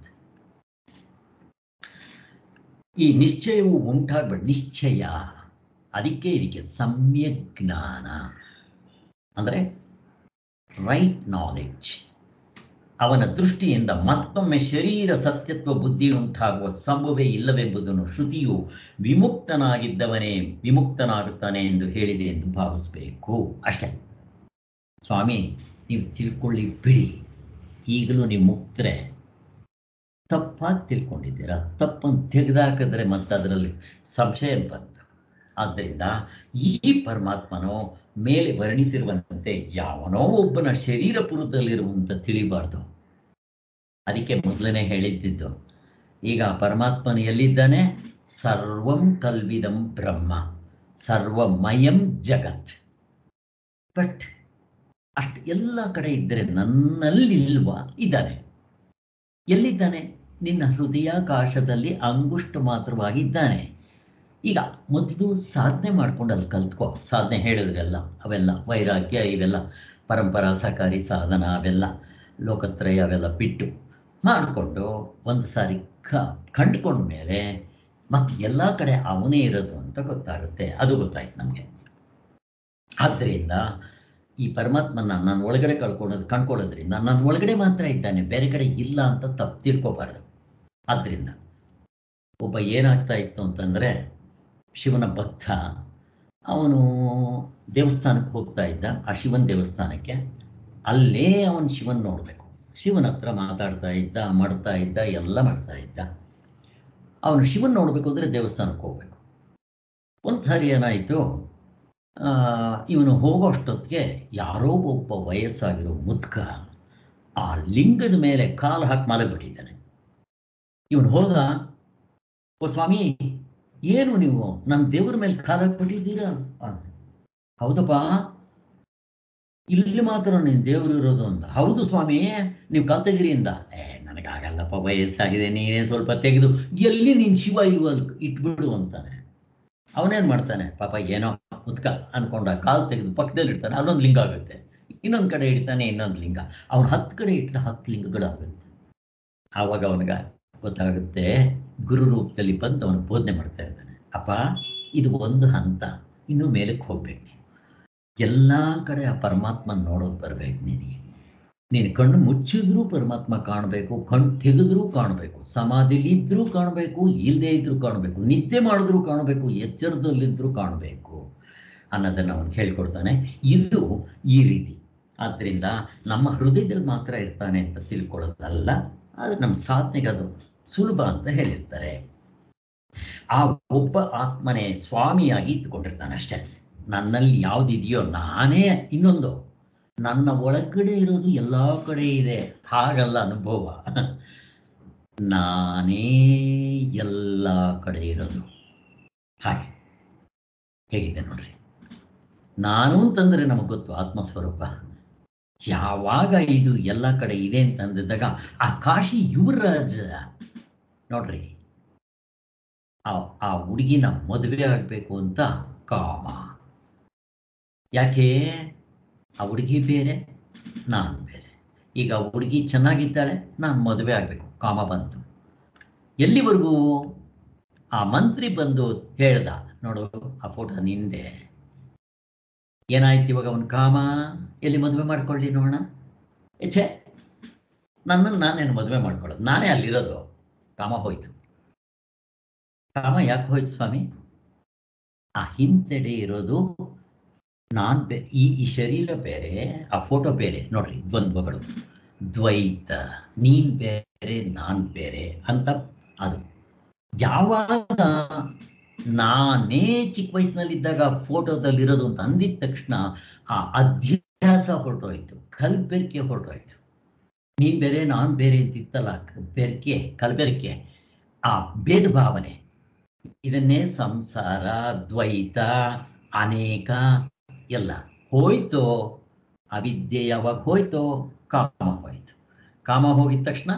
ಈ ನಿಶ್ಚಯವು ಉಂಟಾಗ್ಬಿಡ ನಿಶ್ಚಯ ಅದಕ್ಕೆ ಇದಕ್ಕೆ ಸಮ್ಯಕ್ ಜ್ಞಾನ ಅಂದರೆ ರೈಟ್ ನಾಲೆಡ್ಜ್ ಅವನ ದೃಷ್ಟಿಯಿಂದ ಮತ್ತೊಮ್ಮೆ ಶರೀರ ಸತ್ಯತ್ವ ಬುದ್ಧಿ ಉಂಟಾಗುವ ಸಂಭವವೇ ಇಲ್ಲವೆಂಬುದನ್ನು ಶ್ರುತಿಯು ವಿಮುಕ್ತನಾಗಿದ್ದವನೇ ವಿಮುಕ್ತನಾಗುತ್ತಾನೆ ಎಂದು ಹೇಳಿದೆ ಎಂದು ಭಾವಿಸಬೇಕು ಅಷ್ಟೇ ಸ್ವಾಮಿ ನೀವು ತಿಳ್ಕೊಳ್ಳಿ ಬಿಡಿ ಈಗಲೂ ನೀವು ಮುಕ್ತರೆ ತಪ್ಪಾಗಿ ತಿಳ್ಕೊಂಡಿದ್ದೀರಾ ತಪ್ಪನ್ನು ತೆಗೆದಾಕಿದ್ರೆ ಮತ್ತೆ ಅದರಲ್ಲಿ ಸಂಶಯ ಬಂತು ಆದ್ದರಿಂದ ಈ ಪರಮಾತ್ಮನೋ ಮೇಲೆ ವರ್ಣಿಸಿರುವಂತೆ ಯಾವನೋ ಒಬ್ಬನ ಶರೀರ ಪುರದಲ್ಲಿರುವಂತ ತಿಳಿಬಾರ್ದು ಅದಕ್ಕೆ ಮೊದಲನೇ ಹೇಳಿದ್ದಿದ್ದು ಈಗ ಪರಮಾತ್ಮನು ಎಲ್ಲಿದ್ದಾನೆ ಸರ್ವಂ ಕಲ್ವಿದಂ ಬ್ರಹ್ಮ ಸರ್ವಮಯಂ ಜಗತ್ ಬಟ್ ಅಷ್ಟು ಎಲ್ಲ ಕಡೆ ಇದ್ದರೆ ನನ್ನಲ್ಲಿಲ್ವಾ ಇದ್ದಾನೆ ಎಲ್ಲಿದ್ದಾನೆ ನಿನ್ನ ಹೃದಯಾಕಾಶದಲ್ಲಿ ಅಂಗುಷ್ಟ ಮಾತ್ರವಾಗಿದ್ದಾನೆ ಈಗ ಮೊದಲು ಸಾಧನೆ ಮಾಡ್ಕೊಂಡು ಅಲ್ಲಿ ಕಲ್ತ್ಕೋ ಸಾಧನೆ ಹೇಳಿದ್ರೆಲ್ಲ ಅವೆಲ್ಲ ವೈರಾಗ್ಯ ಇವೆಲ್ಲ ಪರಂಪರಾ ಸಹಕಾರಿ ಸಾಧನ ಅವೆಲ್ಲ ಲೋಕತ್ರಯ ಅವೆಲ್ಲ ಬಿಟ್ಟು ಮಾಡಿಕೊಂಡು ಒಂದು ಸಾರಿ ಕ ಕಂಡುಕೊಂಡ ಮೇಲೆ ಮತ್ತೆ ಎಲ್ಲ ಕಡೆ ಅವನೇ ಇರೋದು ಅಂತ ಗೊತ್ತಾಗುತ್ತೆ ಅದು ಗೊತ್ತಾಯ್ತು ನಮಗೆ ಆದ್ದರಿಂದ ಈ ಪರಮಾತ್ಮನ ನನ್ನ ಒಳಗಡೆ ಕಳ್ಕೊಳ್ಳೋದು ಕಂಡ್ಕೊಳ್ಳೋದ್ರಿಂದ ನನ್ನ ಒಳಗಡೆ ಮಾತ್ರ ಇದ್ದಾನೆ ಬೇರೆ ಕಡೆ ಇಲ್ಲ ಅಂತ ತಪ್ಪು ತಿಳ್ಕೊಬಾರ್ದು ಆದ್ದರಿಂದ ಒಬ್ಬ ಏನಾಗ್ತಾ ಇತ್ತು ಅಂತಂದರೆ ಶಿವನ ಭಕ್ತ ಅವನು ದೇವಸ್ಥಾನಕ್ಕೆ ಹೋಗ್ತಾ ಇದ್ದ ಆ ಶಿವನ ದೇವಸ್ಥಾನಕ್ಕೆ ಅಲ್ಲೇ ಅವನು ಶಿವನ್ ನೋಡಬೇಕು ಶಿವನ ಹತ್ರ ಮಾತಾಡ್ತಾ ಇದ್ದ ಮಾಡ್ತಾ ಇದ್ದ ಎಲ್ಲ ಮಾಡ್ತಾ ಇದ್ದ ಅವನು ಶಿವನ್ ನೋಡಬೇಕು ಅಂದರೆ ದೇವಸ್ಥಾನಕ್ಕೆ ಹೋಗ್ಬೇಕು ಒಂದು ಸಾರಿ ಏನಾಯಿತು ಇವನು ಹೋಗೋಷ್ಟೊತ್ತಿಗೆ ಯಾರೋ ಒಬ್ಬ ವಯಸ್ಸಾಗಿರೋ ಮುದ್ಕ ಆ ಲಿಂಗದ ಮೇಲೆ ಕಾಲು ಹಾಕಿ ಮಲಗಿಬಿಟ್ಟಿದ್ದಾನೆ ಇವನು ಹೋದ ಓ ಸ್ವಾಮಿ ಏನು ನೀವು ನನ್ನ ದೇವ್ರ ಮೇಲೆ ಕಾಲು ಹಾಕ್ಬಿಟ್ಟಿದ್ದೀರಾ ಅಂದ. ಹೌದಪ್ಪ ಇಲ್ಲಿ ಮಾತ್ರ ನೀನು ದೇವರು ಇರೋದು ಅಂತ ಹೌದು ಸ್ವಾಮಿ ನೀವು ಕಾಲ್ ತೆಗಿರಿಯಿಂದ ಏ ನನಗಾಗಲ್ಲಪ್ಪ ವಯಸ್ಸಾಗಿದೆ ನೀನೇ ಸ್ವಲ್ಪ ತೆಗೆದು ಎಲ್ಲಿ ನೀನು ಶಿವ ಇರುವಲ್ ಇಟ್ಬಿಡು ಅಂತಾನೆ ಅವನೇನು ಮಾಡ್ತಾನೆ ಪಾಪ ಏನೋ ಮುತ್ಕ ಅನ್ಕೊಂಡ ಕಾಲು ತೆಗೆದು ಪಕ್ಕದಲ್ಲಿ ಇಡ್ತಾನೆ ಅಲ್ಲೊಂದು ಲಿಂಗ ಆಗುತ್ತೆ ಇನ್ನೊಂದು ಕಡೆ ಇಡ್ತಾನೆ ಇನ್ನೊಂದು ಲಿಂಗ ಅವನು ಹತ್ತು ಕಡೆ ಇಟ್ಟರೆ ಹತ್ತು ಲಿಂಗಗಳಾಗುತ್ತೆ ಆವಾಗ ಅವನಿಗೆ ಗೊತ್ತಾಗುತ್ತೆ ಗುರು ರೂಪದಲ್ಲಿ ಬಂದು ಅವನು ಬೋಧನೆ ಮಾಡ್ತಾ ಇದ್ದಾನೆ ಅಪ್ಪ ಇದು ಒಂದು ಹಂತ ಇನ್ನು ಮೇಲಕ್ಕೆ ಹೋಗ್ಬೇಕು ನೀನು ಎಲ್ಲ ಕಡೆ ಆ ಪರಮಾತ್ಮ ನೋಡೋದು ಬರ್ಬೇಕು ನಿನಗೆ ನೀನು ಕಣ್ಣು ಮುಚ್ಚಿದ್ರೂ ಪರಮಾತ್ಮ ಕಾಣಬೇಕು ಕಣ್ಣು ತೆಗೆದ್ರೂ ಕಾಣಬೇಕು ಸಮಾಧಿಲಿ ಇದ್ರೂ ಕಾಣಬೇಕು ಇಲ್ಲದೆ ಇದ್ರೂ ಕಾಣಬೇಕು ನಿದ್ದೆ ಮಾಡಿದ್ರೂ ಕಾಣಬೇಕು ಎಚ್ಚರದಲ್ಲಿದ್ದರೂ ಕಾಣಬೇಕು ಅನ್ನೋದನ್ನು ಅವನು ಹೇಳ್ಕೊಡ್ತಾನೆ ಇದು ಈ ರೀತಿ ಆದ್ದರಿಂದ ನಮ್ಮ ಹೃದಯದಲ್ಲಿ ಮಾತ್ರ ಇರ್ತಾನೆ ಅಂತ ತಿಳ್ಕೊಳ್ಳೋದಲ್ಲ ಅದು ನಮ್ಮ ಸಾಧನೆಗೆ ಅದು ಸುಲಭ ಅಂತ ಹೇಳಿರ್ತಾರೆ ಆ ಒಬ್ಬ ಆತ್ಮನೇ ಸ್ವಾಮಿಯಾಗಿ ಇದ್ದುಕೊಂಡಿರ್ತಾನೆ ಅಷ್ಟೇ ನನ್ನಲ್ಲಿ ಯಾವುದಿದೆಯೋ ನಾನೇ ಇನ್ನೊಂದು ನನ್ನ ಒಳಗಡೆ ಇರೋದು ಎಲ್ಲ ಕಡೆ ಇದೆ ಹಾಗಲ್ಲ ಅನುಭವ ನಾನೇ ಎಲ್ಲ ಕಡೆ ಇರೋದು ಹಾಗೆ ಹೇಗಿದೆ ನೋಡ್ರಿ ನಾನು ಅಂತಂದ್ರೆ ನಮಗೆ ಗೊತ್ತು ಆತ್ಮಸ್ವರೂಪ ಯಾವಾಗ ಇದು ಎಲ್ಲ ಕಡೆ ಇದೆ ಅಂತಂದಿದ್ದಾಗ ಆ ಕಾಶಿ ಯುವರಾಜ ನೋಡ್ರಿ ಆ ಆ ಹುಡುಗಿನ ಮದುವೆ ಆಗಬೇಕು ಅಂತ ಕಾಮ ಯಾಕೆ ಆ ಹುಡುಗಿ ಬೇರೆ ನಾನು ಬೇರೆ ಈಗ ಆ ಹುಡುಗಿ ಚೆನ್ನಾಗಿದ್ದಾಳೆ ನಾನು ಮದುವೆ ಆಗಬೇಕು ಕಾಮ ಬಂತು ಎಲ್ಲಿವರೆಗೂ ಆ ಮಂತ್ರಿ ಬಂದು ಹೇಳ್ದ ನೋಡು ಆ ಫೋಟೋ ನಿಂದೆ ಏನಾಯ್ತು ಇವಾಗ ಅವನ ಕಾಮ ಎಲ್ಲಿ ಮದುವೆ ಮಾಡ್ಕೊಳ್ಳಿ ನೋಡೋಣ ಛೇ ನನ್ನನ್ನು ನಾನೇನು ಮದುವೆ ಮಾಡ್ಕೊಳ್ಳೋದು ನಾನೇ ಅಲ್ಲಿರೋದು ಕಾಮ ಹೋಯ್ತು ಕಾಮ ಯಾಕೆ ಹೋಯ್ತು ಸ್ವಾಮಿ ಆ ಹಿಂತೆಡೆ ಇರೋದು ನಾನ್ ಬೇ ಈ ಈ ಶರೀರ ಬೇರೆ ಆ ಫೋಟೋ ಬೇರೆ ನೋಡ್ರಿ ದ್ವಂದ್ವಗಳು ದ್ವೈತ ನೀನ್ ಬೇರೆ ನಾನ್ ಬೇರೆ ಅಂತ ಅದು ಯಾವಾಗ ನಾನೇ ಚಿಕ್ಕ ವಯಸ್ಸಿನಲ್ಲಿದ್ದಾಗ ಫೋಟೋದಲ್ಲಿರೋದು ಅಂತ ಅಂದಿದ ತಕ್ಷಣ ಆ ಅಧ್ಯಾಸ ಹೊರಟೋಯ್ತು ಕಲ್ಬೆರಿಕೆ ಹೊರಟೋಯ್ತು ನೀನ್ ಬೇರೆ ನಾನ್ ಬೇರೆ ಅಂತಿತ್ತಲ್ಲ ಬೆರಕೆ ಕಲ್ಬೆರಕೆ ಆ ಭೇದ ಭಾವನೆ ಇದನ್ನೇ ಸಂಸಾರ ದ್ವೈತ ಅನೇಕ ಎಲ್ಲ ಹೋಯ್ತು ಅವಿದ್ಯೆ ಯಾವಾಗ ಹೋಯ್ತು ಕಾಮ ಹೋಯ್ತು ಕಾಮ ಹೋಗಿದ ತಕ್ಷಣ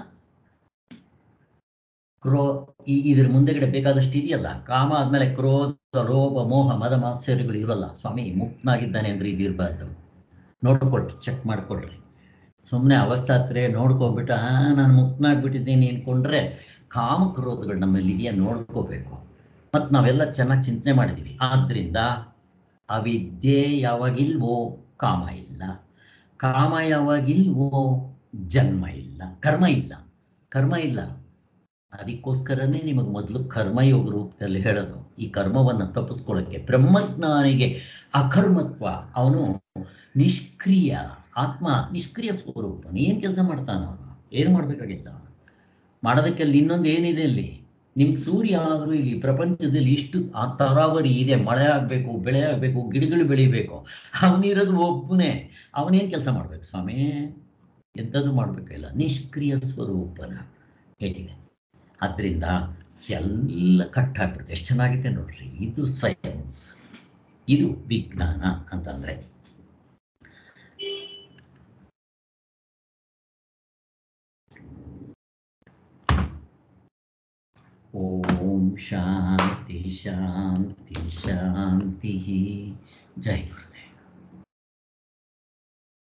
ಕ್ರೋ ಈ ಇದ್ರ ಮುಂದೆಗಡೆ ಬೇಕಾದಷ್ಟು ಇದೆಯಲ್ಲ ಕಾಮ ಆದ್ಮೇಲೆ ಕ್ರೋಧ ಲೋಭ ಮೋಹ ಮದ ಮಾತ್ಸರ್ಯಗಳು ಇರೋಲ್ಲ ಸ್ವಾಮಿ ಮುಕ್ತನಾಗಿದ್ದಾನೆ ಅಂದ್ರೆ ಇದಿರ್ಬಾರ್ದು ನೋಡ್ಕೊಳ್ರಿ ಚೆಕ್ ಮಾಡ್ಕೊಳ್ರಿ ಸುಮ್ಮನೆ ಅವಸ್ಥಾತ್ರೆ ನೋಡ್ಕೊಂಡ್ಬಿಟ್ಟು ಆ ನಾನು ಮುಕ್ತನಾಗ್ಬಿಟ್ಟಿದ್ದೀನಿ ಅನ್ಕೊಂಡ್ರೆ ಕಾಮ ಕ್ರೋಧಗಳು ನಮ್ಮಲ್ಲಿ ಇದೆಯಾ ನೋಡ್ಕೋಬೇಕು ಮತ್ತು ನಾವೆಲ್ಲ ಚೆನ್ನಾಗಿ ಚಿಂತನೆ ಮಾಡಿದ್ದೀವಿ ಆದ್ದರಿಂದ ಅವಿದ್ಯೆ ಯಾವಾಗಿಲ್ವೋ ಕಾಮ ಇಲ್ಲ ಕಾಮ ಯಾವಾಗಿಲ್ವೋ ಜನ್ಮ ಇಲ್ಲ ಕರ್ಮ ಇಲ್ಲ ಕರ್ಮ ಇಲ್ಲ ಅದಕ್ಕೋಸ್ಕರನೇ ನಿಮಗೆ ಮೊದಲು ಕರ್ಮಯೋಗ ರೂಪದಲ್ಲಿ ಹೇಳೋದು ಈ ಕರ್ಮವನ್ನು ತಪ್ಪಿಸ್ಕೊಳ್ಳೋಕ್ಕೆ ಬ್ರಹ್ಮಜ್ಞಾನಿಗೆ ಅಕರ್ಮತ್ವ ಅವನು ನಿಷ್ಕ್ರಿಯ ಆತ್ಮ ನಿಷ್ಕ್ರಿಯ ಸ್ವರೂಪ ಏನು ಕೆಲಸ ಮಾಡ್ತಾನ ಅವನು ಏನು ಮಾಡಬೇಕಾಗಿತ್ತ ಅವನು ಮಾಡೋದಕ್ಕೆ ಅಲ್ಲಿ ಇನ್ನೊಂದು ಏನಿದೆ ಅಲ್ಲಿ ನಿಮ್ಮ ಸೂರ್ಯ ಆದರೂ ಇಲ್ಲಿ ಪ್ರಪಂಚದಲ್ಲಿ ಇಷ್ಟು ಆ ತರಾವರಿ ಇದೆ ಮಳೆ ಆಗಬೇಕು ಬೆಳೆ ಆಗಬೇಕು ಗಿಡಗಳು ಬೆಳಿಬೇಕು ಅವನಿರೋದು ಒಬ್ಬನೇ ಅವನೇನು ಕೆಲಸ ಮಾಡ್ಬೇಕು ಸ್ವಾಮಿ ಎಂಥದ್ದು ಮಾಡಬೇಕಿಲ್ಲ ನಿಷ್ಕ್ರಿಯ ಸ್ವರೂಪನ ಹೇಳಿದೆ ಆದ್ದರಿಂದ ಎಲ್ಲ ಕಟ್ ಆಗ್ಬಿಡುತ್ತೆ ಎಷ್ಟು ಚೆನ್ನಾಗಿದೆ ನೋಡ್ರಿ ಇದು ಸೈನ್ಸ್ ಇದು ವಿಜ್ಞಾನ ಅಂತಂದ್ರೆ ಓಂ ಶಾಂತಿ ಶಾಂತಿ ಶಾಂತಿ ಜೈ ಗುರು